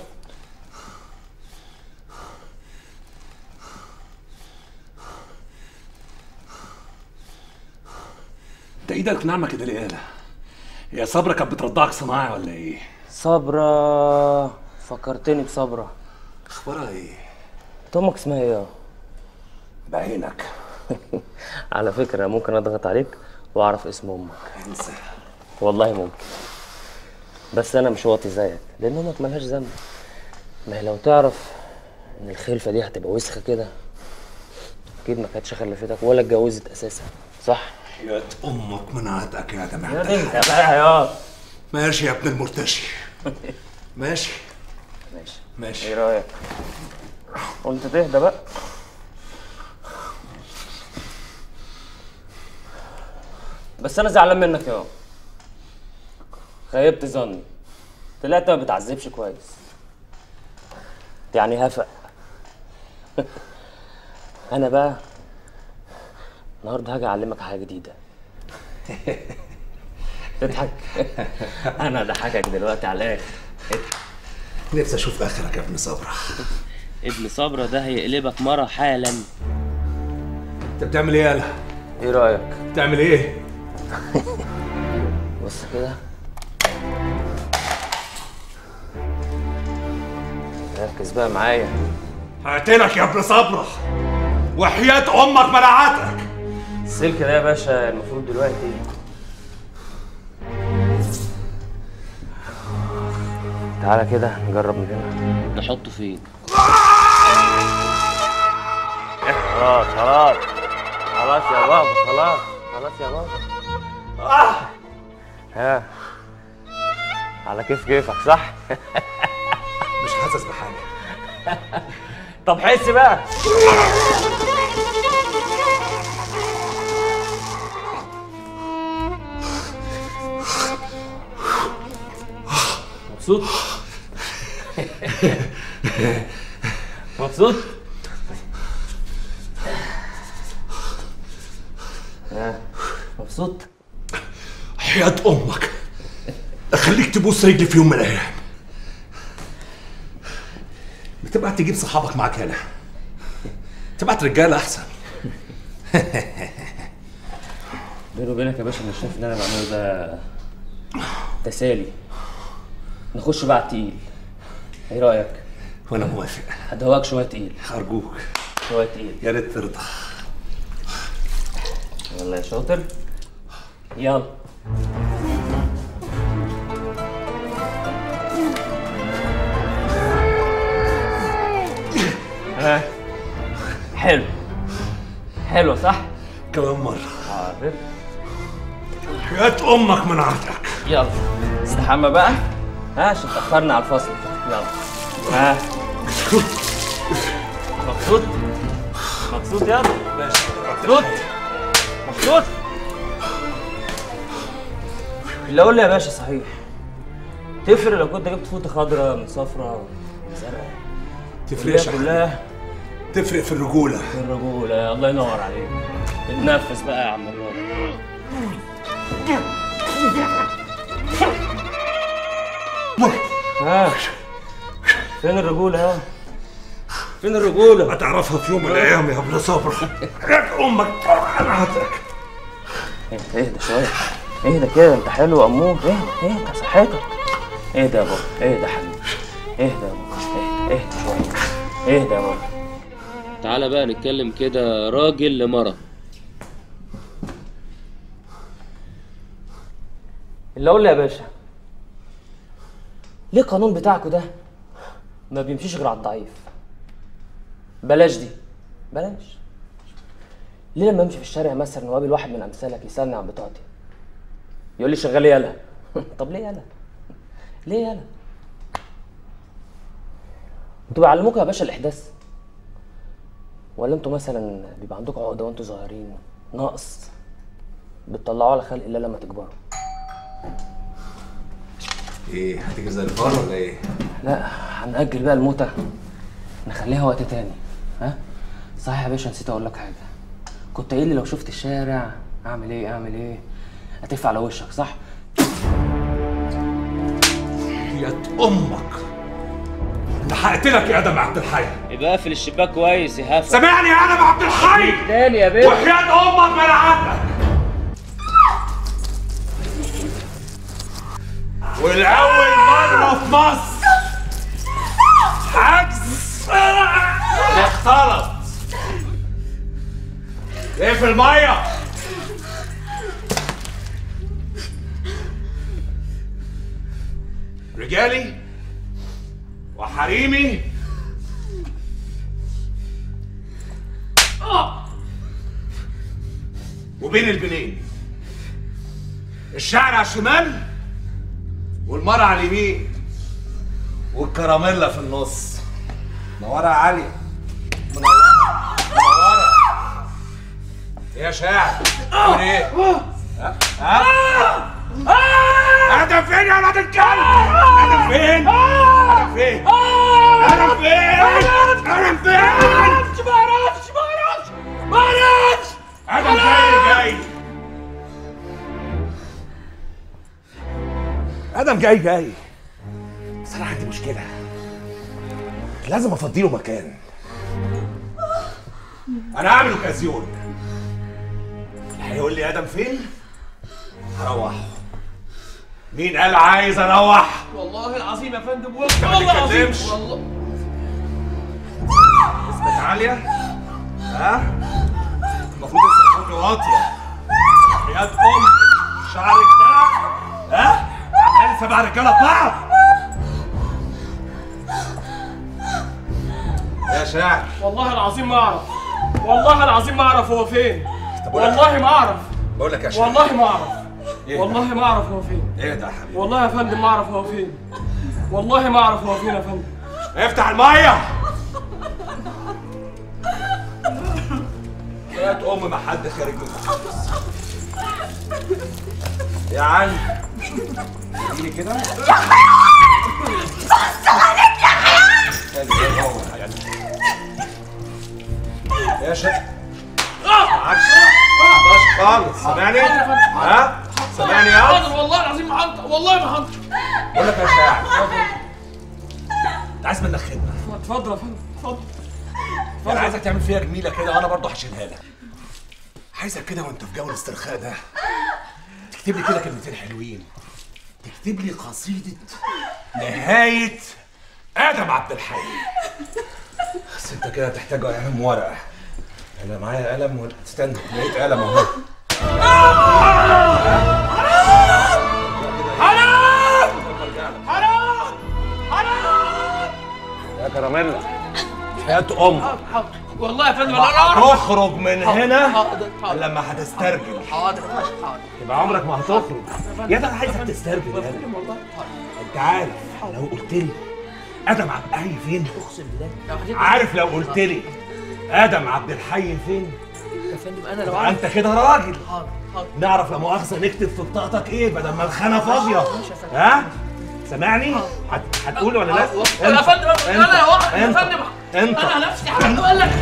انت ايدك ناعمه كده ليه يالا يا صبرا كانت بترضعك صناعي ولا ايه صبرا فكرتني بصبرا اخبارها ايه انت امك اسمها ايه بعينك على فكره ممكن اضغط عليك واعرف اسم امك انسى والله ممكن بس انا مش واطي زيك لان امك ملهاش ذنب ما هي لو تعرف ان الخلفه دي هتبقى وسخه كده اكيد ما كانتش خلفتك ولا اتجوزت اساسا صح يا امك منعتك يا جماعه يا بنت يا بقى يا ماشي يا ابن المرتشي ماشي ماشي ماشي ايه رايك قلت تهدى بقى بس انا زعلان منك يا خيبت ظني طلعت ما بتعذبش كويس يعني هفق انا بقى النهارده هاجي اعلمك حاجه جديده تضحك انا ضحكك دلوقتي على الاخر نفسي اشوف اخرك يا ابن صبرا ابن صبرا ده هيقلبك مره حالا انت بتعمل ايه يالا ايه رايك بتعمل ايه بص كده ركز بقى معايا هقتلك يا ابن صبرا وحياة امك منعتك السلك ده يا باشا المفروض دلوقتي تعالى كده نجرب من هنا نحطه فين خلاص خلاص خلاص يا بابا خلاص خلاص يا بابا ها على كيف كيفك صح مش حاسس بحاجه طب حس بقى مبسوط مبسوط مبسوط حياة امك اخليك تبوس رجلي في يوم من الايام بتبعت تجيب صحابك معاك هنا تبعت رجاله احسن بيني وبينك يا باشا انا شايف ان انا بعمله ده تسالي نخش بقى على التقيل ايه رايك وانا موافق هدوقك شويه تقيل ارجوك شويه تقيل يا ريت ترضى يلا يا شاطر يلا ها حلو حلو صح؟ كمان مرة حاضر حياة امك من عهدك يلا استحمى بقى ها عشان اتأخرنا على الفصل يلا ها مبسوط؟ مبسوط يلا مبسوط؟ مبسوط؟ اللي اقول لي يا باشا صحيح تفرق لو كنت جبت فوطه خضراء من صفراء من زرقاء تفرقش يا كلها تفرق في الرجولة في الرجولة الله ينور عليك اتنفس بقى يا عم الراجل ها فين الرجولة ها؟ فين الرجولة؟ هتعرفها في يوم من الايام يا ابن صبر حياة امك من عهدك اهدى اهدى شوية اهدى كده انت حلو يا امور اهدى اهدى صحتك اهدى يا بابا اهدى يا حبيبي اهدى يا بابا اهدى اهدى شوية اهدى يا بابا تعالى بقى نتكلم كده راجل لمرة اللي اقول لي يا باشا ليه القانون بتاعكوا ده ما بيمشيش غير على الضعيف بلاش دي بلاش ليه لما امشي في الشارع مثلا وقابل واحد من امثالك يسالني عن بطاقتي يقول لي شغال يالا طب ليه يالا ليه يالا انتوا بيعلموكوا يا باشا الاحداث ولا انتوا مثلا بيبقى عندكم عقده وانتوا صغيرين ناقص بتطلعوه على خلق الله لما تكبروا ايه هتيجي زي الفار ولا ايه؟ لا هنأجل بقى الموتة نخليها وقت تاني ها صحيح يا باشا نسيت اقول لك حاجة كنت قايل لي لو شفت الشارع اعمل ايه اعمل ايه هتقفل على وشك صح حياة امك انا هقتلك يا ادم عبد الحي يبقى اقفل الشباك كويس يا هفا سامعني يا ادم عبد الحي تاني يا باشا وحياة امك من عهدك والأول مرة في مصر حجز اختلط ايه في المية رجالي وحريمي وبين البنين الشعر على الشمال والمرة على اليمين والكراميلا في النص منورة يا علي منورة منورة إيه يا شاعر عامل ايه؟ ها؟ ها؟ ادم فين يا ولاد الكلب؟ ادم فين؟ ادم فين؟ ادم فين؟ ادم فين؟ معرفش معرفش معرفش معرفش ادم جاي جاي ادم جاي جاي بس انا عندي مشكله لازم افضي له مكان انا هعمل اوكازيون هيقول لي ادم فين هروحه مين قال عايز اروح والله العظيم يا فندم ما والله العظيم تتكلمش. والله اسمك عاليه ها المفروض اسمك تكون واطيه حياة ام شعرك ده ها عمال سبع رجاله في بعض يا شاعر والله العظيم ما اعرف والله العظيم ما اعرف هو فين طب ولا- والله ما اعرف بقول لك يا شاعر والله ما اعرف إيه؟ والله ما اعرف هو فين ايه ده يا حبيبي والله يا فندم ما اعرف هو فين والله ما اعرف هو فين يا فندم افتح الميه حياة ام ما حد خارج من الحبس يا علي تجيلي كده بص عليك يا حياة يا شيخ معكش 11 خالص سامعني ها سامعني يا حاضر والله العظيم ما هنطق والله ما هنطق بقول لك يا شاعر انت عايز منك خدمه اتفضل يا فندم اتفضل انا عايزك تعمل فيها جميله كده وانا برضه هشيلها لك عايزك كده وانت في جو الاسترخاء ده تكتب لي كده كلمتين حلوين تكتب لي قصيده نهايه ادم عبد الحي بس انت كده تحتاج قلم ورقه انا معايا قلم و... استنى لقيت قلم اهو حرام حرام حرام يا كراميلا حياة امك حاضر والله يا فندم انا اعرف هتخرج من هنا حاضر حاضر لما هتسترجل حاضر حاضر يبقى عمرك ما هتخرج يا ده انا عايزك تسترجل يا يا فندم والله حاضر انت عارف لو قلت لي ادم عبد الحي فين اقسم بالله عارف لو قلت لي ادم عبد الحي فين يا فندم انا لو يبقى عارف انت كده راجل حاضر حاضر نعرف لا مؤاخذه نكتب في بطاقتك ايه بدل ما الخانه فاضيه ها سامعني هت- هتقول ولا لا يا فندم انا يا واحد يا انت فندم انت انا نفسي هقول لك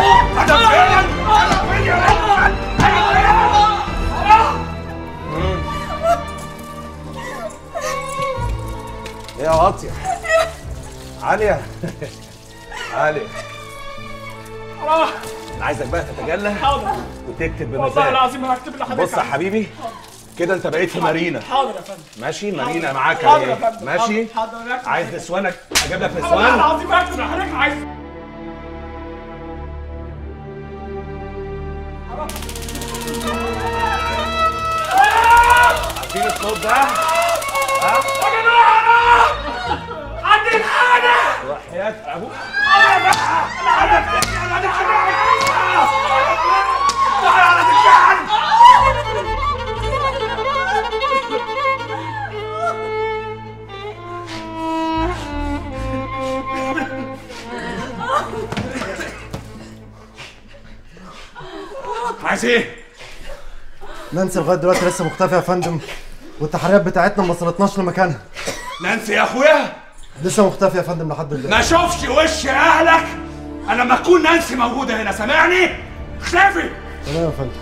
ايه يا واطيه عاليه عاليه حرام انا عايزك بقى تتجلى حاضر وتكتب والله بمزاج العظيم هكتب لحضرتك بص يا حبيبي كده انت بقيت في مارينا حاضر يا فندم ماشي مارينا معاك حاضر يا اهي فندم ماشي حاضر حاضر هكتب عايز نسوانك اجيب لك والله نسوان العظيم هكتب لحضرتك عايز عارفين الصوت ده ها يا جماعه حد الحاجه وحياة ابوك عايز ايه؟ نانسي لغايه دلوقتي لسه مختفيه يا فندم والتحريات بتاعتنا ما وصلتناش لمكانها نانسي يا اخويا لسه مختفيه يا فندم لحد دلوقتي ما اشوفش وش اهلك انا لما تكون نانسي موجوده هنا سامعني؟ اختفي تمام يا فندم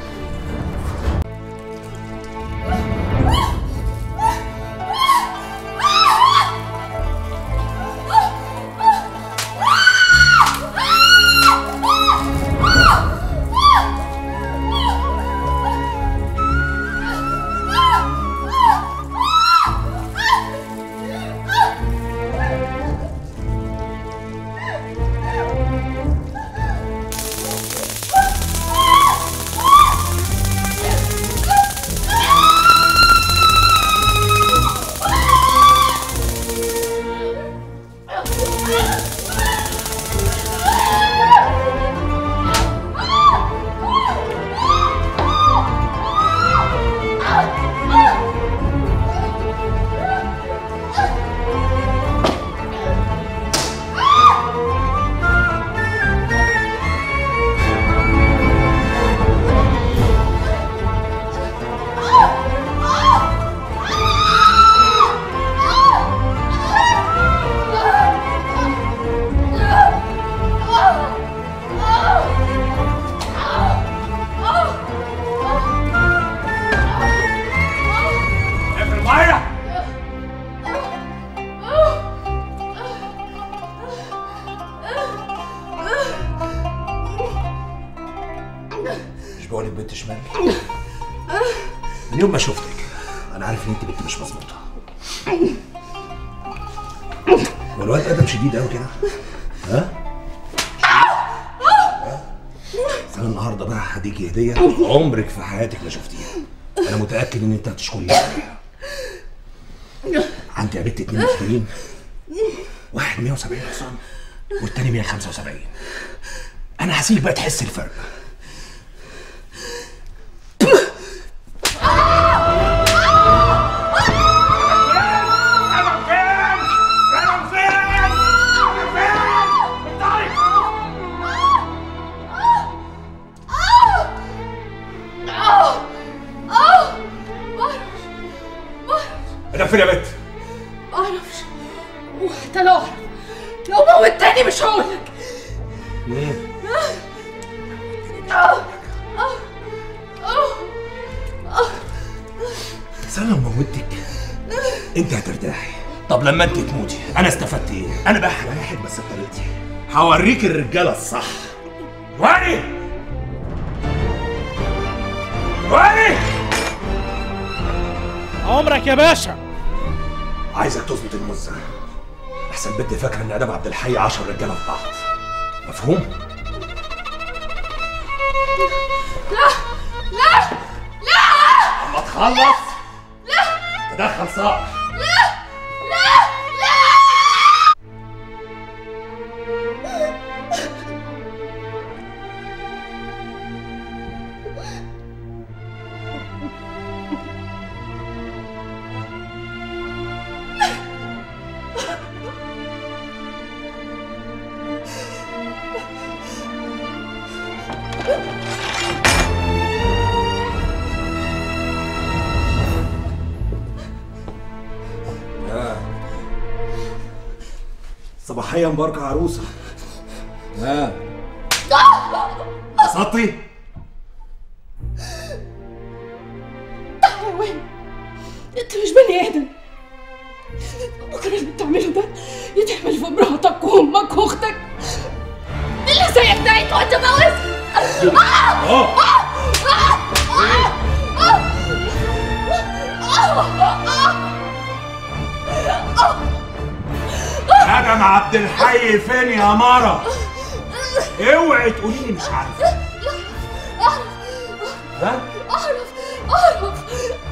اقفل معايا مش بقولك بنت شمال من يوم ما شفتك انا عارف ان انت بنت مش مظبوطه والواد ادم شديد قوي كده ها بس انا النهارده بقى هديكي هديه عمرك في حياتك ما شفتيها انا متاكد ان انت هتشكرني عليها عندي يا بنت اتنين مختارين واحد 170 حصان والتاني 175 انا هسيبك بقى تحس الفرق انا فين يا بنت؟ معرفش وحتى لو اعرف لو موتني مش هقولك آه. آه. آه. موتك انت هترتاحي طب لما انت تموتي انا استفدت ايه انا بقى واحد بس بطريقتي هوريك الرجاله الصح واني واني عمرك يا باشا عايزك تظبط المزه احسن بنت فاكره ان ادم عبد الحي 10 رجاله في بعض مفهوم لا لا لا اما تخلص لا تدخل صقر لا لا لا ها صباحية مباركة عروسة ها قصدتي حيوان انت مش بني ادم بكره اللي بتعمله ده يتعمل في مراتك وامك واختك اللي زيك ده يتقعد تموت ادم عبد الحي فين يا مرة اوعي تقولي لي مش عارفة ها اعرف اعرف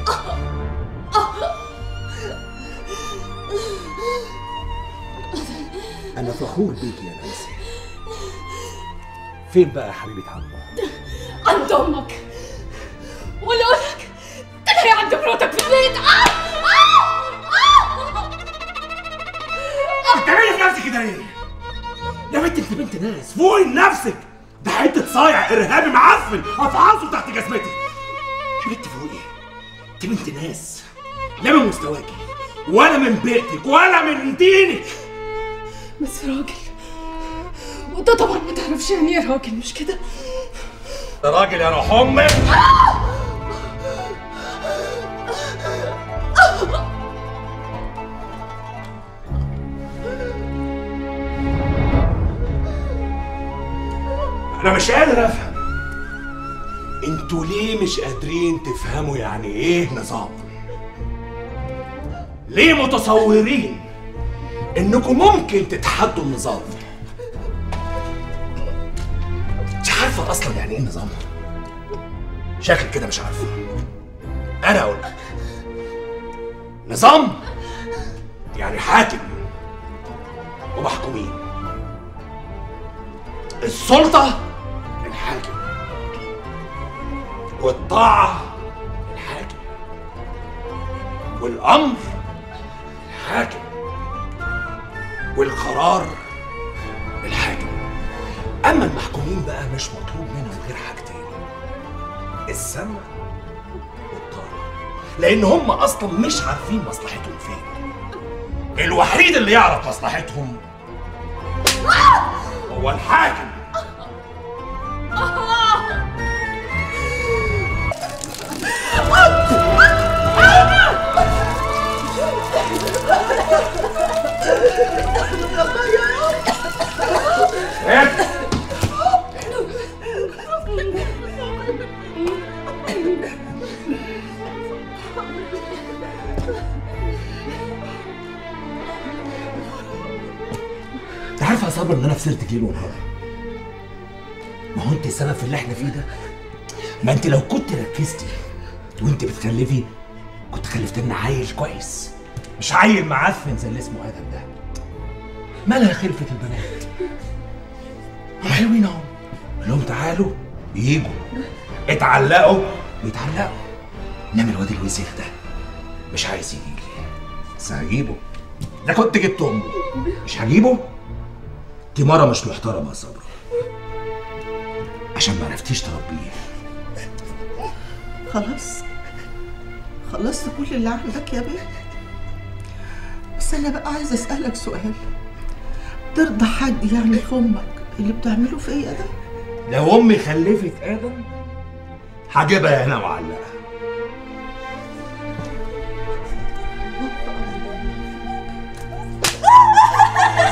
انا فخور بيك يا نانسي فين بقى يا حبيبة عمو عند امك ولا اقول لك تلاقي عند مراتك في البيت آه! آه! آه! بتعملي في نفسك كده ليه؟ يا بنت انت بنت ناس فوقي لنفسك ده حته صايع ارهابي معفن افعصه تحت جزمتي يا بنت فوقي انت بنت ناس لا من مستواكي ولا من بيئتك ولا من دينك بس راجل وانت طبعا ما تعرفش يعني ايه راجل مش كده ده راجل يا روح امك انا مش قادر افهم انتوا ليه مش قادرين تفهموا يعني ايه نظام ليه متصورين انكم ممكن تتحدوا النظام انت عارفه اصلا يعني ايه نظام شكل كده مش عارفه انا اقول لك نظام يعني حاكم ومحكومين السلطة الحاكم والطاعة الحاكم والأمر الحاكم والقرار الحاكم أما المحكومين بقى مش مطلوب منهم غير حاجتين السمع والطاعة لأن هم أصلا مش عارفين مصلحتهم فين الوحيد اللي يعرف مصلحتهم هو الحاكم انت عارفه يا صبر ان انا خسرت كيلو ونهار ما هو انت السبب في اللي احنا فيه ده ما انت لو كنت ركزتي وانت بتخلفي كنت خلفت لنا عيل كويس مش عيل معفن زي اللي اسمه ادم ده مالها خلفة البنات هم حلوين اهو قال لهم تعالوا ييجوا اتعلقوا بيتعلقوا انما الواد الوسخ ده مش عايز يجي لي بس هجيبه ده كنت جبت امه مش هجيبه دي مرة مش محترمة يا صبرا عشان ما عرفتيش تربيه خلاص خلصت كل اللي عندك يا بيه بس انا بقى عايزه اسالك سؤال ترضى حد يعني في امك اللي بتعمله فيا ده لو امي خلفت ادم هجيبها هنا معلقه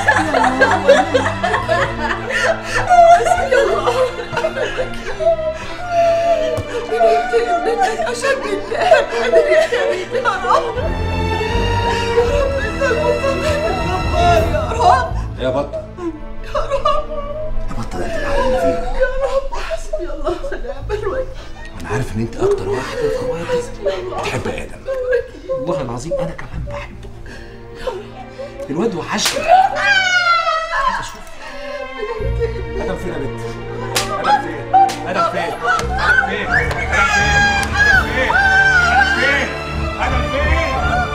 أشد الله قادر يا كريم يا رب يا رب انت المنتقم الجبار يا رب يا بطه يا رب يا بطه ده انت معلم فيها يا رب حسبي الله ونعم الوكيل انا عارف ان انت اكتر واحد في اخواتي بتحب ادم والله العظيم انا كمان بحبه الواد وحشني عايز اشوف ادم فين يا بنت ادم فين ادم فين ادم فين ادم فين ادم فين ادم فين ادم فين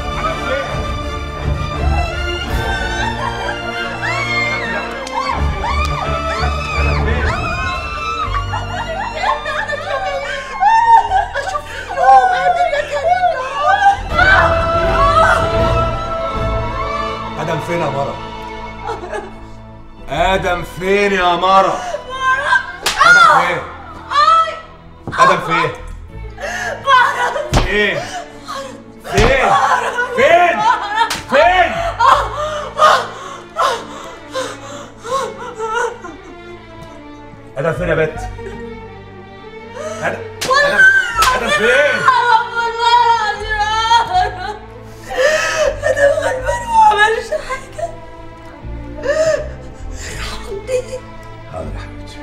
أشوف يوم قادر يا كريم يا رب ادم فين يا مره ادم فين يا مره ادم فين ادم فين فين فين فين فين ادم فين يا بت ادم ادم ادم فين أنا غلبان وما عملش حاجة ارحمني حاضر يا حبيبتي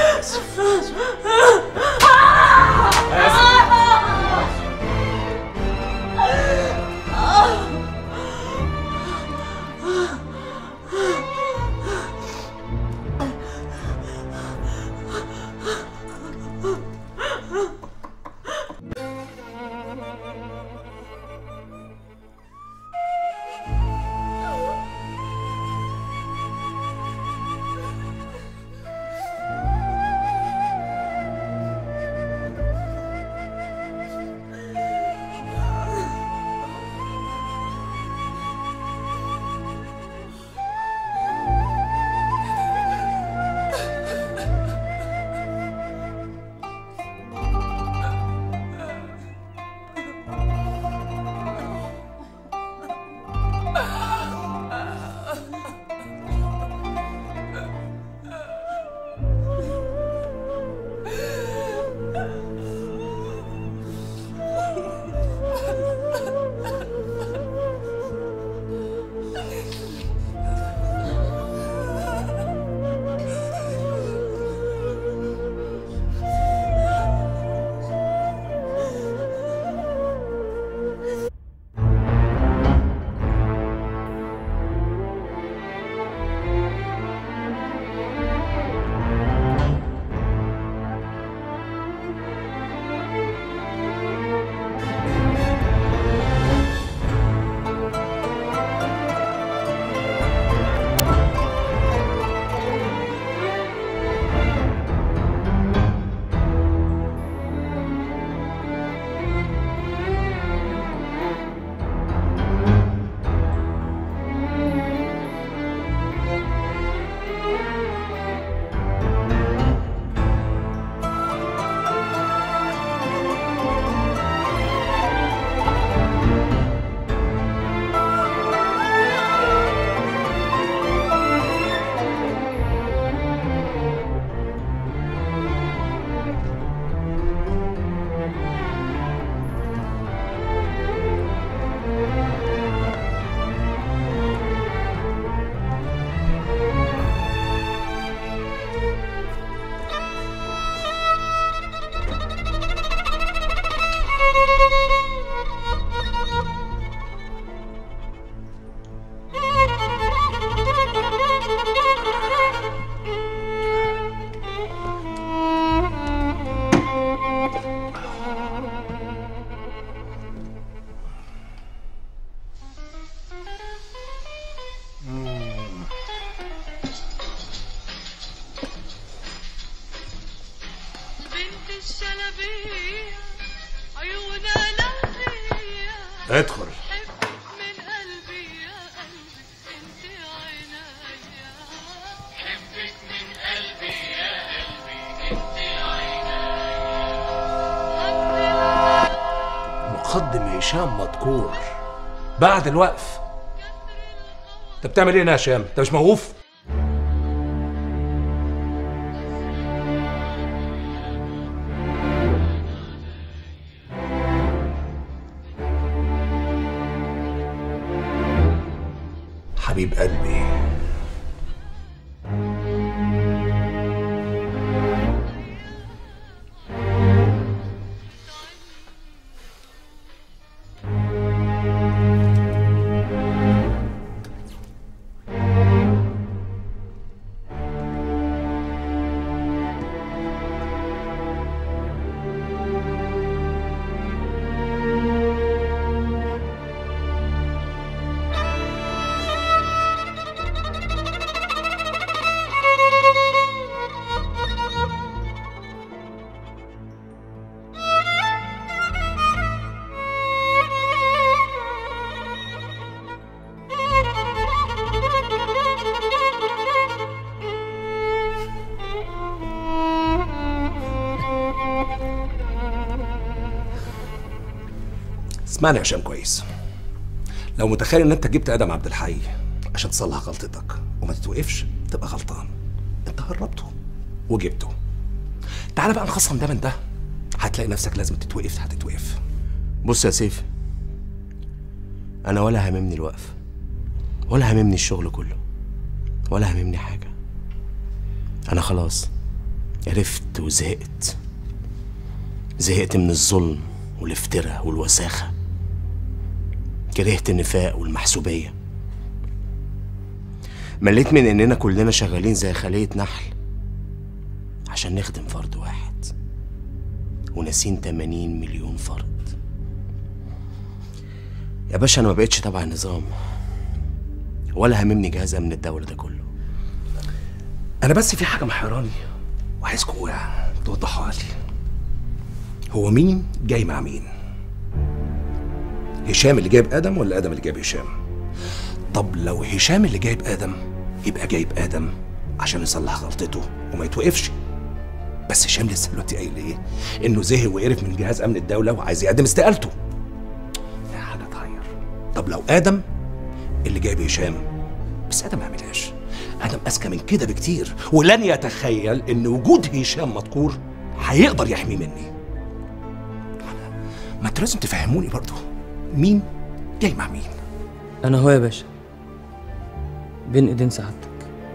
ادخل مقدم هشام مذكور بعد الوقف انت بتعمل ايه هنا يا هشام انت مش موقوف حبيب قلبي اسمعني يا هشام كويس لو متخيل ان انت جبت ادم عبد الحي عشان تصلح غلطتك وما تتوقفش تبقى غلطان انت هربته وجبته تعال بقى نخصم ده من ده هتلاقي نفسك لازم تتوقف هتتوقف بص يا سيف انا ولا هاممني الوقف ولا هاممني الشغل كله ولا هاممني حاجه انا خلاص عرفت وزهقت زهقت من الظلم والافتراء والوساخه كرهت النفاق والمحسوبيه مليت من اننا كلنا شغالين زي خليه نحل عشان نخدم فرد واحد وناسين 80 مليون فرد يا باشا انا ما بقتش تبع النظام ولا هاممني جهاز امن الدوله ده كله انا بس في حاجه محيراني وعايزكم توضحوها لي هو مين جاي مع مين هشام اللي جايب ادم ولا ادم اللي جايب هشام طب لو هشام اللي جايب ادم يبقى جايب ادم عشان يصلح غلطته وما يتوقفش بس هشام لسه دلوقتي قايل ايه انه زهق وقرف من جهاز امن الدوله وعايز يقدم استقالته يا حاجه تغير طب لو ادم اللي جايب هشام بس ادم ما عملهاش ادم اذكى من كده بكتير ولن يتخيل ان وجود هشام مذكور هيقدر يحميه مني ما انتوا لازم تفهموني برضه مين جاي مع مين انا هو يا باشا بين ايدين سعادتك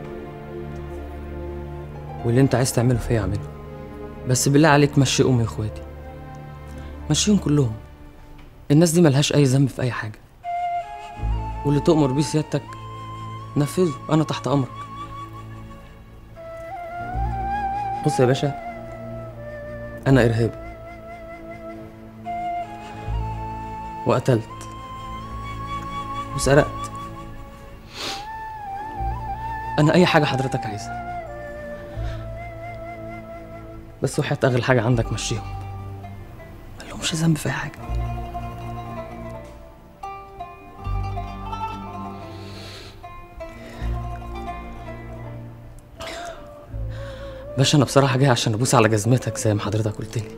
واللي انت عايز تعمله فيا اعمله بس بالله عليك مشي امي واخواتي مشيهم كلهم الناس دي ملهاش اي ذنب في اي حاجه واللي تؤمر بيه سيادتك نفذه انا تحت امرك بص يا باشا انا ارهابي وقتلت وسرقت انا اي حاجه حضرتك عايزها بس وحياة اغلى حاجه عندك مشيهم ملهمش ذنب في أي حاجه باشا انا بصراحه جاي عشان ابوس على جزمتك زي ما حضرتك قلت لي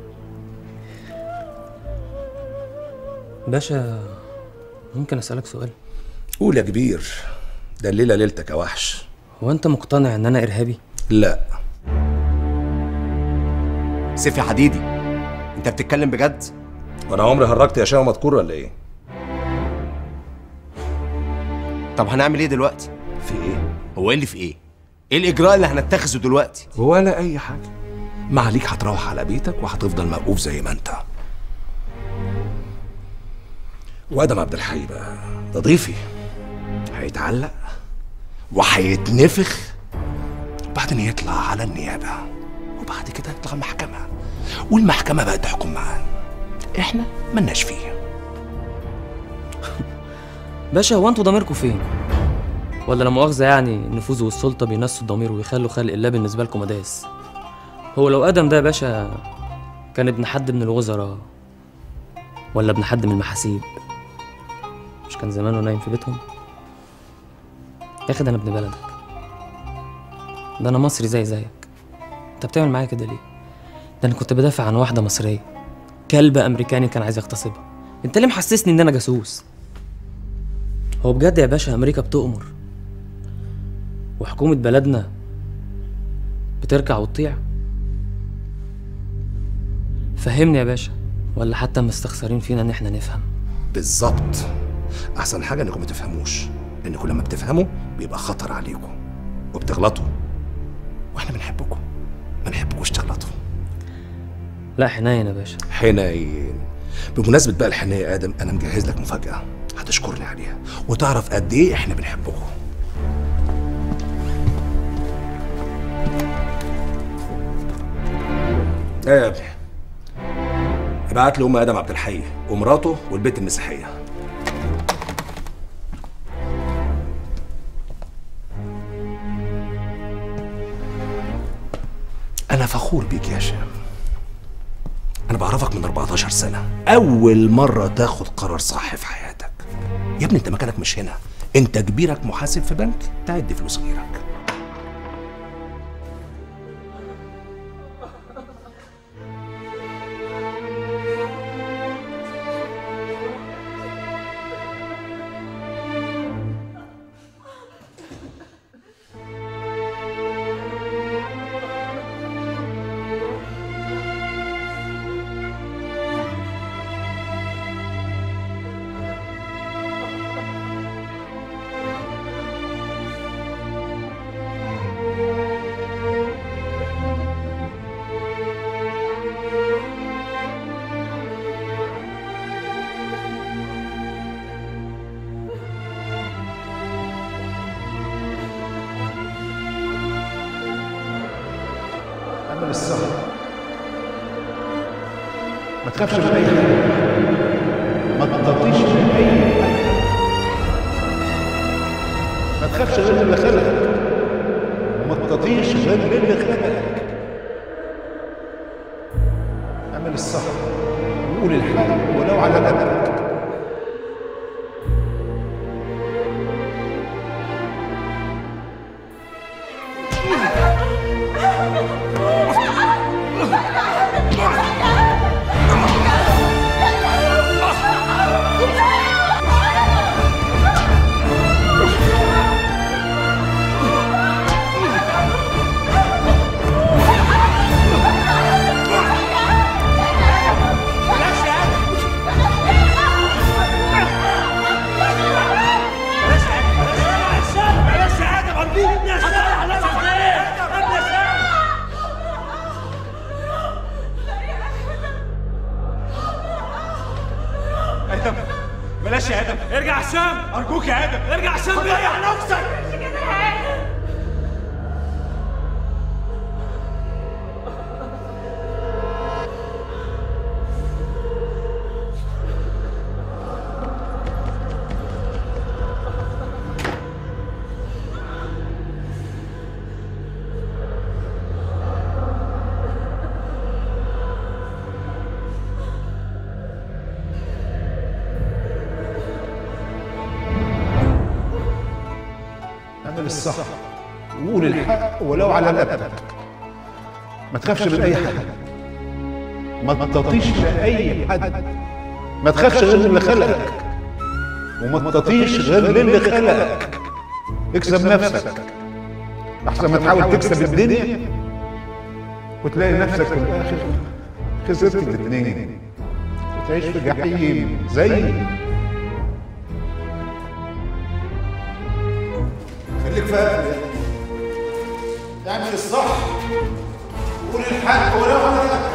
باشا ممكن اسالك سؤال قول يا كبير ده الليله ليلتك يا وحش هو انت مقتنع ان انا ارهابي لا سيف يا حديدي انت بتتكلم بجد وانا عمري هرجت يا شاو مذكور ولا ايه طب هنعمل ايه دلوقتي في ايه هو ايه اللي في ايه ايه الاجراء اللي هنتخذه دلوقتي ولا اي حاجه ما عليك هتروح على بيتك وهتفضل موقوف زي ما انت وادم عبد الحي بقى ده ضيفي هيتعلق وهيتنفخ وبعدين يطلع على النيابه وبعد كده يطلع المحكمه والمحكمه بقى تحكم معاه احنا ملناش فيه باشا هو انتوا ضميركم فين ولا لا مؤاخذه يعني النفوذ والسلطه بينسوا الضمير ويخلوا خلق الله بالنسبه لكم مداس هو لو ادم ده يا باشا كان ابن حد من الوزراء ولا ابن حد من المحاسيب مش كان زمانه نايم في بيتهم يا اخي ده انا ابن بلدك ده انا مصري زي زيك انت بتعمل معايا كده ليه ده انا كنت بدافع عن واحده مصريه كلب امريكاني كان عايز يغتصبها انت ليه محسسني ان انا جاسوس هو بجد يا باشا امريكا بتؤمر وحكومة بلدنا بتركع وتطيع فهمني يا باشا ولا حتى مستخسرين فينا ان احنا نفهم بالظبط احسن حاجه انكم ما تفهموش لان كل ما بتفهموا بيبقى خطر عليكم وبتغلطوا واحنا بنحبكم ما نحبكوش تغلطوا لا حنين يا باشا حنين بمناسبه بقى الحنيه يا ادم انا مجهز لك مفاجاه هتشكرني عليها وتعرف قد ايه احنا بنحبكم ايه يا ابني ابعت لي ام ادم عبد الحي ومراته والبنت المسيحيه انا فخور بيك يا هشام انا بعرفك من 14 سنه اول مره تاخد قرار صح في حياتك يا ابني انت مكانك مش هنا انت كبيرك محاسب في بنك تعد فلوس غيرك اعمل الصح ما تخافش من اي حاجه ما تطيش من اي حاجه ما تخافش غير من اللي خلقك وما تطيش غير من اللي خلقك اعمل الصح وقول الحق ولو على قدك ادم بلاش يا ادم ارجع هشام ارجوك يا ادم ارجع هشام ريح نفسك اعمل الصح وقول الحق ولو على قدك ما تخافش من اي حاجه ما تطيش لاي حد ما تخافش غير من اللي خلقك وما تطيش غير للي خلقك اكسب نفسك احسن ما تحاول تكسب الدنيا وتلاقي نفسك في الاخر خسرت الاثنين وتعيش في جحيم زي خليك فاهم اعمل الصح وقول الحق ولو على